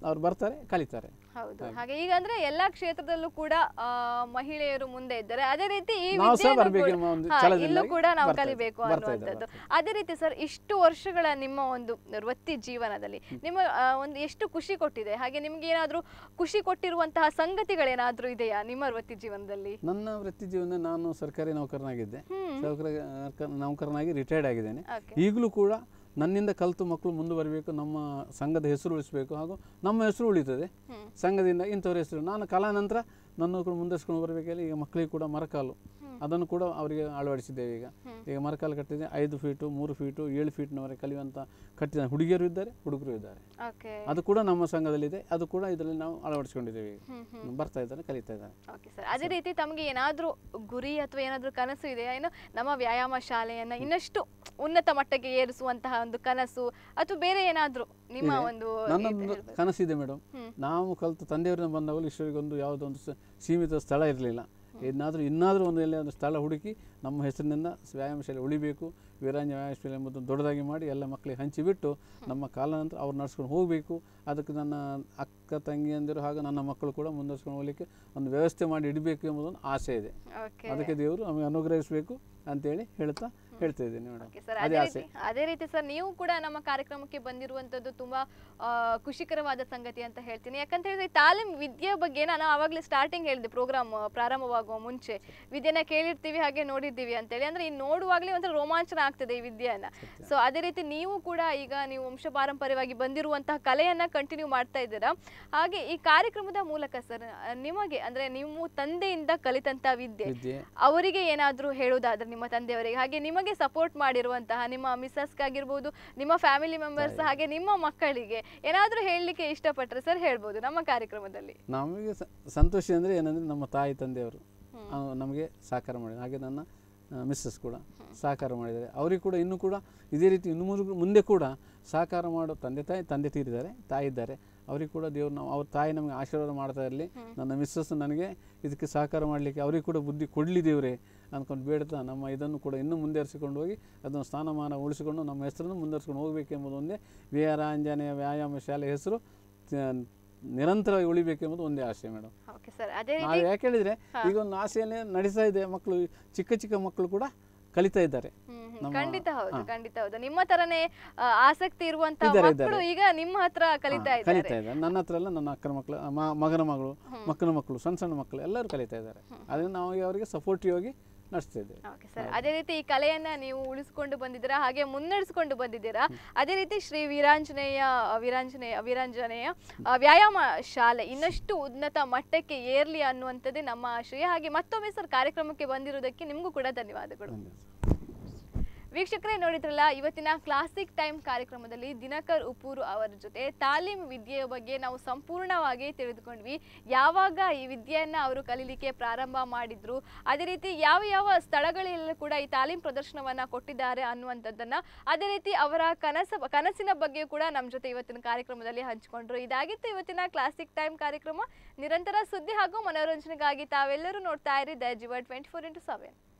ಅವ್ರು ಬರ್ತಾರೆ ಕಲಿತಾರೆ ಹೌದು ಹಾಗೆ ಈಗ ಅಂದ್ರೆ ಎಲ್ಲಾ ಕ್ಷೇತ್ರದಲ್ಲೂ ಕೂಡ ಆ, ಮಹಿಳೆಯರು ಮುಂದೆ ಇದ್ದಾರೆ ಅದೇ ರೀತಿ ಈ ನಾವು ಸಹ ವಿದ್ಯೆಯನ್ನು ಬರ್ಬೇಕು ಕೂಡ- ಎಂಬ ಒಂದು ಹಾ, ಛಲದಿಂದಾಗಿ ಇಲ್ಲೂ ಕೂಡ ನಾವು ಬರ್ತಾ ಇದ್ದಾರೆ, ಕಲಿಬೇಕು ಬರ್ತಾ ಇದ್ದಾರೆ, ಅನ್ನುವಂಥದ್ದು ಅದೇ ರೀತಿ ಸರ್ ಇಷ್ಟು ವರ್ಷಗಳ ನಿಮ್ಮ ಒಂದು ವೃತ್ತಿ ಜೀವನದಲ್ಲಿ ನಿಮ್ಮ ಆ, ಒಂದು ಎಷ್ಟು ಖುಷಿ ಕೊಟ್ಟಿದೆ ಹಾಗೆ ನಿಮ್ಗೆ ಏನಾದ್ರೂ ಖುಷಿ ಕೊಟ್ಟಿರುವಂತಹ ಸಂಗತಿಗಳೇನಾದ್ರೂ ಇದೆಯಾ ನಿಮ್ಮ ವೃತ್ತಿ ಜೀವನದಲ್ಲಿ ನನ್ನ ವೃತ್ತಿ ಜೀವನ ನಾನು ಸರ್ಕಾರಿ ನೌಕರನಾಗಿದ್ದೆ ಹ್ಮ್. ಸರ್ಕಾರಿ ನೌಕರನಾಗಿ ರಿಟೈರ್ಡ್ ಆಗಿದ್ದೇನೆ ಓಕೆ ಈಗಲೂ ಕೂಡ ನನ್ನಿಂದ ಕಲಿತು ಮಕ್ಕಳು ಮುಂದೆ ಬರಬೇಕು ನಮ್ಮ ಸಂಘದ ಹೆಸರು ಉಳಿಸಬೇಕು ಹಾಗೂ ನಮ್ಮ ಹೆಸರು ಉಳಿತದೆ ಹ್ಮ್. ಸಂಘದಿಂದ ಇಂಥವ್ರ ಹೆಸರು ನಾನು ಕಲಾ ನಂತರ ನನ್ನ ಕೂಡ ಮುಂದರ್ಸ್ಕೊಂಡು ಬರಬೇಕಲ್ಲಿ ಈಗ ಮಕ್ಕಳಿಗೆ ಕೂಡ ಮರಕಾಲು ಅದನ್ನು ಕೂಡ ಅವರಿಗೆ ಅಳವಡಿಸಿದ್ದೇವೆ ಈಗ ಈಗ ಮರಕಾಲು ಕಟ್ಟಿದೆ ಐದು ಫೀಟು ಮೂರು ಫೀಟು ಏಳು ಫೀಟ್ನವರೆಗೆ ಕಲಿಯುವಂಥ ಕಟ್ಟಿದ ಹುಡುಗಿಯರು ಇದ್ದಾರೆ ಹುಡುಗರು ಇದ್ದಾರೆ ಓಕೆ ಅದು ಕೂಡ ನಮ್ಮ ಸಂಘದಲ್ಲಿದೆ ಅದು ಕೂಡ ಇದರಲ್ಲಿ ನಾವು ಅಳವಡಿಸ್ಕೊಂಡಿದ್ದೇವೆ ಈಗ ಹ್ಮ್ ಹ್ಮ್ ಬರ್ತಾ ಇದ್ದಾರೆ ಕಲಿತಾ ಇದ್ದಾರೆ ಓಕೆ ಸರ್ ಅದೇ ರೀತಿ ತಮಗೆ ಏನಾದ್ರೂ ಗುರಿ ಅಥವಾ ಏನಾದ್ರೂ ಕನಸು ಇದೆಯಾ ಏನು ನಮ್ಮ ವ್ಯಾಯಾಮ ಶಾಲೆಯನ್ನ ಇನ್ನಷ್ಟು ಉನ್ನತ ಮಟ್ಟಕ್ಕೆ ಏರಿಸುವಂತಹ ಒಂದು ಕನಸು ಅಥವಾ ಬೇರೆ ಏನಾದ್ರೂ ನಿಮ್ಮ ಇದೆ. ಒಂದು ನನ್ನೊಂದು ಇದು ಹೇಳ್ಬೇಕು. ಕನಸಿದೆ ಮೇಡಮ್ ಹ್ಮ್. ನಾವು ಕಲಿತು ತಂದೆಯವರಿಂದ ಬಂದವರು ಇಷ್ಟರಿಗೊಂದು ಯಾವುದೋ ಒಂದು ಸ- ಸೀಮಿತ ಸ್ಥಳ ಇರಲಿಲ್ಲ ಏನಾದರೂ ಇನ್ನಾದರೂ ಒಂದು ಎಲ್ಲಿ ಒಂದು ಸ್ಥಳ ಹುಡುಕಿ ನಮ್ಮ ಹೆಸರಿನಿಂದ ವ್ಯಾಯಾಮ ಶಾಲೆ ಉಳಿಬೇಕು ವೀರಾಂಜ ವ್ಯಾಯಾಮ ಶಾಲೆ ಎಂಬುದನ್ನು ದೊಡ್ಡದಾಗಿ ಮಾಡಿ ಎಲ್ಲ ಮಕ್ಕಳಿಗೆ ಹಂಚಿಬಿಟ್ಟು ನಮ್ಮ ಕಾಲ ನಂತರ ಅವ್ರು ನಡ್ಸ್ಕೊಂಡು ಹೋಗಬೇಕು ಅದಕ್ಕೆ ನನ್ನ ಅಕ್ಕ ತಂಗಿಯಂದಿರು ಹಾಗೂ ನನ್ನ ಮಕ್ಕಳು ಕೂಡ ಮುಂದುವರ್ಸ್ಕೊಂಡು ಹೋಗ್ಲಿಕ್ಕೆ ಒಂದು ವ್ಯವಸ್ಥೆ ಮಾಡಿ ಇಡಬೇಕು ಎಂಬುದೊಂದು ಆಸೆ ಇದೆ ಓಕೆ ಅದಕ್ಕೆ ದೇವರು ನಮಗೆ ಅನುಗ್ರಹಿಸಬೇಕು ಅಂತೇಳಿ ಹೇಳ್ತಾ ಹೇಳ್ತಾ ಇದ್ದೀನಿ ಮೇಡಮ್ ಓಕೆ ಸರ್ ಅದೇ ಅದೇ ಆಸೆ ರೀತಿ ಅದೇ ರೀತಿ ಸರ್ ನೀವು ಕೂಡ ನಮ್ಮ ಕಾರ್ಯಕ್ರಮಕ್ಕೆ ಬಂದಿರುವಂತದ್ದು ತುಂಬಾ ಆ, ಖುಷಿಕರವಾದ ಸಂಗತಿ ಅಂತ ಹೇಳ್ತೀನಿ ಯಾಕಂತ ಹೇಳಿದ್ರೆ ಈ ತಾಲೀಮ್ ವಿದ್ಯೆ ಬಗ್ಗೆ ನಾನು ಆವಾಗಲೇ ಸ್ಟಾರ್ಟಿಂಗ್ ಹೇಳಿದೆ ಪ್ರೋಗ್ರಾಮ್ ಪ್ರಾರಂಭವಾಗುವ ಮುಂಚೆ ವಿದ್ಯೆನ ಕೇಳಿರ್ತೀವಿ ಹಾಗೆ ನೋಡಿರ್ತೀವಿ ಅಂತೇಳಿ ಅಂದ್ರೆ ಈ ನೋಡುವಾಗಲೇ ಒಂಥರ ರೋಮಾಂಚನ ಆಗ್ತದೆ ಈ ವಿದ್ಯೆಯನ್ನ ಸೊ ಅದೇ ರೀತಿ ನೀವು ಕೂಡ ಈಗ ನೀವು ವಂಶ ಪಾರಂಪರ್ಯವಾಗಿ ಬಂದಿರುವಂತಹ ಕಲೆಯನ್ನ ಕಂಟಿನ್ಯೂ ಮಾಡ್ತಾ ಇದ್ದೀರಾ ಹಾಗೆ ಈ ಕಾರ್ಯಕ್ರಮದ ಮೂಲಕ ಸರ್ ನಿಮಗೆ ಅಂದ್ರೆ ನಿಮ್ಮ ತಂದೆಯಿಂದ ಕಲಿತಂತ ವಿದ್ಯೆ ವಿದ್ಯೆ ಅವರಿಗೆ ಏನಾದರೂ ಹೇಳೋದಾದ್ರೆ ನಿಮ್ಮ ತಂದೆಯವರಿಗೆ ಹಾಗೆ ನಿಮಗೆ ಸಪೋರ್ಟ್ ಮಾಡಿರುವಂತಹ ನಿಮ್ಮ ಮಿಸ್ಸಸ್ಗಾಗಿರ್ಬೋದು ನಿಮ್ಮ ಫ್ಯಾಮಿಲಿ ಮೆಂಬರ್ಸ್ ಹಾಗೆ ನಿಮ್ಮ ಮಕ್ಕಳಿಗೆ ಏನಾದರೂ ಹೇಳಲಿಕ್ಕೆ ಇಷ್ಟಪಟ್ಟರೆ ಸರ್ ಹೇಳ್ಬೋದು ನಮ್ಮ ಕಾರ್ಯಕ್ರಮದಲ್ಲಿ ನಮಗೆ ಸ- ಸಂತೋಷ ಅಂದರೆ ಏನಂದರೆ ನಮ್ಮ ತಾಯಿ ತಂದೆಯವರು ಆ, ನಮಗೆ ಸಹಕಾರ ಮಾಡಿದ್ದಾರೆ ಹಾಗೆ ನನ್ನ ಮಿಸ್ಸಸ್ ಕೂಡ ಸಹಕಾರ ಮಾಡಿದ್ದಾರೆ ಅವರಿಗೆ ಕೂಡ ಇನ್ನೂ ಕೂಡ ಇದೇ ರೀತಿ ಇನ್ನು ಮುಂದೆ ಮುಂದೆ ಕೂಡ ಸಹಕಾರ ಮಾಡೋ ತಂದೆ ತಾಯಿ ತಂದೆ ತೀರಿದ್ದಾರೆ ತಾಯಿ ಇದ್ದಾರೆ ಅವರಿಗೆ ಕೂಡ ದೇವ್ರು ನಾವು ಅವ್ರ ತಾಯಿ ನಮಗೆ ಆಶೀರ್ವಾದ ಮಾಡ್ತಾ ಇರಲಿ ನನ್ನ ಮಿಸ್ಸಸ್ ನನಗೆ ಇದಕ್ಕೆ ಸಹಕಾರ ಮಾಡಲಿಕ್ಕೆ ಅವರಿಗೆ ಕೂಡ ಬುದ್ಧಿ ಕೊಡಲಿ ದೇವರೇ ಅಂದ್ಕೊಂಡು ಬೇಡ್ತಾ ನಮ್ಮ ಇದನ್ನು ಕೂಡ ಇನ್ನೂ ಮುಂದುವರಿಸಿಕೊಂಡು ಹೋಗಿ ಅದನ್ನು ಸ್ಥಾನಮಾನ ಉಳಿಸಿಕೊಂಡು ನಮ್ಮ ಹೆಸರನ್ನು ಮುಂದುವರಿಸ್ಕೊಂಡು ಹೋಗಬೇಕೆಂಬುದು ಒಂದೇ ವೀರಾಂಜನೇಯ ವ್ಯಾಯಾಮ ಶಾಲೆ ಹೆಸರು ತ- ನಿರಂತರವಾಗಿ ಉಳಿಬೇಕೆಂಬುದು ಒಂದೇ ಆಸೆ ಮೇಡಮ್ ಓಕೆ ಸರ್ ಅದೇ ರೀತಿ ನಾವು ಯಾಕೆ ಹೇಳಿದ್ರೆ ಈಗ ಒಂದು ಆಸೆಯನ್ನೇ ನಡೆಸ್ತಾ ಇದೆ ಮಕ್ಕಳು ಚಿಕ್ಕ ಚಿಕ್ಕ ಮಕ್ಕಳು ಕೂಡ ಕಲಿತಾ ಇದ್ದಾರೆ ಹ್ಮ್, ಹ್ಮ್. ನಮ್ಮ- ಖಂಡಿತ ಹೌದು ಹಾ. ಖಂಡಿತ ಹೌದು ನಿಮ್ಮ ತರನೇ ಆ, ಆಸಕ್ತಿ ಇರುವಂತಹ ಇದ್ದಾರೆ, ಮಕ್ಕಳು ಈಗ ನಿಮ್ಮ ಹತ್ರ ಕಲಿತಾ ಹಾ, ಇದ್ದಾರೆ ಕಲಿತಾ ಇದ್ದಾರೆ ನನ್ನ ಹತ್ರ ಎಲ್ಲ ನನ್ನ ಅಕ್ಕನ ಮಕ್ಕಳು ಮ- ಮಗನ ಮಗಳು ಮಕ್ಕಳ ಮಕ್ಕಳು ಸಣ್ಣ ಸಣ್ಣ ಮಕ್ಕಳು ಎಲ್ಲರೂ ಕಲಿತಾ ಇದ್ದಾರೆ ಅದನ್ನು ನಾವು ಅವರಿಗೆ ಸಪೋರ್ಟಿವ್ ಆಗಿ ನಡೆಸ್ತಾ ಇದ್ದೇವೆ ಓಕೆ ಸರ್ ಅದೇ ರೀತಿ ಈ ಕಲೆಯನ್ನ ನೀವು ಉಳಿಸ್ಕೊಂಡು ಬಂದಿದ್ದೀರಾ ಹಾಗೆ ಮುನ್ನಡೆಸ್ಕೊಂಡು ಬಂದಿದ್ದೀರಾ ಅದೇ ರೀತಿ ಶ್ರೀ ವೀರಾಂಜನೇಯ ವೀರಾಂಜನೇಯ ವೀರಾಂಜನೇಯ ಆ, ವ್ಯಾಯಾಮ ಶಾಲೆ ಇನ್ನಷ್ಟು ಉನ್ನತ ಮಟ್ಟಕ್ಕೆ ಏರ್ಲಿ ಅನ್ನುವಂಥದ್ದೇ ನಮ್ಮ ಆಶಯ ಹಾಗೆ ಮತ್ತೊಮ್ಮೆ ಸರ್ ಕಾರ್ಯಕ್ರಮಕ್ಕೆ ಬಂದಿರುವುದಕ್ಕೆ ನಿಮಗೂ ಕೂಡ ಧನ್ಯವಾದಗಳು ಧನ್ಯವಾದ ವೀಕ್ಷಕರೇ ನೋಡಿದ್ರಲ್ಲ ಇವತ್ತಿನ ಕ್ಲಾಸಿಕ್ ಟೈಮ್ ಕಾರ್ಯಕ್ರಮದಲ್ಲಿ ದಿನಕರ್ ಉಪೂರು ಅವರ ಜೊತೆ ತಾಲೀಮ್ ವಿದ್ಯೆಯ ಬಗ್ಗೆ ನಾವು ಸಂಪೂರ್ಣವಾಗಿ ತಿಳಿದುಕೊಂಡ್ವಿ ಯಾವಾಗ ಈ ವಿದ್ಯೆಯನ್ನ ಅವರು ಕಲೀಲಿಕ್ಕೆ ಪ್ರಾರಂಭ ಮಾಡಿದ್ರು ಅದೇ ರೀತಿ ಯಾವ ಯಾವ ಸ್ಥಳಗಳಲ್ಲಿ ಕೂಡ ಈ ತಾಲೀಮ್ ಪ್ರದರ್ಶನವನ್ನ ಕೊಟ್ಟಿದ್ದಾರೆ ಅನ್ನುವಂಥದ್ದನ್ನ ಅದೇ ರೀತಿ ಅವರ ಕನಸ ಕನಸಿನ ಬಗ್ಗೆ ಕೂಡ ನಮ್ಮ ಜೊತೆ ಇವತ್ತಿನ ಕಾರ್ಯಕ್ರಮದಲ್ಲಿ ಹಂಚಿಕೊಂಡ್ರು ಇದಾಗಿತ್ತು ಇವತ್ತಿನ ಕ್ಲಾಸಿಕ್ ಟೈಮ್ ಕಾರ್ಯಕ್ರಮ ನಿರಂತರ ಸುದ್ದಿ ಹಾಗೂ ಮನೋರಂಜನೆಗಾಗಿ ತಾವೆಲ್ಲರೂ ನೋಡ್ತಾ ಇರಿ ದ ಜಿವ ಟ್ವೆಂಟಿ ಫೋರ್ ಇಂಟು ಸೆವೆನ್